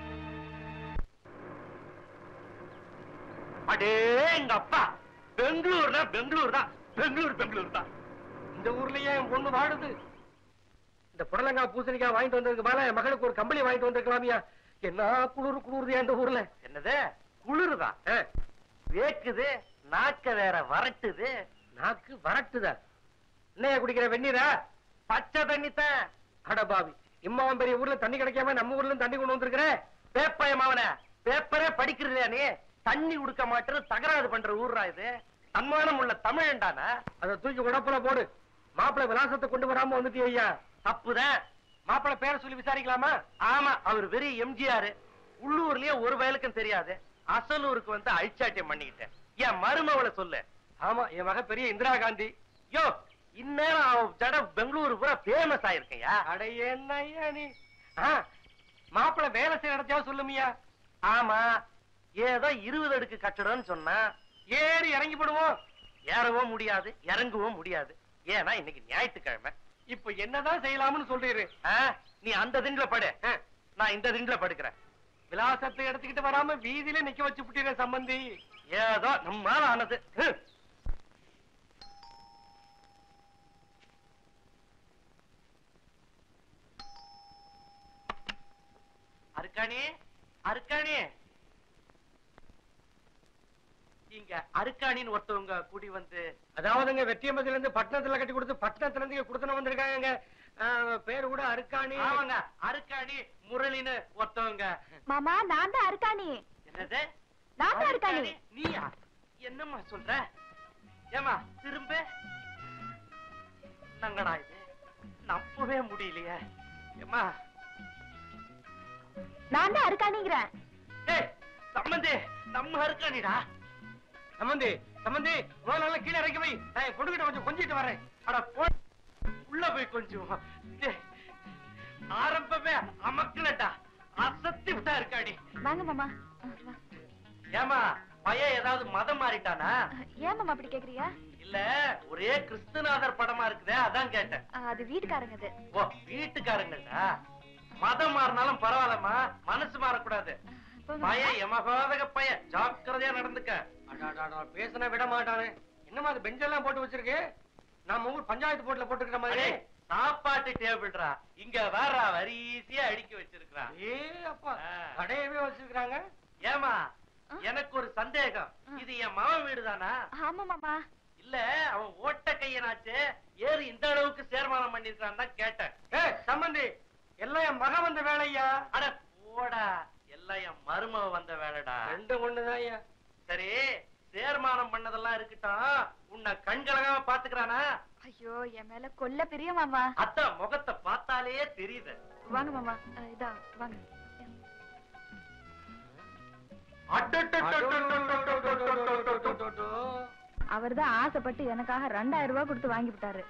அடே எங்க அப்பா பெங்களூர்னா பெங்களூர் தான் பெங்களூர் பெங்களூர் தான் இந்த ஊர்லயே என் பொண்ணு வாடுது இந்த புடலங்காய் பூசணிக்காய் வாங்கிட்டு வந்ததுக்கு மேல என் மகளுக்கு ஒரு கம்பளி வாங்கிட்டு வந்திருக்கலாமியா என்ன குளிர் குளிருது இந்த ஊர்ல என்னது குளிருதா வேக்குது நாக்க வேற வரட்டுது நாக்கு வரட்டுதா என்னையா குடிக்கிற வெந்நீரா பச்சை தண்ணி தான் அடபாவி இம்மாவன் பெரிய ஊர்ல தண்ணி கிடைக்காம நம்ம ஊர்ல இருந்து தண்ணி கொண்டு வந்திருக்கிற பேப்பயமாவன பேப்பரே படிக்கிறதா நீ தண்ணி கொடுக்க மாட்டேன்னு தகராறு பண்ற ஊர்ரா இது தன்மானம் உள்ள தமிழன்டானா அதை தூக்கி உடப்புல போடு மாப்பிளை விலாசத்தை கொண்டு வராம வந்துட்டியா ஐயா தப்புதான் மாப்பிளை பேரை சொல்லி விசாரிக்கலாமா ஆமா அவர் வெறும் எம்ஜிஆர் உள்ளூர்லயே ஒரு வயலுக்கும் தெரியாது அசலூருக்கு வந்து அழிச்சாட்டியம் பண்ணிக்கிட்டேன் என் மருமவளை சொல்லு ஆமா என் மக பெரிய இந்திரா காந்தி யோ இந்நேரம் அவ ஜட பெங்களூரு பூரா ஃபேமஸ் ஆயிருக்கையா அட என்னய்யா நீ மாப்பிள வேலை செய்யற இடத்தையாவது சொல்லுமியா ஆமா ஏதோ இருபது அடுக்கு கட்டடம்னு சொன்னா ஏறி இறங்கி போடுவோம் ஏறவும் முடியாது இறங்கவும் முடியாது ஏன்னா இன்னைக்கு ஞாயிற்றுக்கிழமை இப்ப என்னதான் செய்யலாம்னு சொல்றீரு ஆ, நீ அந்த திண்டுல படு ஆ, நான் இந்த திண்டுல படுக்கிறேன் விலாசத்தை எடுத்துக்கிட்டு வராம வீதியில நிக்க வச்சு புட்டீங்க சம்பந்தி ஏதோ நம்மால ஆனது ஹம். அருக்காணி அருக்காணி இங்க அருக்காணின்னு ஒருத்தவங்க கூடி வந்து அதாவதுங்க வெற்றியம்பதில இருந்து பட்டணத்துல கட்டி கொடுத்து பட்டணத்துல இருந்து இங்க கொடுத்தன வந்திருக்காங்க பேரு கூட அருக்காணி ஆமாங்க அருக்காணி முரளின்னு ஒருத்தவங்க மாமா நான் தான் அருக்காணி என்னது நான் தான் அருக்காணி நீயா என்னம்மா சொல்ற ஏமா திரும்ப என்னங்கடா இது நம்பவே முடியலையே ஏமா நான் தான் அருக்காணிங்கிறேன் ஏய் சம்மந்தி நம்ம அருக்காணிடா சம்பந்தி சம்பந்தி முதல்ல கீழே இறக்கி வை நான் பொண்ணுகிட்ட கொஞ்சம் கொஞ்சிட்டு வரேன் அட போ உள்ள போய் கொஞ்சம் டேய், ஆரம்பமே அமக்கலடா அசத்தி விட்டா இருக்காடி வாங்க மாமா ஏமா பையன் ஏதாவது மதம் மாறிட்டானா ஏன் மாமா அப்படி கேக்குறியா இல்ல ஒரே கிறிஸ்துநாதர் படமா இருக்குதே அதான் கேட்டேன் அது வீட்டுக்காரங்க அது ஓ வீட்டுக்காரங்கடா மதம் மாறினாலும் பரவாயில்லம்மா மனசு மாறக்கூடாது பையன் எமகோதக பையன் ஜாக்கிரதையா நடந்துக்க அடாடாடா, பேசுனா விட மாட்டானே என்னமா அது பெஞ்செல்லாம் போட்டு வச்சிருக்கு நம்ம ஊர் பஞ்சாயத்து போட்டுல போட்டுக்கிற மாதிரி அடே, சாப்பாட்டு டேபிள்ரா இங்க வேற வரிசையா அடுக்கி வச்சிருக்கா ஏ அப்பா கடையவே வச்சிருக்காங்க ஏமா எனக்கு ஒரு சந்தேகம் இது என் மகன் வீடுதானா ஆமா மாமா இல்ல அவன் ஓட்ட கையனாச்சு ஏறு இந்த அளவுக்கு சேர்மானம் பண்ணிருக்கான் தான் கேட்டேன் ஏ சம்பந்தி எல்லாம் என் மகன் வந்த வேலையா அட போடா எல்லாம் என் மருமக வந்த வேலைடா ரெண்டு ஒண்ணுதான் ஐயா சரி சேர்மானம் பண்ணதெல்லாம் இருக்கட்டும் உன்னை கண்கலகாம பாத்துக்கிறானா ஐயோ என் மேல கொல்ல பிரிய மாமா அதான் முகத்தை பார்த்தாலே தெரியுது வாங்க மாமா அஹ், இதான் வாங்க அவர்தான் ஆசைப்பட்டு எனக்காக ரெண்டாயிரம் ரூபாய் கொடுத்து வாங்கி விட்டாரு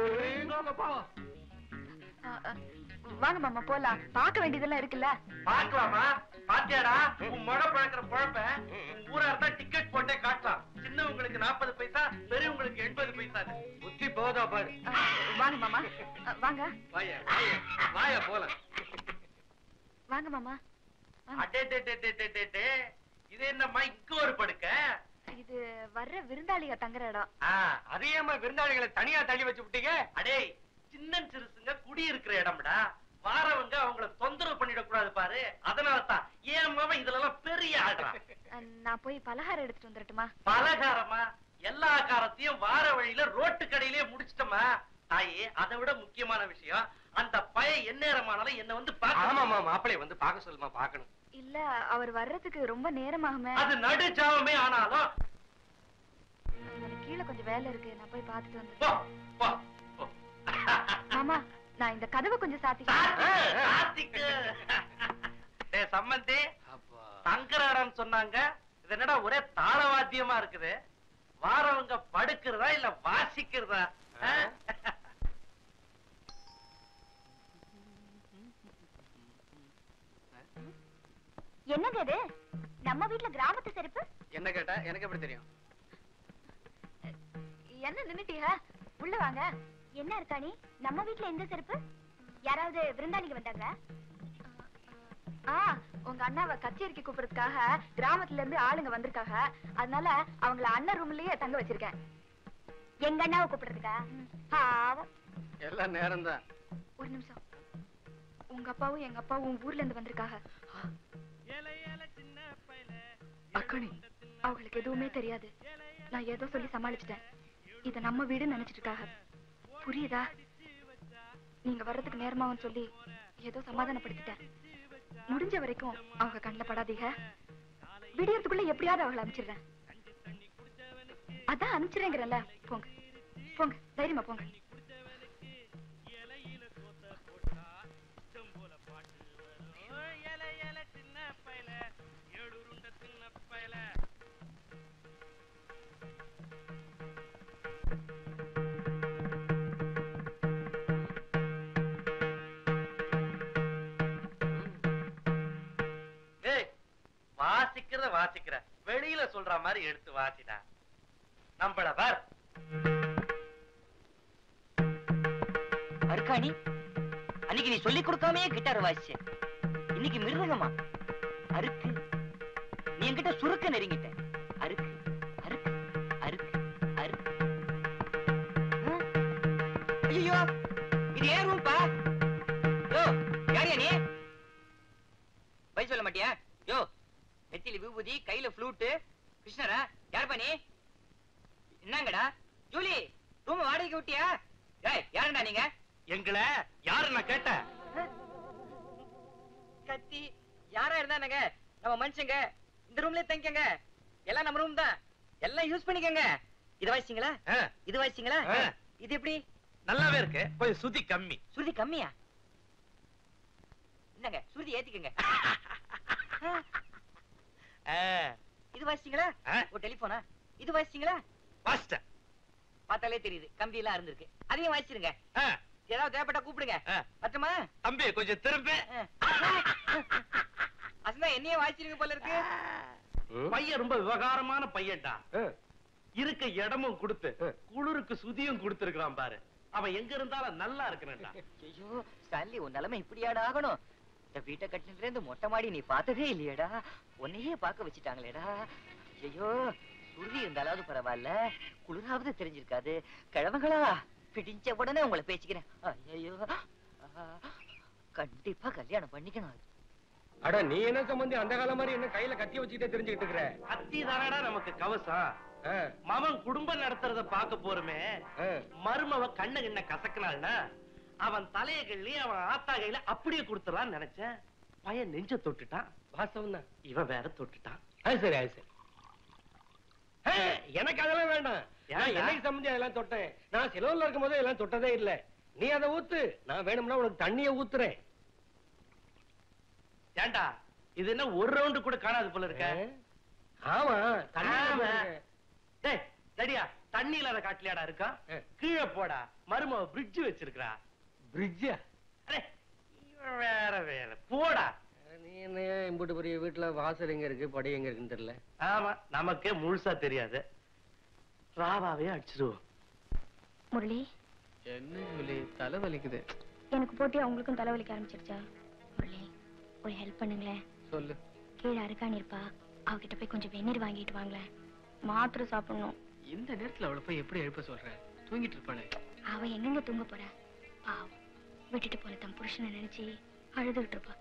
அஹ், அஹ், வாங்க மாமா போலாம் பார்க்க வேண்டியதெல்லாம் இருக்குல்ல பாக்கலாமா பாத்தியாடா உன் முட பழக்கிற குழப்ப ஊரா இருந்தா டிக்கெட் போட்டே காட்டலாம் சின்னவங்களுக்கு நாற்பது பைசா பெரியவங்களுக்கு எண்பது பைசா புத்தி போதா பாரு அஹ், வாங்க மாமா அஹ், வாங்க வாயா வாயா வாயா போலாம் வாங்க மாமா அடே டே டே டே டே டே டே. இது என்னம்மா இங்க ஒரு படுக்க இது வர்ற விருந்தாளிக தங்குற இடம் அதேமா விருந்தாளிகளை தனியா தள்ளி வச்சு விட்டீங்க அடே சின்ன சிறுசுங்க குடி இருக்கிற இடம்டா வாரவங்க அவங்கள தொந்தரவு பண்ணிடக் கூடாது பாரு அதனால தான் ஏன் மாவன் இதுல எல்லாம் பெரிய ஆடுறான் அஹ், நான் போய் பலகாரம் எடுத்துட்டு வந்துடட்டுமா பலகாரமா எல்லா காரத்தையும் வார வழியில ரோட்டு கடையிலேயே முடிச்சிட்டோமா தாயே அதை விட முக்கியமான விஷயம் அந்த பையன் எந்நேரமானாலும் என்ன வந்து ஆமாமா பாக்க மாப்பிளைய வந்து பார்க்க சொல்லுமா பார்க்கணும் இல்ல அவர் வர்றதுக்கு ரொம்ப நேரமாகுமே அது நடுச்சாவமே ஆனாலும் எனக்கு கீழே கொஞ்சம் வேலை இருக்கு நான் போய் பார்த்துட்டு வந்து போ போ போ. மாமா நான் இந்த கதவை கொஞ்சம் சாத்தி, சாத்திக்கிறேன் சாத்திக்கு. டேய் சம்மந்தி தங்குற இடம்னு சொன்னாங்க இது என்னடா ஒரே தாளவாத்தியமா இருக்குது வாரவங்க படுக்கிறதா இல்ல வாசிக்கிறதா ஆ? என்னங்க இது நம்ம வீட்ல கிராமத்து செருப்பு என்ன கேட்டா எனக்கு எப்படி தெரியும் என்ன நின்னுட்டீங்க உள்ள வாங்க என்ன இருக்காணி நம்ம வீட்ல எந்த செருப்பு யாராவது விருந்தாளிங்க வந்தாங்க ஆ உங்க அண்ணாவை கச்சேரிக்கு கூப்பிடுறதுக்காக கிராமத்துல இருந்து ஆளுங்க வந்திருக்காங்க அதனால அவங்கள அண்ணன் ரூம்லயே தங்க வச்சிருக்கேன் எங்க அண்ணாவை கூப்பிடுறதுக்கா பாவம் எல்லாம் நேரம் தான் ஒரு நிமிஷம் உங்க அப்பாவும் எங்க அப்பாவும் ஊர்ல இருந்து வந்திருக்காங்க அக்கணி அவங்களுக்கு எதுவுமே தெரியாது நான் ஏதோ சொல்லி சமாளிச்சிட்டேன் இத நம்ம வீடுன்னு நினைச்சிட்டு இருக்காங்க புரியுதா நீங்க வர்றதுக்கு நேரமாவும் சொல்லி ஏதோ சமாதானப்படுத்திட்டேன் முடிஞ்ச வரைக்கும் அவங்க கண்ணில் படாதீங்க விடியறதுக்குள்ள எப்படியாவது அவளை அனுப்பிச்சிடுறேன் அதான் அனுப்பிச்சிடுறேங்கிறல்ல போங்க போங்க தைரியமா போங்க ஏய் வாசிக்கிறத வாசிக்கிற வெளியில சொல்ற மாதிரி எடுத்து வாசிடா நம்மள பார் அருக்காணி அன்னைக்கு நீ சொல்லி கொடுக்காமயே கிட்டார் வாசிச்ச இன்னைக்கு மிருதங்கமா அருக்கு நீ என்கிட்ட சுருக்க நெருங்கிட்ட அருக்கு அருக்கு அருக்கு அருக்கு ஐயோ இது ஏன் ரூம்பா யோ யாரியா நீ பை சொல்ல மாட்டியா யோ நெத்தியில விபூதி கையில ஃப்ளூட்டு கிருஷ்ணரா யாருப்பா நீ என்னங்கடா ஜூலி ரூம் வாடகைக்கு விட்டியா ஏய் யாருடா நீங்க எங்களை யாரு நான் கேட்டேன் கத்தி யாரா இருந்தானுங்க நம்ம மனுஷங்க இந்த ரூம்லயே தங்கிக்கங்க எல்லாம் நம்ம ரூம் தான் எல்லாம் யூஸ் பண்ணிக்கங்க இது வாசிங்களா ஆ, இது வாசிங்களா ஆ. இது எப்படி நல்லாவே இருக்கு கொஞ்சம் சுத்தி கம்மி சுருதி கம்மியா என்னங்க சுருதி ஏத்திக்கங்க ஆ, இது வாசிங்களா ஆ. ஒரு டெலிபோனா இது வாசிங்களா வாசிட்டேன். பார்த்தாலே தெரியுது கம்பி எல்லாம் இருந்திருக்கு அதையும் வாசிச்சிருங்க ஆ, ஏதாவது தேவைப்பட்டா கூப்பிடுங்க ஆ. பட்டுமா தம்பி கொஞ்சம் திரும்ப அசந்தா என்னையே வாசிச்சிருங்க போல இருக்கு பையன் ரொம்ப விவகாரமான பையன்டா இருக்க இடமும் கொடுத்து குளிருக்கு சுதியும் கொடுத்திருக்கிறான் பாரு அவன் எங்க இருந்தாலும் நல்லா இருக்கிறேன்டா ஐயோ ஸ்டான்லி உன் நிலைமை இப்படியாடா ஆகணும் இந்த வீட்டை கட்டினதுல இருந்து மொட்டை மாடி நீ பார்த்ததே இல்லையேடா உன்னையே பார்க்க வச்சுட்டாங்களேடா ஐயோ சுருதி இருந்தாலாவது பரவாயில்ல குளிராவது தெரிஞ்சிருக்காது கிழவங்களா பிடிச்ச உடனே உங்களை பேசிக்கிறேன் ஐயோ கண்டிப்பா கல்யாணம் பண்ணிக்கணும் அட நீ என்ன சம்பந்தி அந்த காலம் மாதிரி என்ன கையில கத்தி வச்சுக்கிட்டே தெரிஞ்சுக்கிட்டு இருக்கிற கத்தி தானடா நமக்கு கவசம் ஆ, மவன் குடும்பம் நடத்துறத பார்க்க போறமே ஆ. மருமவ கண்ண கிண்ண கசக்கினாள்னா அவன் தலைய கிள்ளி அவன் ஆத்தா கையில அப்படியே கொடுத்துடலாம்னு நினைச்சேன் பையன் நெஞ்ச தொட்டுட்டான் வாஸ்தவம் தான் இவன் வேற தொட்டுட்டான் அது சரி அது சரி ஆ, எனக்கு அதெல்லாம் வேண்டாம் நான் ஏன்டா? என்னைக்கு சம்பந்தி அதெல்லாம் தொட்டேன் நான் சிலோன்ல இருக்கும் போதே எல்லாம் தொட்டதே இல்ல நீ அதை ஊத்து நான் வேணும்னா உனக்கு தண்ணிய ஊத்துறேன் ஏன்டா இது என்ன ஒரு ரவுண்டு கூட காணாது போல இருக்க ஆமா தண்ணி ஆமா. ஊத்துறேன். டேய் தடியா தண்ணி இல்லாத காட்டுலயாடா இருக்கா ஆ. கீழே போடா மருமவ பிரிட்ஜ் வச்சிருக்கா பிரிட்ஜா அடே இவன் வேற வேற போடா நீ என்ன இம்புட்டு பெரிய வீட்டுல வாசல் எங்க இருக்கு படி எங்க இருக்குன்னு தெரியல ஆமா நமக்கே முழுசா தெரியாது ராவாவே அடிச்சிருவோம் முரளி என்ன சொல்லி தலை வலிக்குது எனக்கு போட்டியா உங்களுக்கும் தலைவலிக்க ஆரம்பிச்சிருச்சா முரளி ஒரு ஹெல்ப் பண்ணுங்களேன் சொல்லு கீழே அருக்காணி இருப்பா அவகிட்ட போய் கொஞ்சம் வெந்நீர் வாங்கிட்டு வாங்களேன் மாத்திரை சாப்பிடணும் இந்த நேரத்துல அவளை போய் எப்படி எழுப்ப சொல்ற தூங்கிட்டு இருப்பாளே அவ எங்கெங்க தூங்க போறா பாவம் விட்டுட்டு போன தன் புருஷனை நினைச்சு அழுதுகிட்டு இருப்பா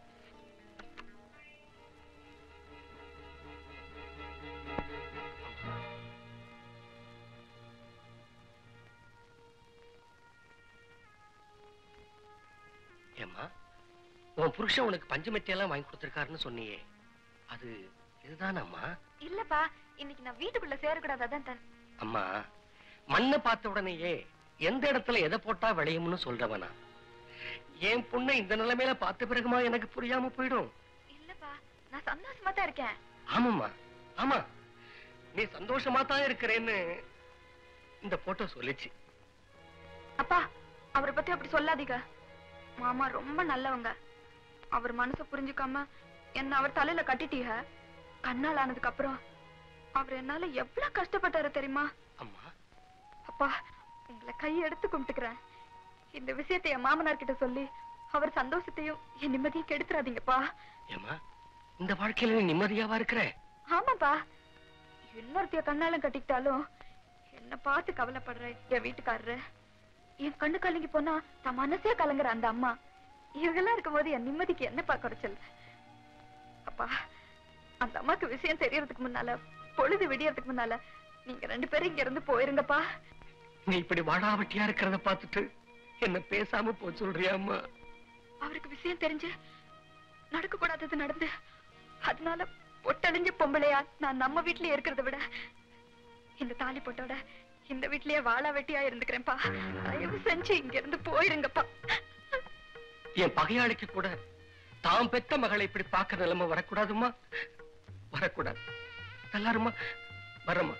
ஏம்மா உன் புருஷன் உனக்கு பஞ்சமெட்டி எல்லாம் வாங்கி கொடுத்திருக்காருன்னு சொன்னியே அது இதுதானம்மா இல்லப்பா இன்னைக்கு நான் வீட்டுக்குள்ள சேரக்கூடாது அதான் தன் அம்மா மண்ணை பார்த்த உடனேயே எந்த இடத்துல எதை போட்டா விளையும்னு சொல்றவனா என் பொண்ணை இந்த நிலைமையில பார்த்த பிறகுமா எனக்கு புரியாம போயிடும் இல்லப்பா நான் சந்தோஷமா தான் இருக்கேன் ஆமாம்மா ஆமா நீ சந்தோஷமா தான் இருக்கிறேன்னு இந்த போட்டோ சொல்லிச்சு அப்பா அவரை பத்தி அப்படி சொல்லாதீங்க மாமா ரொம்ப நல்லவங்க அவர் மனசை புரிஞ்சுக்காம என்ன அவர் தலையில கட்டிட்டீங்க கண்ணால் ஆனதுக்கு அப்புறம் அவர் என்னால எவ்வளவு கஷ்டப்பட்டாரு தெரியுமா அம்மா அப்பா உங்களை கை எடுத்து கும்பிட்டுக்கிறேன் இந்த விஷயத்தை என் மாமனார் கிட்ட சொல்லி அவர் சந்தோஷத்தையும் என் நிம்மதியும் கெடுத்துறாதீங்கப்பா ஏம்மா இந்த வாழ்க்கையில நீ நிம்மதியாவா இருக்கிற ஆமாப்பா இன்னொருத்தைய கண்ணாலும் கட்டிக்கிட்டாலும் என்ன பார்த்து கவலைப்படுற என் வீட்டுக்காரரு என் கண்ணு கலங்கி போனா தன் மனசே கலங்குற அந்த அம்மா இவங்கெல்லாம் இருக்கும்போது என் நிம்மதிக்கு என்னப்பா குறைச்சல் அப்பா அந்த அம்மாக்கு விஷயம் தெரியறதுக்கு முன்னால பொழுது விடியறதுக்கு முன்னால நீங்க ரெண்டு பேரும் இங்க இருந்து போயிருங்கப்பா நீ இப்படி வாடாவட்டியா இருக்கிறத பார்த்துட்டு என்ன பேசாம போ சொல்றியாம்மா அவருக்கு விஷயம் தெரிஞ்சு நடக்க கூடாதது நடந்து அதனால பொட்டழிஞ்ச பொம்பளையா நான் நம்ம வீட்லயே இருக்கிறத விட இந்த தாலி பொட்டோட இந்த வீட்லயே வாழா வெட்டியா இருந்துக்கிறேன்ப்பா தயவு செஞ்சு இங்க இருந்து போயிருங்கப்பா என் பகையாளிக்கு கூட தாம் பெத்த மகளை இப்படி பார்க்க நிலைமை வரக்கூடாதுமா வரக்கூடாது எல்லாருமா வரமா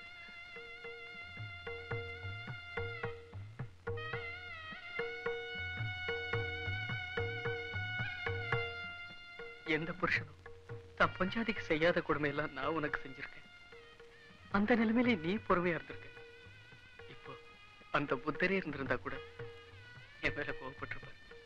எந்த புருஷனும் தன் பொஞ்சாதிக்கு செய்யாத கொடுமையெல்லாம் நான் உனக்கு செஞ்சிருக்கேன் அந்த நிலைமையில நீ பொறுமையா இருந்திருக்க இப்போ அந்த புத்தரே இருந்திருந்தா கூட என் மேல கோவப்பட்டிருப்ப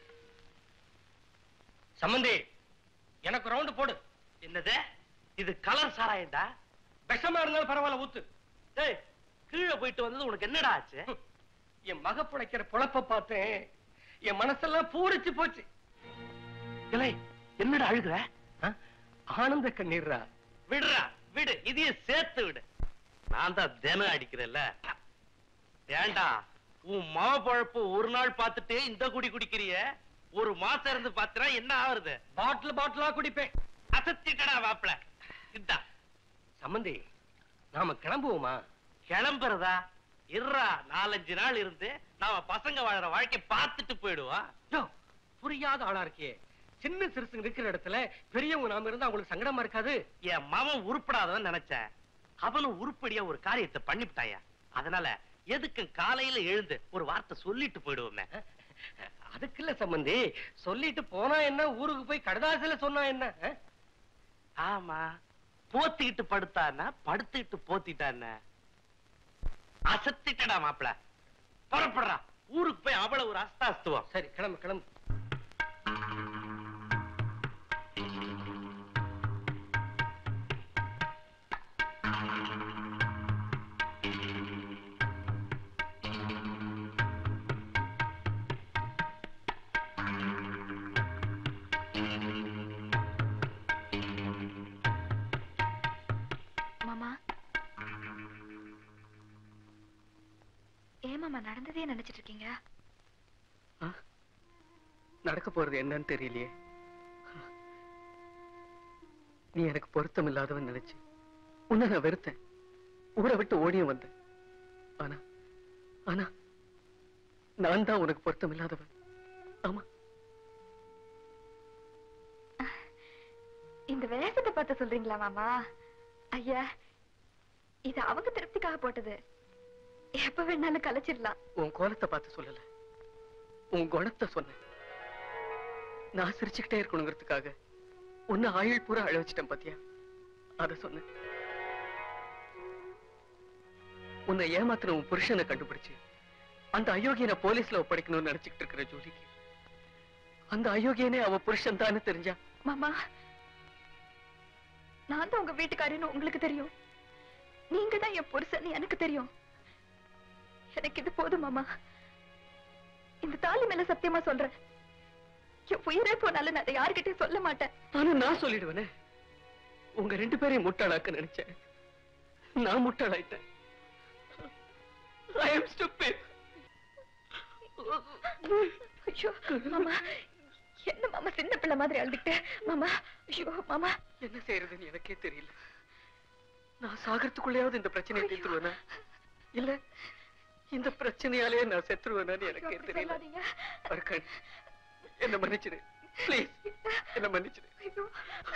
சம்பந்தி எனக்கு ரவுண்டு போடு என்னது இது கலர் சாராயண்டா விஷமா இருந்தாலும் பரவாயில்ல ஊத்து டேய் கீழே போயிட்டு வந்தது உனக்கு என்னடா ஆச்சு என் மக பிழைக்கிற பொழப்ப பார்த்தேன் என் மனசெல்லாம் பூரிச்சு போச்சு இலை என்னடா அழுகுற ஆ? ஆனந்த கண்ணீர்ரா விடுறா விடு இதையும் சேர்த்து விடு நான் தான் தினம் அடிக்கிறேன்ல ஏண்டா உன் மாவ பழப்பு ஒரு நாள் பார்த்துட்டு இந்த குடி குடிக்கிறிய ஒரு மாசம் இருந்து பாத்துறா என்ன ஆகுறது பாட்டில் பாட்டிலா குடிப்பேன் அசத்திட்டடா வாப்ல இந்தா சம்மந்தி நாம கிளம்புவோமா கிளம்புறதா இருறா நாலஞ்சு நாள் இருந்து நாம பசங்க வாழற வாழ்க்கை பார்த்துட்டு போயிடுவோம் யோ, புரியாத ஆளா இருக்கே சின்ன சிறுசுங்க இருக்கிற இடத்துல பெரியவங்க நாம இருந்தா அவங்களுக்கு சங்கடமா இருக்காது என் மவன் உருப்படாதவன் நினைச்சேன் அவனும் உருப்படியா ஒரு காரியத்தை பண்ணிவிட்டாயா அதனால எதுக்கு காலையில எழுந்து ஒரு வார்த்தை சொல்லிட்டு போயிடுவோமே அதுக்கு இல்ல சம்பந்தி சொல்லிட்டு போனா என்ன ஊருக்கு போய் கடதாசில சொன்னா என்ன அஹ்? ஆமா போத்திக்கிட்டு படுத்தானா படுத்துக்கிட்டு போத்திட்டான அசத்திட்டடா மாப்பிள புறப்படுறா ஊருக்கு போய் அவ்வளவு ஒரு அஸ்தாஸ்துவம் சரி கிளம்பு கிளம்பு மாமா ஏன் மாமா நடந்ததே நினைச்சிட்டு இருக்கீங்க நடக்க போறது என்னன்னு தெரியலையே நீ எனக்கு பொருத்தம் இல்லாதவன் நினைச்சு உன்னை நான் வெறுத்தேன் ஊரை விட்டு ஓடியும் வந்தேன் ஆனா ஆனா நான் தான் உனக்கு பொருத்தம் இல்லாதவன் ஆமா இந்த வேஷத்தை பார்த்து சொல்றீங்களா மாமா ஐயா இது அவங்க திருப்திக்காக போட்டது எப்ப வேணாலும் கலைச்சிடலாம் உன் கோலத்தை பார்த்து சொல்லல உன் குணத்தை சொன்னேன் நான் சிரிச்சுக்கிட்டே இருக்கணுங்கிறதுக்காக உன்னை ஆயுள் பூரா அழ வச்சிட்டேன் பாத்தியா அத சொன்னேன் உன்னை ஏமாத்துற உன் புருஷனை கண்டுபிடிச்சு அந்த அயோக்கியனை போலீஸ்ல ஒப்படைக்கணும்னு நினைச்சுக்கிட்டு இருக்கிற ஜோலிக்கு அந்த அயோக்கியனே அவ புருஷன் தானே தெரிஞ்சா மாமா நான் தான் உங்க வீட்டுக்காரின்னு உங்களுக்கு தெரியும் நீங்க தான் என் புருஷன் எனக்கு தெரியும் எனக்கு இது போதும் மாமா இந்த தாலி மேல சத்தியமா சொல்றேன் என் உயிரே போனாலும் நான் அதை யாருக்கிட்டையும் சொல்ல மாட்டேன் ஆனா நான் சொல்லிடுவேனே உங்க ரெண்டு பேரையும் முட்டாளாக்க நினைச்சேன் நான் முட்டாளாயிட்டேன் I am stupid. ஐயோ மாமா என்ன மாமா சின்ன பிள்ளை மாதிரி அழுதுகிட்டு மாமா ஐயோ மாமா என்ன செய்யறதுன்னு எனக்கே தெரியல நான் சாகறதுக்குள்ளேயாவது இந்த பிரச்சனையை தீர்த்துருவேனா இல்ல இந்த பிரச்சனையாலே நான் செத்துருவேனான்னு எனக்கே அப்படி தெரியல சொல்லாதீங்க. அர்க்கன் என்ன மன்னிச்சிடு ப்ளீஸ் என்ன மன்னிச்சிடு ஐயோ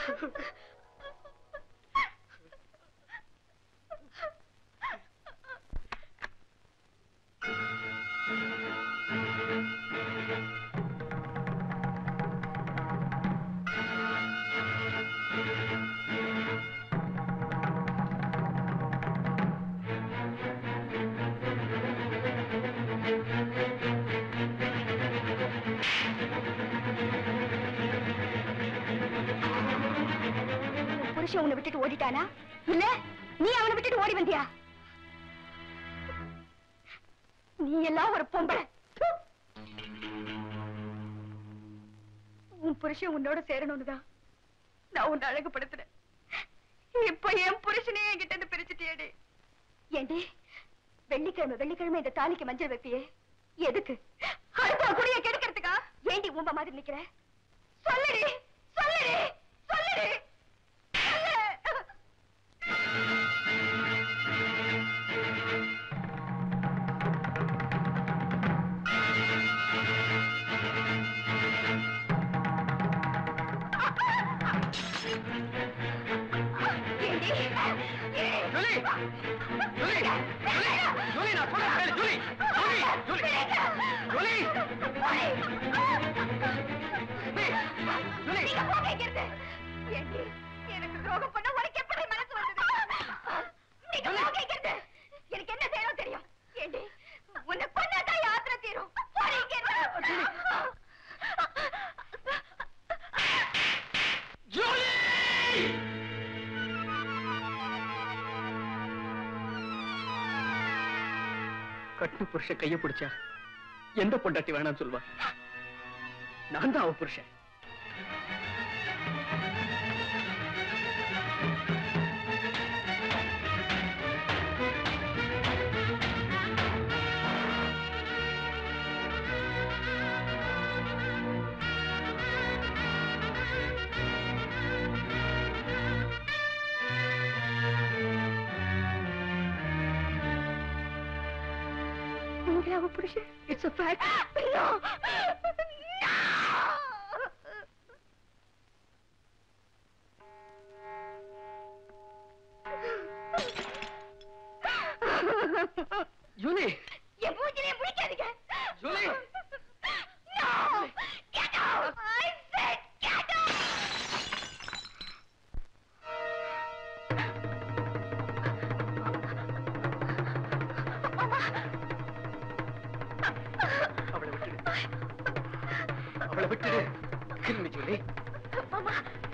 புருஷன் உன்னை விட்டுட்டு ஓடிட்டானா இல்ல நீ அவனை விட்டுட்டு ஓடி வந்தியா நீ எல்லாம் ஒரு பொம்பளை ப்பு. உன் புருஷன் உன்னோட சேரணும்னுதான் நான் உன்னை அழகுபடுத்துறேன் இப்ப என் புருஷனையே என்கிட்ட இருந்து பிரிச்சுட்டியேடி ஏண்டி வெள்ளிக்கிழமை வெள்ளிக்கிழமை இந்த தாலிக்கு மஞ்சள் வைப்பியே எதுக்கு அடுத்த குடிய கெடுக்கிறதுக்கா ஏண்டி உம்ப மாதிரி நிக்கிற சொல்லுடி சொல்லுடி சொல்லுடி சொல்லு ஜூலி ஜூலி ஜூலி ஜூலி நான் சொல்றேன் கேளு, Julie Julie Julie Julie Julie நீங்க போங்க இங்கிருந்து. ஏண்டி, எனக்கு துரோகம் பண்ண உனக்கு எப்படி மனசு வந்தது? நீங்க போங்க இங்கிருந்து. எனக்கு என்ன செய்யணும் தெரியும் ஏண்டி, உன்னை கொன்னாதான் என் ஆத்திரம் தீரும். போடி இங்கிருந்து. கட்டு புருஷன் கைய பிடிச்சா எந்த பொண்டாட்டி வேணாம்னு சொல்வா நான் தான் அவ புருஷன் ஜூலி அவ புருஷன் it's a fact no Julie என் மூஞ்சிலே முடிக்காதீங்க Julie no get out i said get out அவளை விட்டுடு அவளை விட்டுடு கில் மீ ஜூலி மாமா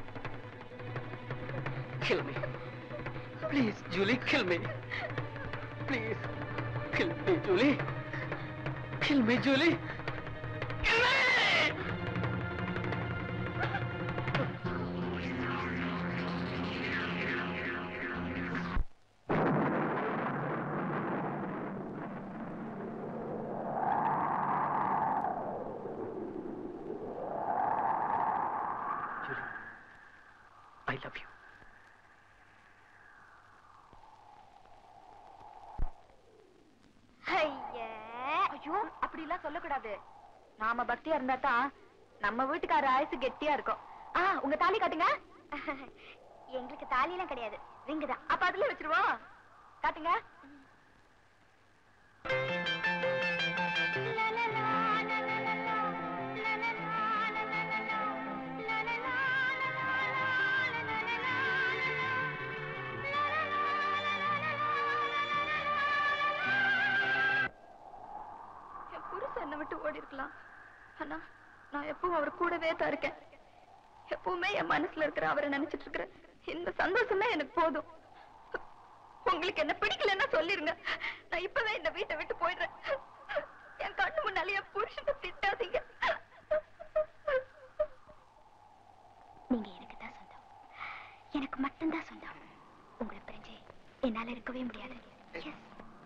kill me please Julie kill me please kill me Julie kill me Julie I love you ஐயே ஐயோ அப்படி எல்லாம் சொல்லக்கூடாது நாம பக்தியா இருந்தா தான் நம்ம வீட்டுக்கார ஆயுசு கெட்டியா இருக்கும் ஆ உங்க தாலி காட்டுங்க எங்களுக்கு தாலி எல்லாம் கிடையாது ரிங்கு தான் அப்ப அதுல வச்சிருவோம் காட்டுங்க என் புருஷன் என்னை விட்டு ஓடி இருக்கலாம் ஆனா நான் எப்பவும் அவர் கூடவே தான் இருக்கேன் எப்பவுமே என் மனசுல இருக்கிற அவரை நினைச்சிட்டு இருக்கிறேன் இந்த சந்தோஷமே எனக்கு போதும் உங்களுக்கு என்ன பிடிக்கலன்னா சொல்லிருங்க நான் இப்பவே இந்த வீட்டை விட்டு போயிடுறேன் என் கண்ணு முன்னாலே என் புருஷனை திட்டாதீங்க நீங்க எனக்கு தான் சொந்தம் எனக்கு மட்டும்தான் சொந்தம் உங்களை பிரிஞ்சு என்னால இருக்கவே முடியாது Yes.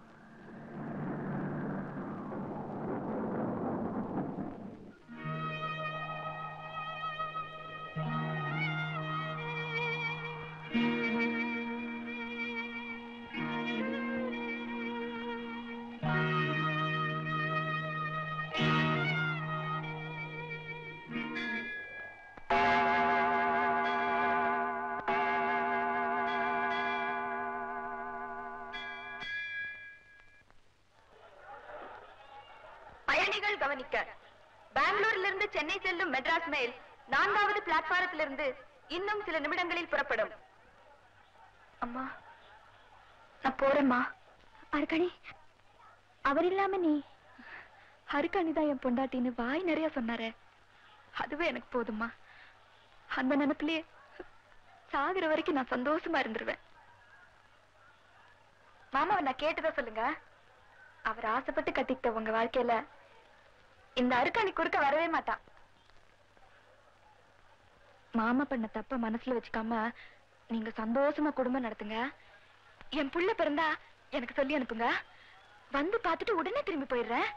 பயணிகள் கவனிக்க பெங்களூரிலிருந்து இருந்து சென்னை செல்லும் மெட்ராஸ் மெயில் நான்காவது பிளாட்பாரத்திலிருந்து இன்னும் சில நிமிடங்களில் புறப்படும் அம்மா நான் போறேம்மா அர்க்கணி அவர் இல்லாம நீ ஹரிகணி தான் என் பொண்டாட்டின்னு வாய் நிறைய சொன்னாரே அதுவே எனக்கு போதும்மா அந்த நினைப்பிலேயே சாகுற வரைக்கும் நான் சந்தோஷமா இருந்துருவேன் மாமாவை நான் கேட்டதா சொல்லுங்க அவர் ஆசைப்பட்டு கட்டிக்கிட்ட உங்க வாழ்க்கையில இந்த அருக்காணி குறுக்க வரவே மாட்டான் மாமா பண்ண தப்ப மனசுல வச்சுக்காம நீங்க சந்தோஷமா குடும்பம் நடத்துங்க என் புள்ள பிறந்தா எனக்கு சொல்லி அனுப்புங்க வந்து பார்த்துட்டு உடனே திரும்பி போயிடுறேன்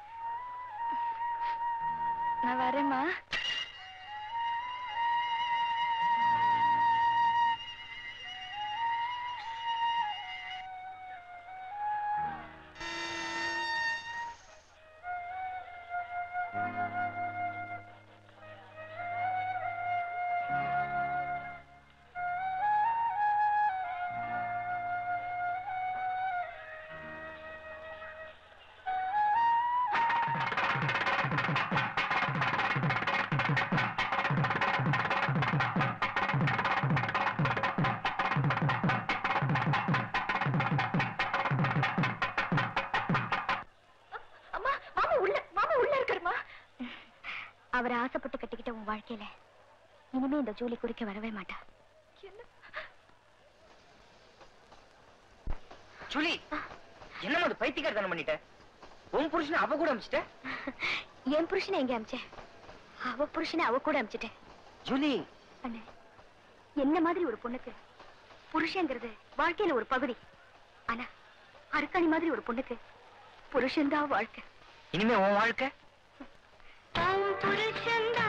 நான் வரேம்மா அம்மா மாமா உள்ள மாமா உள்ள இருக்காருமா அவர் ஆசைப்பட்டு கட்டிக்கிட்ட உன் வாழ்க்கையில இனிமே இந்த ஜூலி குறுக்க வரவே மாட்டா சுலி என்னமா அது பைத்தியக்காரத்தனம் பண்ணிட்ட உன் புருஷனை அவ கூட அமிச்சிட்ட என் புருஷனை எங்க அமிச்சேன் அவ புருஷனை அவ கூட அமிச்சிட்டேன் ஜூலி அண்ணே என்ன மாதிரி ஒரு பொண்ணுக்கு புருஷங்கிறது வாழ்க்கையில ஒரு பகுதி ஆனா அருக்காணி மாதிரி ஒரு பொண்ணுக்கு புருஷன்தான் வாழ்க்கை இனிமே உன் வாழ்க்கை புருஷன்